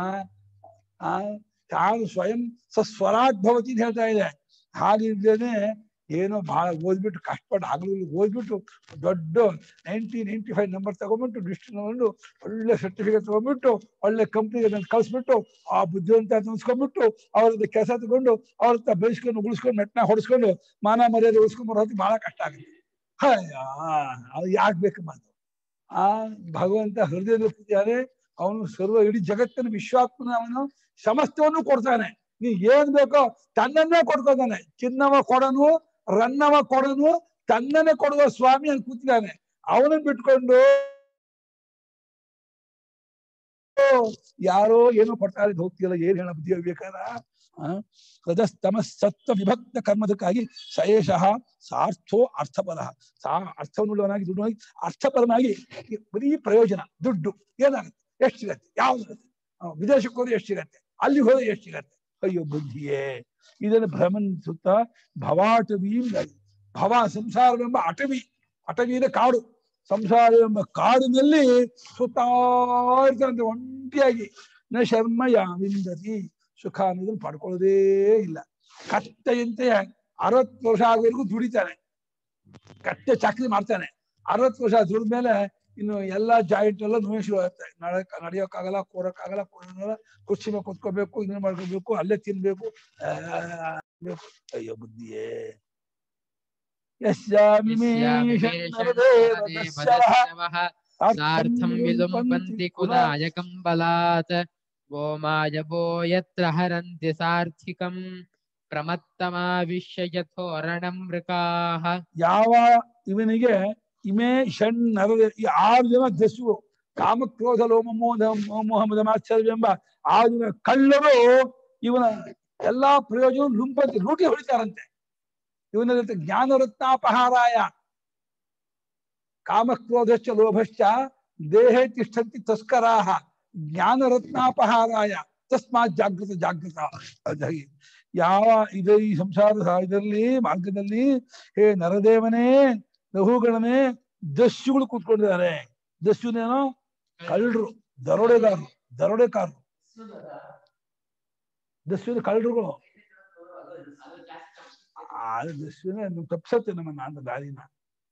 ಆ ತಾನು ಸ್ವಯಂ ಸಸ್ವರಾಟ್ ಭವತಿ ಅಂತ ಹೇಳ್ತಾ ಇದೆ ಹಾಗಿದ್ದೇನೆ ಏನೋ ಬಹಳ ಓದ್ಬಿಟ್ಟು ಕಷ್ಟಪಟ್ಟು ಹಗಲು ಓದ್ಬಿಟ್ಟು ದೊಡ್ಡ ನೈಂಟಿ ನೈಂಟಿ ಫೈವ್ ನಂಬರ್ ತಗೊಂಡ್ಬಿಟ್ಟು ಡಿಸ್ಟ್ರಿಕ್ಟ್ ತಗೊಂಡು ಒಳ್ಳೆ ಸರ್ಟಿಫಿಕೇಟ್ ತಗೊಂಡ್ಬಿಟ್ಟು ಒಳ್ಳೆ ಕಂಪ್ನಿಗೆ ನಾನು ಕಳ್ಸ್ಬಿಟ್ಟು ಆ ಬುದ್ಧಿವಂತ ಅನ್ಸ್ಕೊಂಡ್ಬಿಟ್ಟು ಅವ್ರದ್ದು ಕೆಲಸ ತಗೊಂಡು ಅವ್ರ ಹತ್ರ ಬೆಳೆಸ್ಕೊಂಡು ಉಳಿಸ್ಕೊಂಡು ನೆಟ್ನ ಹೊಡಿಸ್ಕೊಂಡು ಮಾನ ಮರ್ಯಾದೆ ಉಳಿಸ್ಕೊಂಡು ಬರೋದು ಬಹಳ ಕಷ್ಟ ಆಗುತ್ತೆ ಹಯ್ಯ ಅದು ಯಾಕೆ ಬೇಕು ಮಾತು ಆ ಭಗವಂತ ಹೃದಯದಲ್ಲಿ ಕೂತಿದ್ದಾನೆ ಅವನು ಸರ್ವ ಇಡೀ ಜಗತ್ತಿನ ವಿಶ್ವಾತ್ಮನ ಅವನು ಸಮಸ್ತವನ್ನು ಕೊಡ್ತಾನೆ ನೀ ಏನ್ ಬೇಕೋ ತನ್ನನ್ನೇ ಕೊಡ್ಕೋತಾನೆ ಚಿನ್ನವ ಕೊಡನು ರನ್ನವ ಕೊಡನು ತನ್ನನ್ನೇ ಕೊಡುವ ಸ್ವಾಮಿ ಅಂತ ಕೂತಿದ್ದಾನೆ ಅವನನ್ನ ಬಿಟ್ಕೊಂಡು ಯಾರೋ ಏನೋ ಕೊಡ್ತಾರೆ ಇದು ಹೋಗ್ತಿಯಲ್ಲ ಏನ್ ಹೇಳ ಬುದ್ಧಿ ಬೇಕಾದ ರಜಸ್ತಮ ಸತ್ವ ವಿಭಕ್ತ ಕರ್ಮದಕ್ಕಾಗಿ ಸಯೇಷಃ ಸಾರ್ಥೋ ಅರ್ಥಪರ ಸಾ ಅರ್ಥವನ್ನುಳ್ಳವನಾಗಿ ದುಡ್ಡು ಅರ್ಥಪರನಾಗಿ ಈ ಬರೀ ಪ್ರಯೋಜನ ದುಡ್ಡು ಏನಾಗುತ್ತೆ ಎಷ್ಟು ಸಿಗತ್ತೆ ಯಾವ್ದು ಸಿಗತ್ತೆ ಆ, ವಿದೇಶಕ್ಕೆ ಹೋದ್ರೆ ಎಷ್ಟು ಸಿಗತ್ತೆ ಅಲ್ಲಿ ಹೋದ್ರೆ ಎಷ್ಟು ಸಿಗತ್ತೆ ಅಯ್ಯೋ ಬುದ್ಧಿಯೇ ಇದನ್ನು ಭ್ರಮನ್ ಸುತ್ತ ಭವಾಟವಿ ಭವ ಸಂಸಾರವೆಂಬ ಅಟವಿ ಅಟವಿ ಇದೆ ಕಾಡು ಸಂಸಾರ ಎಂಬ ಕಾಡಿನಲ್ಲಿ ಸುತ್ತಾ ಇರ್ತಾನಂತೆ ಒಂಟಿಯಾಗಿ ನ ಶರ್ಮ ಯಾವಿಂದತಿ ಸುಖ ಅನ್ನೋದನ್ನ ಪಡ್ಕೊಳ್ಳೋದೇ ಇಲ್ಲ ಕತ್ತೆಯಂತೆ ಅರವತ್ತು ವರ್ಷ ಆಗೋವರೆಗೂ ದುಡಿತಾನೆ ಕತ್ತೆ ಚಾಕ್ರಿ ಮಾಡ್ತಾನೆ ಅರವತ್ತು ವರ್ಷ ದುಡಿದ್ಮೇಲೆ ಇನ್ನು ಎಲ್ಲಾ ಜಾಯಿಂಟ್ ಎಲ್ಲ ನೋವು ಶುರು ಆಗುತ್ತೆ ನಡಕ್ ನಡೆಯೋಕ್ಕಾಗಲ್ಲ ಕೂರಕ್ಕಾಗಲ್ಲ ಕೂರಕ್ಕಾಗಲ್ಲ ಕುರ್ಚಿ ಮೇಲೆ ಕುತ್ಕೋಬೇಕು ಇದನ್ನ ಮಾಡ್ಕೋಬೇಕು ಅಲ್ಲೇ ತಿನ್ಬೇಕು ಆ, ಬೇಕು. ಅಯ್ಯೋ ಬುದ್ಧಿಯೇ ಯಸ್ಯಾಮಿಮೇಷ ಯಸ್ಯಾಮಿಮೇಷನ್ನರದೇವದಸ್ಯರಃ ಸಾರ್ಥಂ ವಿಲುಂಪಂತಿ ಕುಲಾಯಕಂ ಬಲಾತ್ ಗೋಮಾಯವೋ ಯತ್ರ ಹರಂತಿ ಸಾರ್ಥಿಕಂ ಪ್ರಮತ್ತಮಾವಿಶ್ಯ ಯಥೋರಣಂ ಮೃಕಾಃ ಯಾವ ಇವನಿಗೆ ಇಮೇ ಷಣ್ ನರದ ಈ ಆರು ಜನ ದಸ್ಯು ಕಾಮಕ್ರೋಧ ಲೋಮ ಮೋಹ ಮೋಹ ಮದ ಮಾತ್ಸರ್ಯ ಎಂಬ ಆರು ಜನ ಕಳ್ಳರು ಇವನ ಎಲ್ಲಾ ಪ್ರಯೋಜನ ಲುಂಪಂತೆ ಲೂಟಿ ಹೊಡಿತಾರಂತೆ ಇವನ ಜ್ಞಾನರತ್ನಾಪಹಾರಾಯ ಕಾಮಕ್ರೋಧಶ್ಚ ಲೋಭಶ್ಚ ದೇಹೇ ತಿಷ್ಠಂತಿ ತಸ್ಕರಾಹ ಜ್ಞಾನರತ್ನಾಪಹಾರಾಯ ತಸ್ಮಾತ್ ಜಾಗೃತ ಜಾಗೃತ ಅದಾಗಿ ಯಾವ ಇದ ಈ ಸಂಸಾರ ಸ- ಇದರಲ್ಲಿ ಮಾರ್ಗದಲ್ಲಿ ಹೇ ನರದೇವನೇ ರಹುಗಳನ್ನೇ ದಸ್ಯುಗಳು ಕೂತ್ಕೊಂಡಿದ್ದಾರೆ ದಸ್ಯುನೇನೋ ಕಳ್ಳರು ದರೋಡೆಗಾರರು ದರೋಡೆಕಾರರು ದಸ್ಯು ಕಳ್ಳರುಗಳು ಆ ದಸ್ಯುನೇ ತಪ್ಸತ್ತೆ ನಮ್ಮ ಅಂತ ದಾರಿನ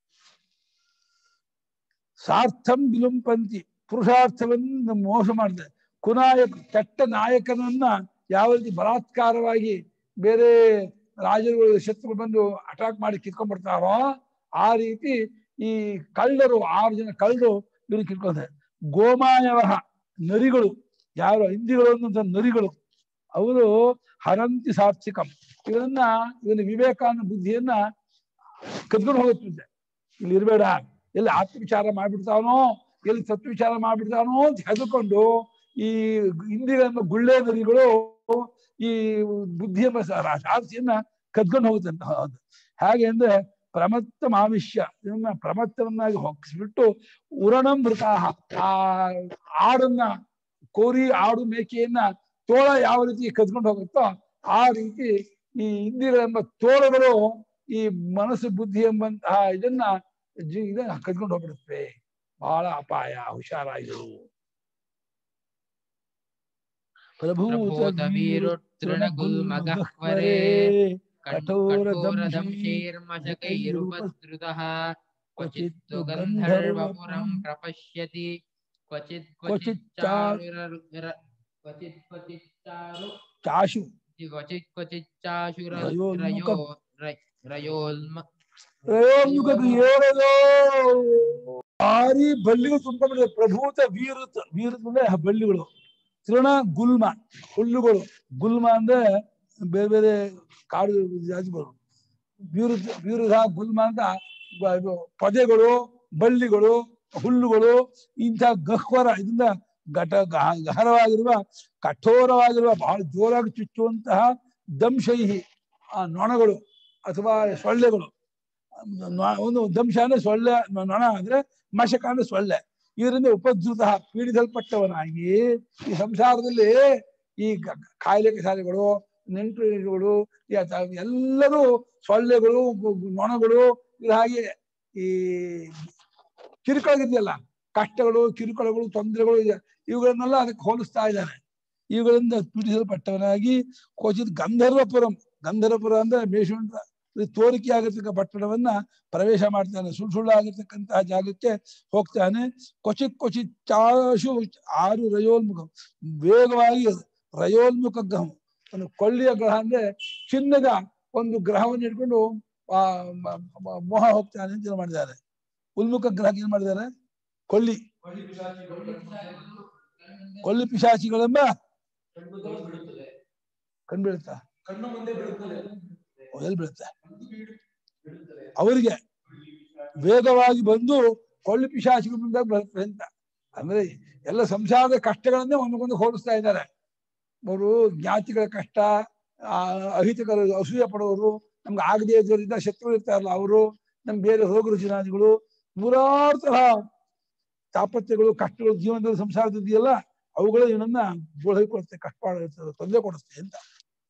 ಸಾರ್ಥಂ ವಿಲುಂಪಂತಿ ಪುರುಷಾರ್ಥವನ್ನು ಮೋಸ ಮಾಡಿದೆ ಕುನಾಯಕ ಕೆಟ್ಟ ನಾಯಕನನ್ನ ಯಾವ ರೀತಿ ಬಲಾತ್ಕಾರವಾಗಿ ಬೇರೆ ರಾಜರುಗಳು ಶತ್ರುಗಳು ಬಂದು ಅಟ್ಯಾಕ್ ಮಾಡಿ ಕಿತ್ಕೊಂಡ್ಬಿಡ್ತಾರೋ ಆ ರೀತಿ ಈ ಕಳ್ಳರು ಆರು ಜನ ಕಳ್ಳರು ಇವ್ರು ಕಿತ್ಕೊಂತಾರೆ ಗೋಮಾಯವ ನರಿಗಳು ಯಾರು ಹಿಂದಿಗಳು ಅನ್ನುವಂಥ ನರಿಗಳು ಅವರು ಹರಂತಿ ಸಾತ್ವಿಕಂ ಇವನ್ನ ಇವನ ವಿವೇಕ ಅನ್ನೋ ಬುದ್ಧಿಯನ್ನ ಕದ್ಕೊಂಡು ಹೋಗುತ್ತಿದ್ದೆ ಇಲ್ಲಿ ಇರಬೇಡ ಎಲ್ಲಿ ಆತ್ಮವಿಚಾರ ಮಾಡ್ಬಿಡ್ತಾನೋ ಎಲ್ಲಿ ತತ್ವವಿಚಾರ ಮಾಡ್ಬಿಡ್ತಾನೋ ಅಂತ ಹೆದರ್ಕೊಂಡು ಈ ಇಂದಿಗಳೆಂಬ ಗುಳ್ಳೆ ನರಿಗಳು ಈ ಬುದ್ಧಿ ಎಂಬ ಸ- ಸಾರಥಿಯನ್ನ ಕದ್ಕೊಂಡು ಹೋಗುತ್ತಂತ ಹೌದು ಹೇಗೆ ಅಂದ್ರೆ ಪ್ರಮತ್ತ ಮಾವಿಷ್ಯ ಇದನ್ನ ಪ್ರಮತ್ತವನ್ನಾಗಿ ಹೊಕ್ಸ್ಬಿಟ್ಟು ಉರಣಂ ಮೃತಾಹ ಆ ಆಡನ್ನ ಕೋರಿ ಆಡು ಮೇಕೆಯನ್ನ ತೋಳ ಯಾವ ರೀತಿ ಕದ್ಕೊಂಡು ಹೋಗುತ್ತೋ ಆ ರೀತಿ ಈ ಇಂದಿಗಳೆಂಬ ತೋಳಗಳು ಈ ಮನಸ್ಸು ಬುದ್ಧಿ ಎಂಬಂತಹ ಇದನ್ನ ಜಿ- ಇದನ್ನ ಕದ್ಕೊಂಡು ಹೋಗ್ಬಿಡುತ್ತೆ ಬಹಳ ಅಪಾಯ ಹುಷಾರಾಗಿರು ಪ್ರಭೂತ ವೀರು ತೃಣಗುಲ್ಮಗಹ್ವರೇ ಕಠೋರದಂಶೈರ್ಮಶಕೈರುಪದ್ರುತಃ ಕ್ವಚಿತ್ತು ಗಂಧರ್ವಪುರಂ ಪ್ರಪಶ್ಯತಿ ಕ್ವಚಿತ್ ಕ್ವಚಿತ್ ಚಾರುರ ಕ್ವಚಿತ್ ಕ್ವಚಿತ್ ಚಾರು ಚಾಶು ಕ್ವಚಿತ್ ಕ್ವಚಿತ್ ಚಾಶುರ ರಯೋನ್ಮುಖ. ರಯೋ ರಯ- ರಯೋಲ್ಮ ಪ್ರಯೋಗಕ್ಕೆ ಏಳದೋ ಭಾರಿ ಬಳ್ಳಿಗಳು ತುಂಬಿಕೊಂಡಿದೆ ಪ್ರಭೂತ ವೀರುತ ವೀರುತ ಅಂದ್ರೆ ಆ ಬಳ್ಳಿಗಳು ತೃಣ ಗುಲ್ಮ ಹುಲ್ಲುಗಳು ಗುಲ್ಮ ಅಂದ್ರೆ ಬೇರೆ ಬೇರೆ ಕಾಡು ಜಾತಿಗಳು ವೀರುತ ವೀರುಧ ಗುಲ್ಮ ಅಂತ ಬ- ಇದು ಪೊದೆಗಳು ಬಳ್ಳಿಗಳು ಹುಲ್ಲುಗಳು ಇಂಥ ಗಹ್ವರ ಇದರಿಂದ ಘಟ ಗಹ- ಗಹರವಾಗಿರುವ ಕಠೋರವಾಗಿರುವ ಬಹಳ ಜೋರಾಗಿ ಚುಚ್ಚುವಂತಹ ದಂಶೈಹಿ ಆ ನೊಣಗಳು ಅಥವಾ ಸೊಳ್ಳೆಗಳು ನೊ- ಒಂದು ದಂಶ ಅಂದ್ರೆ ಸೊಳ್ಳೆ ನೊ- ನೊಣ ಅಂದ್ರೆ ಮಶಕ ಅಂದ್ರೆ ಸೊಳ್ಳೆ ಇದರಿಂದ ಉಪದ್ರುತ ಪೀಡಿಸಲ್ಪಟ್ಟವನಾಗಿ ಈ ಸಂಸಾರದಲ್ಲಿ ಈ ಗ- ಕಾಯಿಲೆ ಕಸಾಲೆಗಳು ನೆಂಟರುಗಳು ಈ ಅಥ- ಎಲ್ಲರೂ ಸೊಳ್ಳೆಗಳು ಗು- ಗು- ನೊಣಗಳು ಇದು ಹಾಗೆ ಈ ಕಿರುಕಳಗಿದೆಯಲ್ಲ ಕಷ್ಟಗಳು ಕಿರುಕುಳಗಳು ತೊಂದರೆಗಳು ಇದೆ ಇವುಗಳನ್ನೆಲ್ಲ ಅದಕ್ಕೆ ಹೋಲಿಸ್ತಾ ಇದ್ದಾನೆ ಇವುಗಳಿಂದ ಪೀಡಿಸಲ್ಪಟ್ಟವನಾಗಿ ಕ್ವಚಿತ್ ಗಂಧರ್ವಪುರಂ ಗಂಧರ್ವಪುರ ಅಂದ್ರೆ ಮೇಷುಂಟ ತೋರಿಕೆ ಆಗಿರ್ತಕ್ಕ ಪಟ್ಟಣವನ್ನ ಪ್ರವೇಶ ಮಾಡ್ತಾನೆ ಸುಳ್ಳು ಸುಳ್ಳು ಆಗಿರ್ತಕ್ಕಂತಹ ಜಾಗಕ್ಕೆ ಹೋಗ್ತಾನೆ ಕ್ವಚಿತ್ ಕ್ವಚಿತ್ ಚಾಶು ಆರು ರಯೋನ್ಮುಖ ವೇಗವಾಗಿ ರಯೋನ್ಮುಖ ಗ್ರಹ ಒಂದು ಕೊಳ್ಳಿಯ ಗ್ರಹ ಅಂದ್ರೆ ಚಿನ್ನದ ಒಂದು ಗ್ರಹವನ್ನು ಇಟ್ಕೊಂಡು ಆ ಮ- ಮ- ಮೋಹ ಹೋಗ್ತಾನೆ ಅಂತ ಏನ್ ಮಾಡಿದ್ದಾರೆ ಉಲ್ಮುಖ ಗ್ರಹಕ್ಕೆ ಏನ್ ಮಾಡಿದ್ದಾರೆ ಕೊಳ್ಳಿ ಕೊಳ್ಳಿ ಪಿಶಾಚಿಗಳೆಂಬ ಕಣ್ಬೀಳುತ್ತಾ ಕಣ್ಣು ಮುಂದೆ ಬೀಳುತ್ತದೆ ಓ, ಎಲ್ಲಿ ಬೀಳುತ್ತೆ ಅವರಿಗೆ ವೇಗವಾಗಿ ಬಂದು ಕೊಳ್ಳಿ ಪಿಶಾಚಿಗಳ ಮುಂದೆ ಬರುತ್ತೆ ಅಂತ ಅಂದ್ರೆ ಎಲ್ಲ ಸಂಸಾರದ ಕಷ್ಟಗಳನ್ನೇ ಒಂದಕ್ಕೊಂದು ಹೋಲಿಸ್ತಾ ಇದ್ದಾರೆ ಅವರು ಜ್ಞಾತಿಗಳ ಕಷ್ಟ ಆ ಅಹಿತಕರ ಅಸೂಯೆ ಪಡೋರು ನಮ್ಗೆ ಆಗದೇ ಇದ್ದವರಿಂದ ಶತ್ರು ಇರ್ತಾರಲ್ಲ ಅವರು ನಮ್ಗೆ ಬೇರೆ ರೋಗ ರುಜಿನಾದಿಗಳು ನೂರಾರು ತರಹ ತಾಪತ್ರೆಗಳು ಕಷ್ಟಗಳು ಜೀವನದಲ್ಲಿ ಸಂಸಾರದಿದೆಯಲ್ಲ ಅವುಗಳು ಇವನನ್ನ ಗೋಳೈಕೊಡುತ್ತೆ ಕಷ್ಟ ಮಾಡುತ್ತೆ, ತೊಂದರೆ ಕೊಡುತ್ತೆ ಅಂತ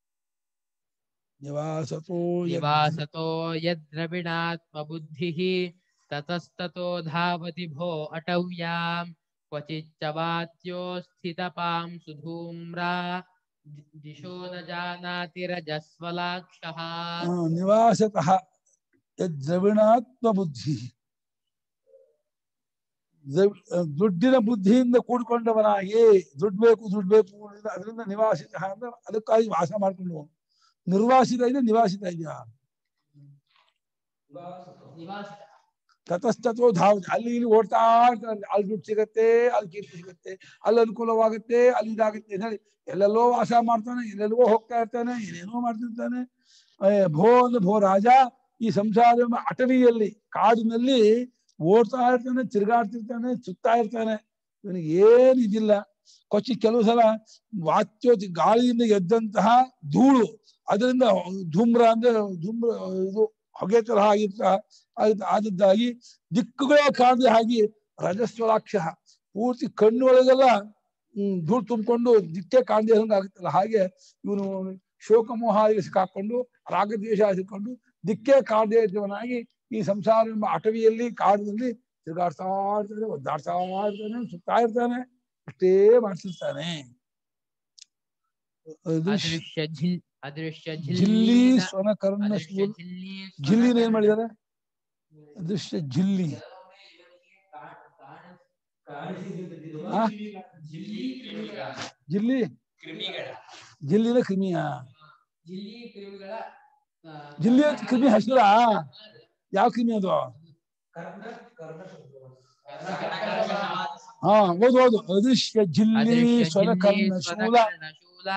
ನಿವಾಸತೋ ಯದ್- निवासतो यद्रविणात्मबुद्धिः ततस्ततो धावति भो अटव्याम् क्वचिच्च वात्यो स्थितपां सुधूम्रा दि- दिशो न जानाति रजस्वलाक्षः ಆ, ನಿವಾಸತಃ ಯದ್ ದ್ರವಿಣಾತ್ಮ ಬುದ್ಧಿ ದ್ರವ್- ದುಡ್ಡಿನ ಬುದ್ಧಿಯಿಂದ ಕೂಡ್ಕೊಂಡವನಾಗಿ ದುಡ್ಡು ಬೇಕು ದುಡ್ಡು ಬೇಕು ಅನ್ನೋದು ಅದರಿಂದ ನಿವಾಸಿತ ಅಂದ್ರೆ ಅದಕ್ಕಾಗಿ ವಾಸ ಮಾಡ್ಕೊಂಡು ನಿರ್ವಾಸಿತ ಇದೆ ನಿವಾಸಿತ ಇದೆಯಾ ತತಸ್ತತೋ ಧಾವ ಅಲ್ಲಿ ಇಲ್ಲಿ ಓಡ್ತಾ ಇರ್ತಾನೆ ಅಲ್ಲಿ ದುಡ್ಡು ಸಿಗತ್ತೆ ಅಲ್ಲಿ ಕೀರ್ತಿ ಸಿಗತ್ತೆ ಅಲ್ಲಿ ಅನುಕೂಲವಾಗುತ್ತೆ ಅಲ್ಲಿ ಇದಾಗುತ್ತೆ ಅಂತ ಹೇಳಿ ಎಲ್ಲೆಲ್ಲೋ ವಾಸ ಮಾಡ್ತಾನೆ ಎಲ್ಲೆಲ್ಲೋ ಹೋಗ್ತಾ ಇರ್ತಾನೆ ಏನೇನೋ ಮಾಡ್ತಿರ್ತಾನೆ ಏ, ಭೋ ಅಂದ್ರೆ ಭೋ ರಾಜ ಈ ಸಂಸಾರ ಎಂಬ ಅಟವಿಯಲ್ಲಿ ಕಾಡಿನಲ್ಲಿ ಓಡ್ತಾ ಇರ್ತಾನೆ ತಿರುಗಾಡ್ತಿರ್ತಾನೆ ಸುತ್ತಾ ಇರ್ತಾನೆ ಇವನಿಗೆ ಏನ್ ಇದಿಲ್ಲ ಕೊಚ್ಚಿ ಕೆಲವು ಸಲ ವಾಚ್ಯೋತಿ ಗಾಳಿಯಿಂದ ಎದ್ದಂತಹ ಧೂಳು ಅದರಿಂದ ಧೂಮ್ರ ಅಂದ್ರೆ ಧೂಮ್ರ ಇದು ಹೊಗೆ ತರಹ ಆಗಿರ್ತ ಆದ್- ಆದದ್ದಾಗಿ ದಿಕ್ಕುಗಳೇ ಕಾಣದೆ ಹಾಗೆ ರಜಸ್ವಲಾಕ್ಷ ಪೂರ್ತಿ ಕಣ್ಣೊಳಗೆಲ್ಲ ಹ್ಮ್ ಧೂಳು ತುಂಬಿಕೊಂಡು ದಿಕ್ಕೇ ಕಾಣದೆ ಇರೋಂಗ್ ಆಗುತ್ತಲ್ಲ ಹಾಗೆ ಇವನು ಶೋಕಮೋಹಾದಿಗೆ ಸಿಕ್ಕಾಕೊಂಡು ರಾಗದ್ವೇಷ ಸಿಕ್ಕೊಂಡು ದಿಕ್ಕೇ ಕಾಣದೆ ಇದ್ದವನಾಗಿ ಈ ಸಂಸಾರ ಎಂಬ ಅಟವಿಯಲ್ಲಿ ಕಾಡಿನಲ್ಲಿ ತಿರುಗಾಡ್ತಾ ಇರ್ತಾನೆ ಒದ್ದಾಡ್ತಾ ಇರ್ತಾನೆ ಸುತ್ತಾ ಇರ್ತಾನೆ ಅಷ್ಟೇ ಮಾಡ್ತಿರ್ತಾನೆ ಅದೃಶ್ಯ ಅದೃಶ್ಯ ಝಿಲ್ ಅದೃಶ್ಯ ಜಿಲ್ಲಿ ಝಿಲ್ಲೀನ ಸ್ವನ ಕರ್ಣ ಅದೃಶ್ಯ ಝಿಲ್ಲಿ ಜಿಲ್ಲಿನ ಏನ್ ಮಾಡಿದಾರೆ ಅದೃಶ್ಯ ಜಿಲ್ಲಿ ಆ? ಜಿಲ್ಲಿ ಜಿಲ್ಲಿನ ಕ್ರಿಮಿಯ ಜಿಲ್ಲಿ ಕ್ರಿಮಿಗಳ ಆ, ಜಿಲ್ಲಿ ಅಂತ ಕ್ರಿಮಿ ಹಸಿರ ಯಾವ ಕ್ರಿಮಿ ಅದು ಹಾ ಹೌದು ಹೌದು ಅದೃಶ್ಯ ಜಿಲ್ಲಿ ಅದೃಶ್ಯ ಸ್ವನ ಜಿಲ್ಲಿ ಕರ್ಣ ಸ್ವನ ಶೂಲ ಕರ್ಣಶೂಲ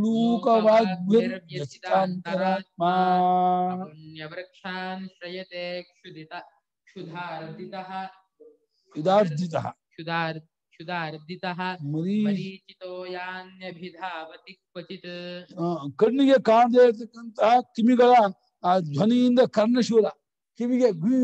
ಉಲೂಕವಾಗ್ಯಂತರಾತ್ಮ ಪುಣ್ಯವೃಕ್ಷಾನ್ ಶ್ರಯತೆ ಕ್ಷುದಿತ ಕ್ಷುಧಾರ್ದಿತಃ ಇದಾರ್ಜಿತ ಕ್ಷುಧಾರ್ ಕ್ಷುಧಾರ್ದಿತಃ ಮರೀ ಮರೀಚಿತೋ ಯಾನ್ಯಭಿಧಾವತಿ ಕ್ವಚಿತ್ ಆ, ಕಣ್ಣಿಗೆ ಕಾಣದೇ ಇರತಕ್ಕಂತಹ ಕಿವಿಗಳ ಆ ಧ್ವನಿಯಿಂದ ಕರ್ಣಶೂಲ ಕಿವಿಗೆ ಗುಯ್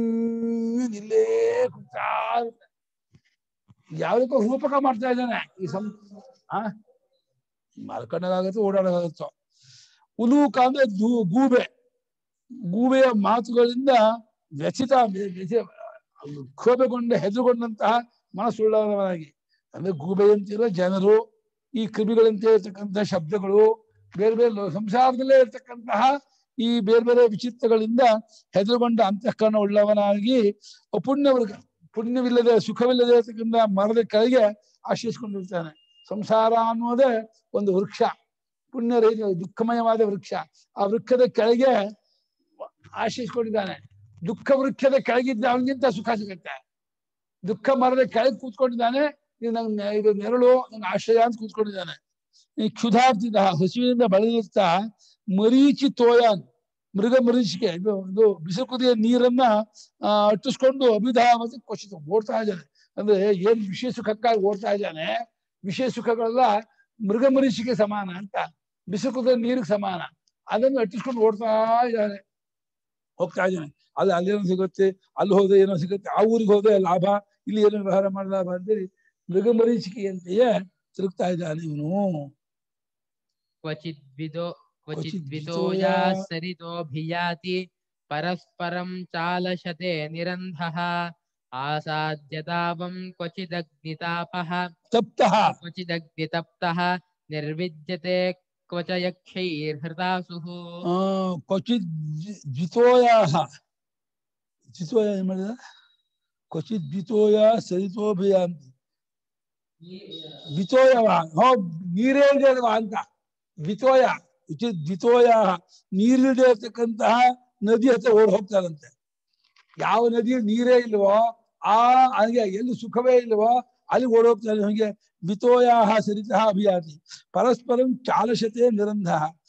ಇಲ್ಲೇ ಕೂಗ್ತಾ ಇರುತ್ತೆ. ಯಾವ್ದಕ್ಕೋ ರೂಪಕ ಮಾಡ್ತಾ ಇದ್ದಾನೆ ಈ ಸಂ ಆ ಮಲ್ಕೊಂಡಾಗತ್ತೋ ಓಡಾಡೋದಾಗತ್ತೋ ಉಲೂಕ ಅಂದ್ರೆ ದು- ಗೂಬೆ ಗೂಬೆಯ ಮಾತುಗಳಿಂದ ವ್ಯಥಿತ ವ್ಯಥಿ- ಕ್ಷೋಭೆಗೊಂಡ ಹೆದರುಗೊಂಡಂತಹ ಮನಸ್ಸುಳ್ಳವನಾಗಿ ಅಂದ್ರೆ ಗೂಬೆಯಂತಿರೋ ಜನರು ಈ ಕ್ರಿಮಿಗಳಂತೆ ಇರತಕ್ಕಂತಹ ಶಬ್ದಗಳು ಬೇರೆ ಬೇರೆ ಲೋ- ಸಂಸಾರದಲ್ಲೇ ಇರತಕ್ಕಂತಹ ಈ ಬೇರೆ ಬೇರೆ ವಿಚಿತ್ರಗಳಿಂದ ಹೆದರುಗೊಂಡ ಅಂತಃಕರಣ ಉಳ್ಳವನಾಗಿ ಪುಣ್ಯವರ್ಗ ಪುಣ್ಯವಿಲ್ಲದೆ ಸುಖವಿಲ್ಲದೆ ಇರತಕ್ಕಂಥ ಮರದ ಕೆಳಗೆ ಆಶ್ರಯಿಸ್ಕೊಂಡಿರ್ತಾನೆ ಸಂಸಾರ ಅನ್ನೋದೇ ಒಂದು ವೃಕ್ಷ ಪುಣ್ಯ ರಹಿತ ದುಃಖಮಯವಾದ ವೃಕ್ಷ ಆ ವೃಕ್ಷದ ಕೆಳಗೆ ಆಶ್ರಯಿಸ್ಕೊಂಡಿದ್ದಾನೆ ದುಃಖ ವೃಕ್ಷದ ಕೆಳಗಿದ್ದ ಅವನಿಗಿಂತ ಸುಖ ಸಿಗುತ್ತೆ ದುಃಖ ಮರದ ಕೆಳಗೆ ಕೂತ್ಕೊಂಡಿದ್ದಾನೆ ಇದು ನಂಗೆ ಇದು ನೆರಳು ನಂಗೆ ಆಶ್ರಯ ಅಂತ ಕೂತ್ಕೊಂಡಿದ್ದಾನೆ ಈ ಕ್ಷುಧಾರ್ತಿದ ಹಸುವಿನಿಂದ ಬಳಲಿರ್ತಾ ಮರೀಚಿ ತೋಯಾನ್ ಮೃಗ ಮರೀಚಿಕೆ ಇದು ಇದು ಬಿಸಿಲು ಕುದಿಯ ನೀರನ್ನ ಆ ಅಟ್ಟಿಸ್ಕೊಂಡು ಅಭಿಧಾಮತಿ ಕೊಚ್ಚಿತು ಓಡ್ತಾ ಇದ್ದಾನೆ ಅಂದ್ರೆ ಏನ್ ವಿಷಯ ಸುಖಕ್ಕಾಗಿ ಓಡ್ತಾ ಇದ್ದಾನೆ ವಿಷಯ ಸುಖಗಳೆಲ್ಲ ಮೃಗ ಮರೀಚಿಕೆ ಸಮಾನ ಅಂತ ಬಿಸಿಲು ಕುದಿಯ ನೀರಿಗೆ ಸಮಾನ ಅದನ್ನು ಅಟ್ಟಿಸ್ಕೊಂಡು ಓಡ್ತಾ ಇದ್ದಾನೆ ಹೋಗ್ತಾ ಇದ್ದಾನೆ ಅಲ್ಲಿ ಅಲ್ಲೇನೋ ಸಿಗುತ್ತೆ ಅಲ್ಲಿ ಹೋದ್ರೆ ಏನೋ ಸಿಗುತ್ತೆ ಆ ಊರಿಗೆ ಹೋದ್ರೆ ಲಾಭ ಇಲ್ಲಿ ಏನೋ ವ್ಯವಹಾರ ಮಾಡ ಲಾಭ ಅಂತೇಳಿ ಮೃಗ ಮರೀಚಿಕೆಯಂತೆಯೇ ತಿರುಗ್ತಾ ಇದ್ದಾನೆ ಇವನು क्वचिद्विदो क्वचिद्विदो क्वचिद्विदोया या सरितोऽभियाति परस्परं चालशते निरन्धः आसाद्यतावं क्वचिदग्नितापः ತಪ್ತಃ क्वचिदग्नितप्तः निर्विद्यते क्व च यक्षैर्हृतासुः ಆ, ಕ್ವಚಿತ್ ದ್ವಿ- ದ್ವಿತೋಯಾಹ ದ್ವಿತೋಯ ಏನ್ ಮಾಡಿದ ಕ್ವಚಿತ್ ದ್ವಿತೋಯ ಸರಿತೋಭಿಯಾಂತಿ ದ್ವಿತೋಯವ ಹೋ ನೀರೇ ಇದೆ ಅಲ್ವಾ ಅಂತ ದ್ವಿತೋಯ ಉಚಿತ್ ದ್ವಿತೋಯ ನೀರಿಲ್ಲದೆ ಇರ್ತಕ್ಕಂತಹ ನದಿ ಹತ್ರ ಓಡ್ ಹೋಗ್ತಾರಂತೆ ಯಾವ ನದಿ ನೀರೇ ಇಲ್ವೋ ಆ ಹಾಗೆ ಎಲ್ಲಿ ಸುಖವೇ ಇಲ್ವೋ ಅಲ್ಲಿ ಓಡ್ ಹೋಗ್ತಾರೆ ಹಾಗೆ ದ್ವಿತೋಯಾಹ ಸರಿತಃ ಅಭಿಯಾತಿ ಪರಸ್ಪರಂ ಚಾಲಶತೆ ನಿರಂಧ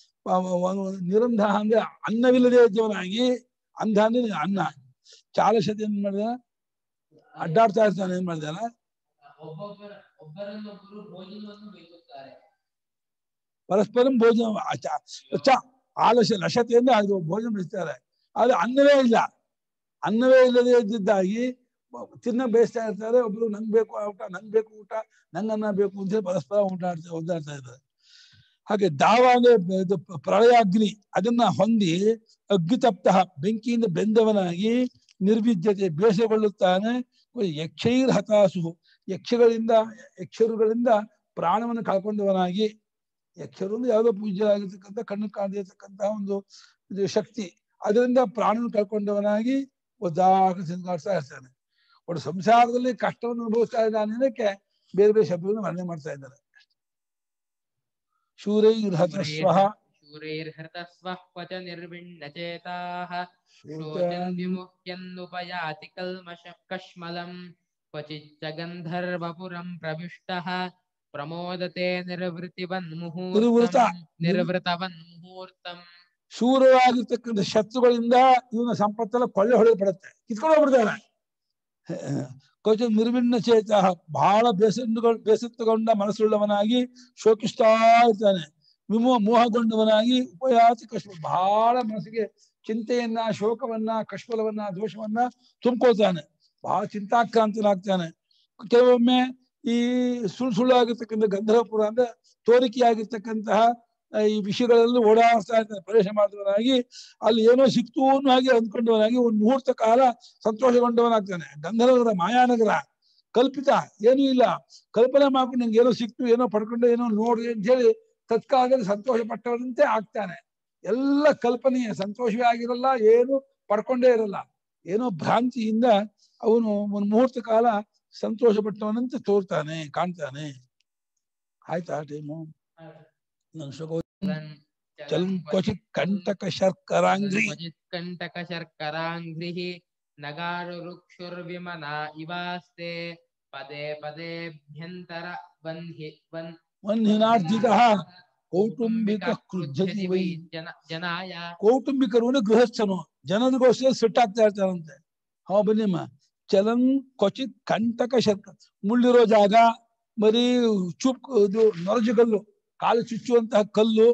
ನಿರಂಧ ಅಂದ್ರೆ ಅನ್ನವಿಲ್ಲದೆ ಇದ್ದವನಾಗಿ ಅಂಧ ಅಂದ್ರೆ ಅನ್ನ ಚಾಲಶತೆ ಏನ್ ಮಾಡಿದ ಅಡ್ಡಾಡ್ತಾ ಇರ್ತಾನೆ ಏನ್ ಮಾಡಿದಾನ ಒಬ್ಬೊಬ್ಬರ ಒಬ್ಬರನ್ನೊಬ್ಬರು ಭೋಜನವನ್ನು ಬಯಸುತ್ತಾರೆ ಪರಸ್ಪರಂ ಭೋಜನ ಅಚ- ಅಚ ಆಲಸ್ಯ ಲಶತೆಯಿಂದ ಅದು ಭೋಜನ ಬೆಳೆಸ್ತಾರೆ ಆದ್ರೆ ಅನ್ನವೇ ಇಲ್ಲ ಅನ್ನವೇ ಇಲ್ಲದೆ ಇದ್ದಿದ್ದಾಗಿ ತಿನ್ನ ಬೇಯಿಸ್ತಾ ಇರ್ತಾರೆ ಒಬ್ರು ನಂಗ್ ಬೇಕು ಆ ಊಟ ನಂಗ್ ಬೇಕು ಊಟ ನಂಗ್ ಅನ್ನ ಬೇಕು ಅಂತ ಹೇಳಿ ಪರಸ್ಪರ ಊಟ ಆಡ್ತಾ ಒದ್ದಾಡ್ತಾ ಇದ್ದಾರೆ ಹಾಗೆ ದಾವ ಅಂದ್ರೆ ಬ- ಇದು ಪ- ಪ್ರಳಯಾಗ್ನಿ ಅದನ್ನ ಹೊಂದಿ ಅಗ್ನಿತಪ್ತ ಬೆಂಕಿಯಿಂದ ಬೆಂದವನಾಗಿ ನಿರ್ವಿದ್ಯತೆ ಬೇಸರಗೊಳ್ಳುತ್ತಾನೆ ಯಕ್ಷೈರ್ ಹತಾಸು ಯಕ್ಷಗಳಿಂದ ಯಕ್ಷರುಗಳಿಂದ ಪ್ರಾಣವನ್ನು ಕಳ್ಕೊಂಡವನಾಗಿ ಯಕ್ಷರು ಅಂದ್ರೆ ಯಾವುದೋ ಪೂಜ್ಯ ಆಗಿರ್ತಕ್ಕಂಥ ಕಣ್ಣು ಕಾಣದಿರ್ತಕ್ಕಂಥ ಒಂದು ಇದು ಶಕ್ತಿ ಅದರಿಂದ ಪ್ರಾಣವನ್ನು ಕಳ್ಕೊಂಡವನಾಗಿ ಒದ್ದಾಕ ತಿರುಗಾಡ್ತಾ ಇರ್ತಾನೆ ಒಟ್ಟು ಸಂಸಾರದಲ್ಲಿ ಕಷ್ಟವನ್ನು ಅನುಭವಿಸ್ತಾ ಇದ್ದಾನೆ ಅನ್ನೋದಕ್ಕೆ ಬೇರೆ ಬೇರೆ ಶಬ್ದವನ್ನು ವರ್ಣನೆ ಮಾಡ್ತಾ ಇದ್ದಾರೆ ಶೂರೈ ಹತಸ್ವಃ ಶೂರೈರ್ಹೃತಸ್ವಃ ಕ್ವಚ ನಿರ್ವಿಣ್ಣಚೇತಾಃ ಶೋಚನ್ ವಿಮುಹ್ಯನ್ನುಪಯಾತಿ ಕಲ್ಮಷ ಕಶ್ಮಲಂ ಕ್ವಚಿಚ್ಚ ಗಂಧರ್ವಪುರಂ ಪ್ರವಿಷ್ಟಃ ಪ್ರಮೋದತೆ ನಿರ್ವೃತಿವನ್ಮುಹೂರ್ತಂ ನಿರ್ವೃತ. ನಿರ್ವೃತವನ್ಮುಹೂರ್ತಂ ಶೂರವಾಗಿರ್ತಕ್ಕಂಥ ಶತ್ರುಗಳಿಂದ ಇವನ ಸಂಪತ್ತೆಲ್ಲ ಕೊಳ್ಳೆ ಹೊಡೆಯಲ್ಪಡುತ್ತೆ ಕಿತ್ಕೊಂಡು ಹೋಗ್ಬಿಡ್ತಾನೆ ಕೋಚ ನಿರ್ವಿಣ್ಣ ಚೇತ ಬಹಳ ಬೇಸತ್ತುಗೊಂಡ ಬೇಸತ್ತುಗೊಂಡ ಮನಸ್ಸುಳ್ಳವನಾಗಿ ಶೋಕಿಸ್ತಾ ಇರ್ತಾನೆ ವಿಮೋಹ ಮೋಹಗೊಂಡವನಾಗಿ ಉಪಯಾತಿ ಕಷ್ಟ ಬಹಳ ಮನಸ್ಸಿಗೆ ಚಿಂತೆಯನ್ನ ಶೋಕವನ್ನ ಕಶ್ಮಲವನ್ನ ದೋಷವನ್ನ ತುಂಬ್ಕೊಳ್ತಾನೆ ಬಹಳ ಚಿಂತಾಕ್ರಾಂತನಾಗ್ತಾನೆ ಕೆಲವೊಮ್ಮೆ ಈ ಸುಳ್ಳು ಸುಳ್ಳು ಆಗಿರ್ತಕ್ಕಂಥ ಗಂಧರ್ವಪುರ ಅಂದ್ರೆ ತೋರಿಕೆಯಾಗಿರ್ತಕ್ಕಂತಹ ಆ, ಈ ವಿಷಯಗಳಲ್ಲಿ ಓಡಾಡ್ತಾ ಇರ್ತಾನೆ ಪ್ರವೇಶ ಮಾಡಿದವನಾಗಿ ಅಲ್ಲಿ ಏನೋ ಸಿಕ್ತು ಅನ್ನೋ ಹಾಗೆ ಅಂದ್ಕೊಂಡವನಾಗಿ ಒಂದು ಮುಹೂರ್ತ ಕಾಲ ಸಂತೋಷಗೊಂಡವನಾಗ್ತಾನೆ ಗಂಧರ್ವರ ಮಾಯಾನಗರ ಕಲ್ಪಿತ ಏನೂ ಇಲ್ಲ ಕಲ್ಪನೆ ಮಾಡ್ಕೊಂಡು ನಂಗೆ ಏನೋ ಸಿಕ್ತು ಏನೋ ಪಡ್ಕೊಂಡು ಏನೋ ನೋಡಿ ಅಂತ ಹೇಳಿ ತತ್ಕಾಲದಲ್ಲಿ ಸಂತೋಷ ಪಟ್ಟವನಂತೆ ಆಗ್ತಾನೆ ಎಲ್ಲ ಕಲ್ಪನೆಯೇ ಸಂತೋಷವೇ ಆಗಿರಲ್ಲ ಏನು ಪಡ್ಕೊಂಡೇ ಇರಲ್ಲ ಏನೋ ಭ್ರಾಂತಿಯಿಂದ ಅವನು ಒಂದು ಮುಹೂರ್ತ ಕಾಲ ಸಂತೋಷ ಪಟ್ಟವನಂತೆ ತೋರ್ತಾನೆ ಕಾಣ್ತಾನೆ ಆಯ್ತಾ ಟೈಮು ನನ್ನ ಶ್ಲೋಕ ಚಲಂ ಕ್ವಚಿತ್ ಕಂಟಕ ಶರ್ಕರಾಂಗ್ರಿ ಕಂಟಕ ಶರ್ಕರಾಂಘ್ರಿಃ ನಗಾರುರುಕ್ಷುರ್ವಿಮನ ಇವಾಸ್ತೆ ಪದೇ ಪದೇಭ್ಯಂತರ ಬಂಧಿ ಬನ್ ವನ್ಹಿನಾರ್ಜಿತ ಕೌಟುಂಬಿಕ ಕೃಜ್ಯತಿ ವೈ ಜನ ಜನಾಯ ಕೌಟುಂಬಿಕರು ಅಂದ್ರೆ ಗೃಹಸ್ಥನು ಜನರಿಗೋಸ್ಕರ ಸಿಟ್ಟಾಗ್ತಾ ಇರ್ತಾರಂತೆ ಹಾ ಬನ್ನಿಮ್ಮ ಚಲನ್ ಕ್ವಚಿತ್ ಕಂಟಕ ಶರ್ಕ ಮುಳ್ಳಿರೋ ಜಾಗ ಬರೀ ಚುಪ್ ಇದು ನೊರಜುಗಲ್ಲು ಕಾಲು ಚುಚ್ಚುವಂತಹ ಕಲ್ಲು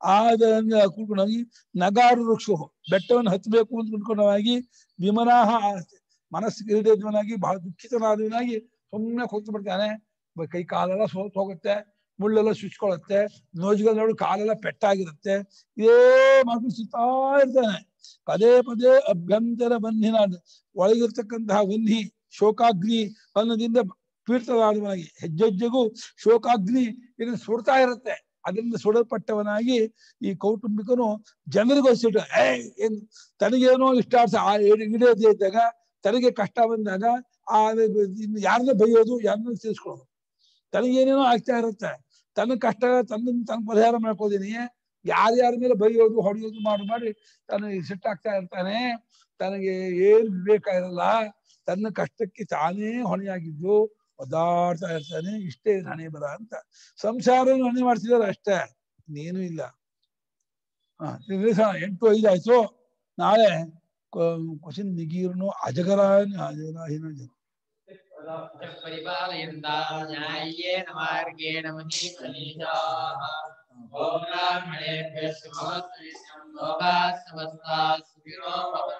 ಆದ ಕೂತ್ಕೊಂಡೋಗಿ ನಗಾರು ವೃಕ್ಷ ಬೆಟ್ಟವನ್ನು ಹತ್ತಬೇಕು ಅಂತ ಕುತ್ಕೊಂಡವಾಗಿ ವಿಮನಾಹ ಮನಸ್ಸಿಗೆ ಹಿಡಿದವನಾಗಿ ಬಹಳ ದುಃಖಿತನಾದವನಾಗಿ ಸುಮ್ಮನೆ ಕೂತು ಬಿಡ್ತಾನೆ ಬ- ಕೈ ಕಾಲೆಲ್ಲ ಸೋತ್ ಹೋಗುತ್ತೆ ಮುಳ್ಳೆಲ್ಲ ಚುಚ್ಕೊಳತ್ತೆ ನೋಜುಗಳು ನೋಡಿ ಕಾಲೆಲ್ಲ ಪೆಟ್ಟಾಗಿರುತ್ತೆ ಇದೇ ಮಾತು ಸುತ್ತಾ ಇರ್ತಾನೆ ಪದೇ ಪದೇ ಅಭ್ಯಂತರ ಬಂಧಿನ ಒಳಗಿರ್ತಕ್ಕಂತಹ ವನ್ಹಿ ಶೋಕಾಗ್ನಿ ಅನ್ನೋದಿಂದ ಪೀಡಿತವಾದವನಾಗಿ ಹೆಜ್ಜೆಜ್ಜೆಗೂ ಶೋಕಾಗ್ನಿ ಇದನ್ನು ಸುಡ್ತಾ ಇರುತ್ತೆ ಅದರಿಂದ ಸುಡಲ್ಪಟ್ಟವನಾಗಿ ಈ ಕೌಟುಂಬಿಕನು ಜನರಿಗೋಸ್ಕರ ಏ ಏನ್ ತನಗೇನೋ ಇಷ್ಟ ಹಿಡಿಯದೇ ಇದ್ದಾಗ ತನಗೆ ಕಷ್ಟ ಬಂದಾಗ ಆ ಇನ್ನು ಯಾರನ್ನ ಬೈಯೋದು ಯಾರನ್ನ ತಿಳಿಸ್ಕೊಳ್ಳೋದು ತನಗೇನೇನೋ ಆಗ್ತಾ ಇರುತ್ತೆ ತನ್ನ ಕಷ್ಟ ತನ್ನ ತನ್ನ ಪರಿಹಾರ ಮಾಡ್ಕೋದೀನಿ ಯಾರ್ಯಾರ ಮೇಲೆ ಬೈಯೋದು ಹೊಡೆಯೋದು ಮಾಡಿ ಮಾಡಿ ತನಗೆ ಸಿಟ್ಟಾಗ್ತಾ ಇರ್ತಾನೆ ತನಗೆ ಏನ್ ವಿವೇಕ ಇರಲ್ಲ ತನ್ನ ಕಷ್ಟಕ್ಕೆ ತಾನೇ ಹೊಣೆಯಾಗಿದ್ದು ಒದ್ದಾಡ್ತಾ ಇರ್ತಾನೆ ಇಷ್ಟೇ ಹಣೆ ಬರ ಅಂತ ಸಂಸಾರ ಹೊಣೆ ಮಾಡ್ತಿದಾರೆ ಅಷ್ಟೇ ಇನ್ನೇನು ಇಲ್ಲ ಹಾ ನಿಲ್ಲಿಸೋಣ ಎಂಟು ಐದು ಆಯ್ತು ನಾಳೆ ಕ್ವಶನ್ ನಿಗೀರ್ನು ಅಜಗರಾಯನ್ ಅಜಗರಾಹಿನ ಜನ ಪರಿಪಾಲಯಂತಾ ನ್ಯಾಯೇನ ಮಾರ್ಗೇಣ ಮಹೀಫಲೀಜಾಃ ಓಂ ಬ್ರಾಹ್ಮಣೇಭ್ಯಃ ಶುಭಮಸ್ತು ನಿತ್ಯಂ ಲೋಕಾಃ ಸಮಸ್ತಾಃ ಸುಖಿನೋ ಭವಂತು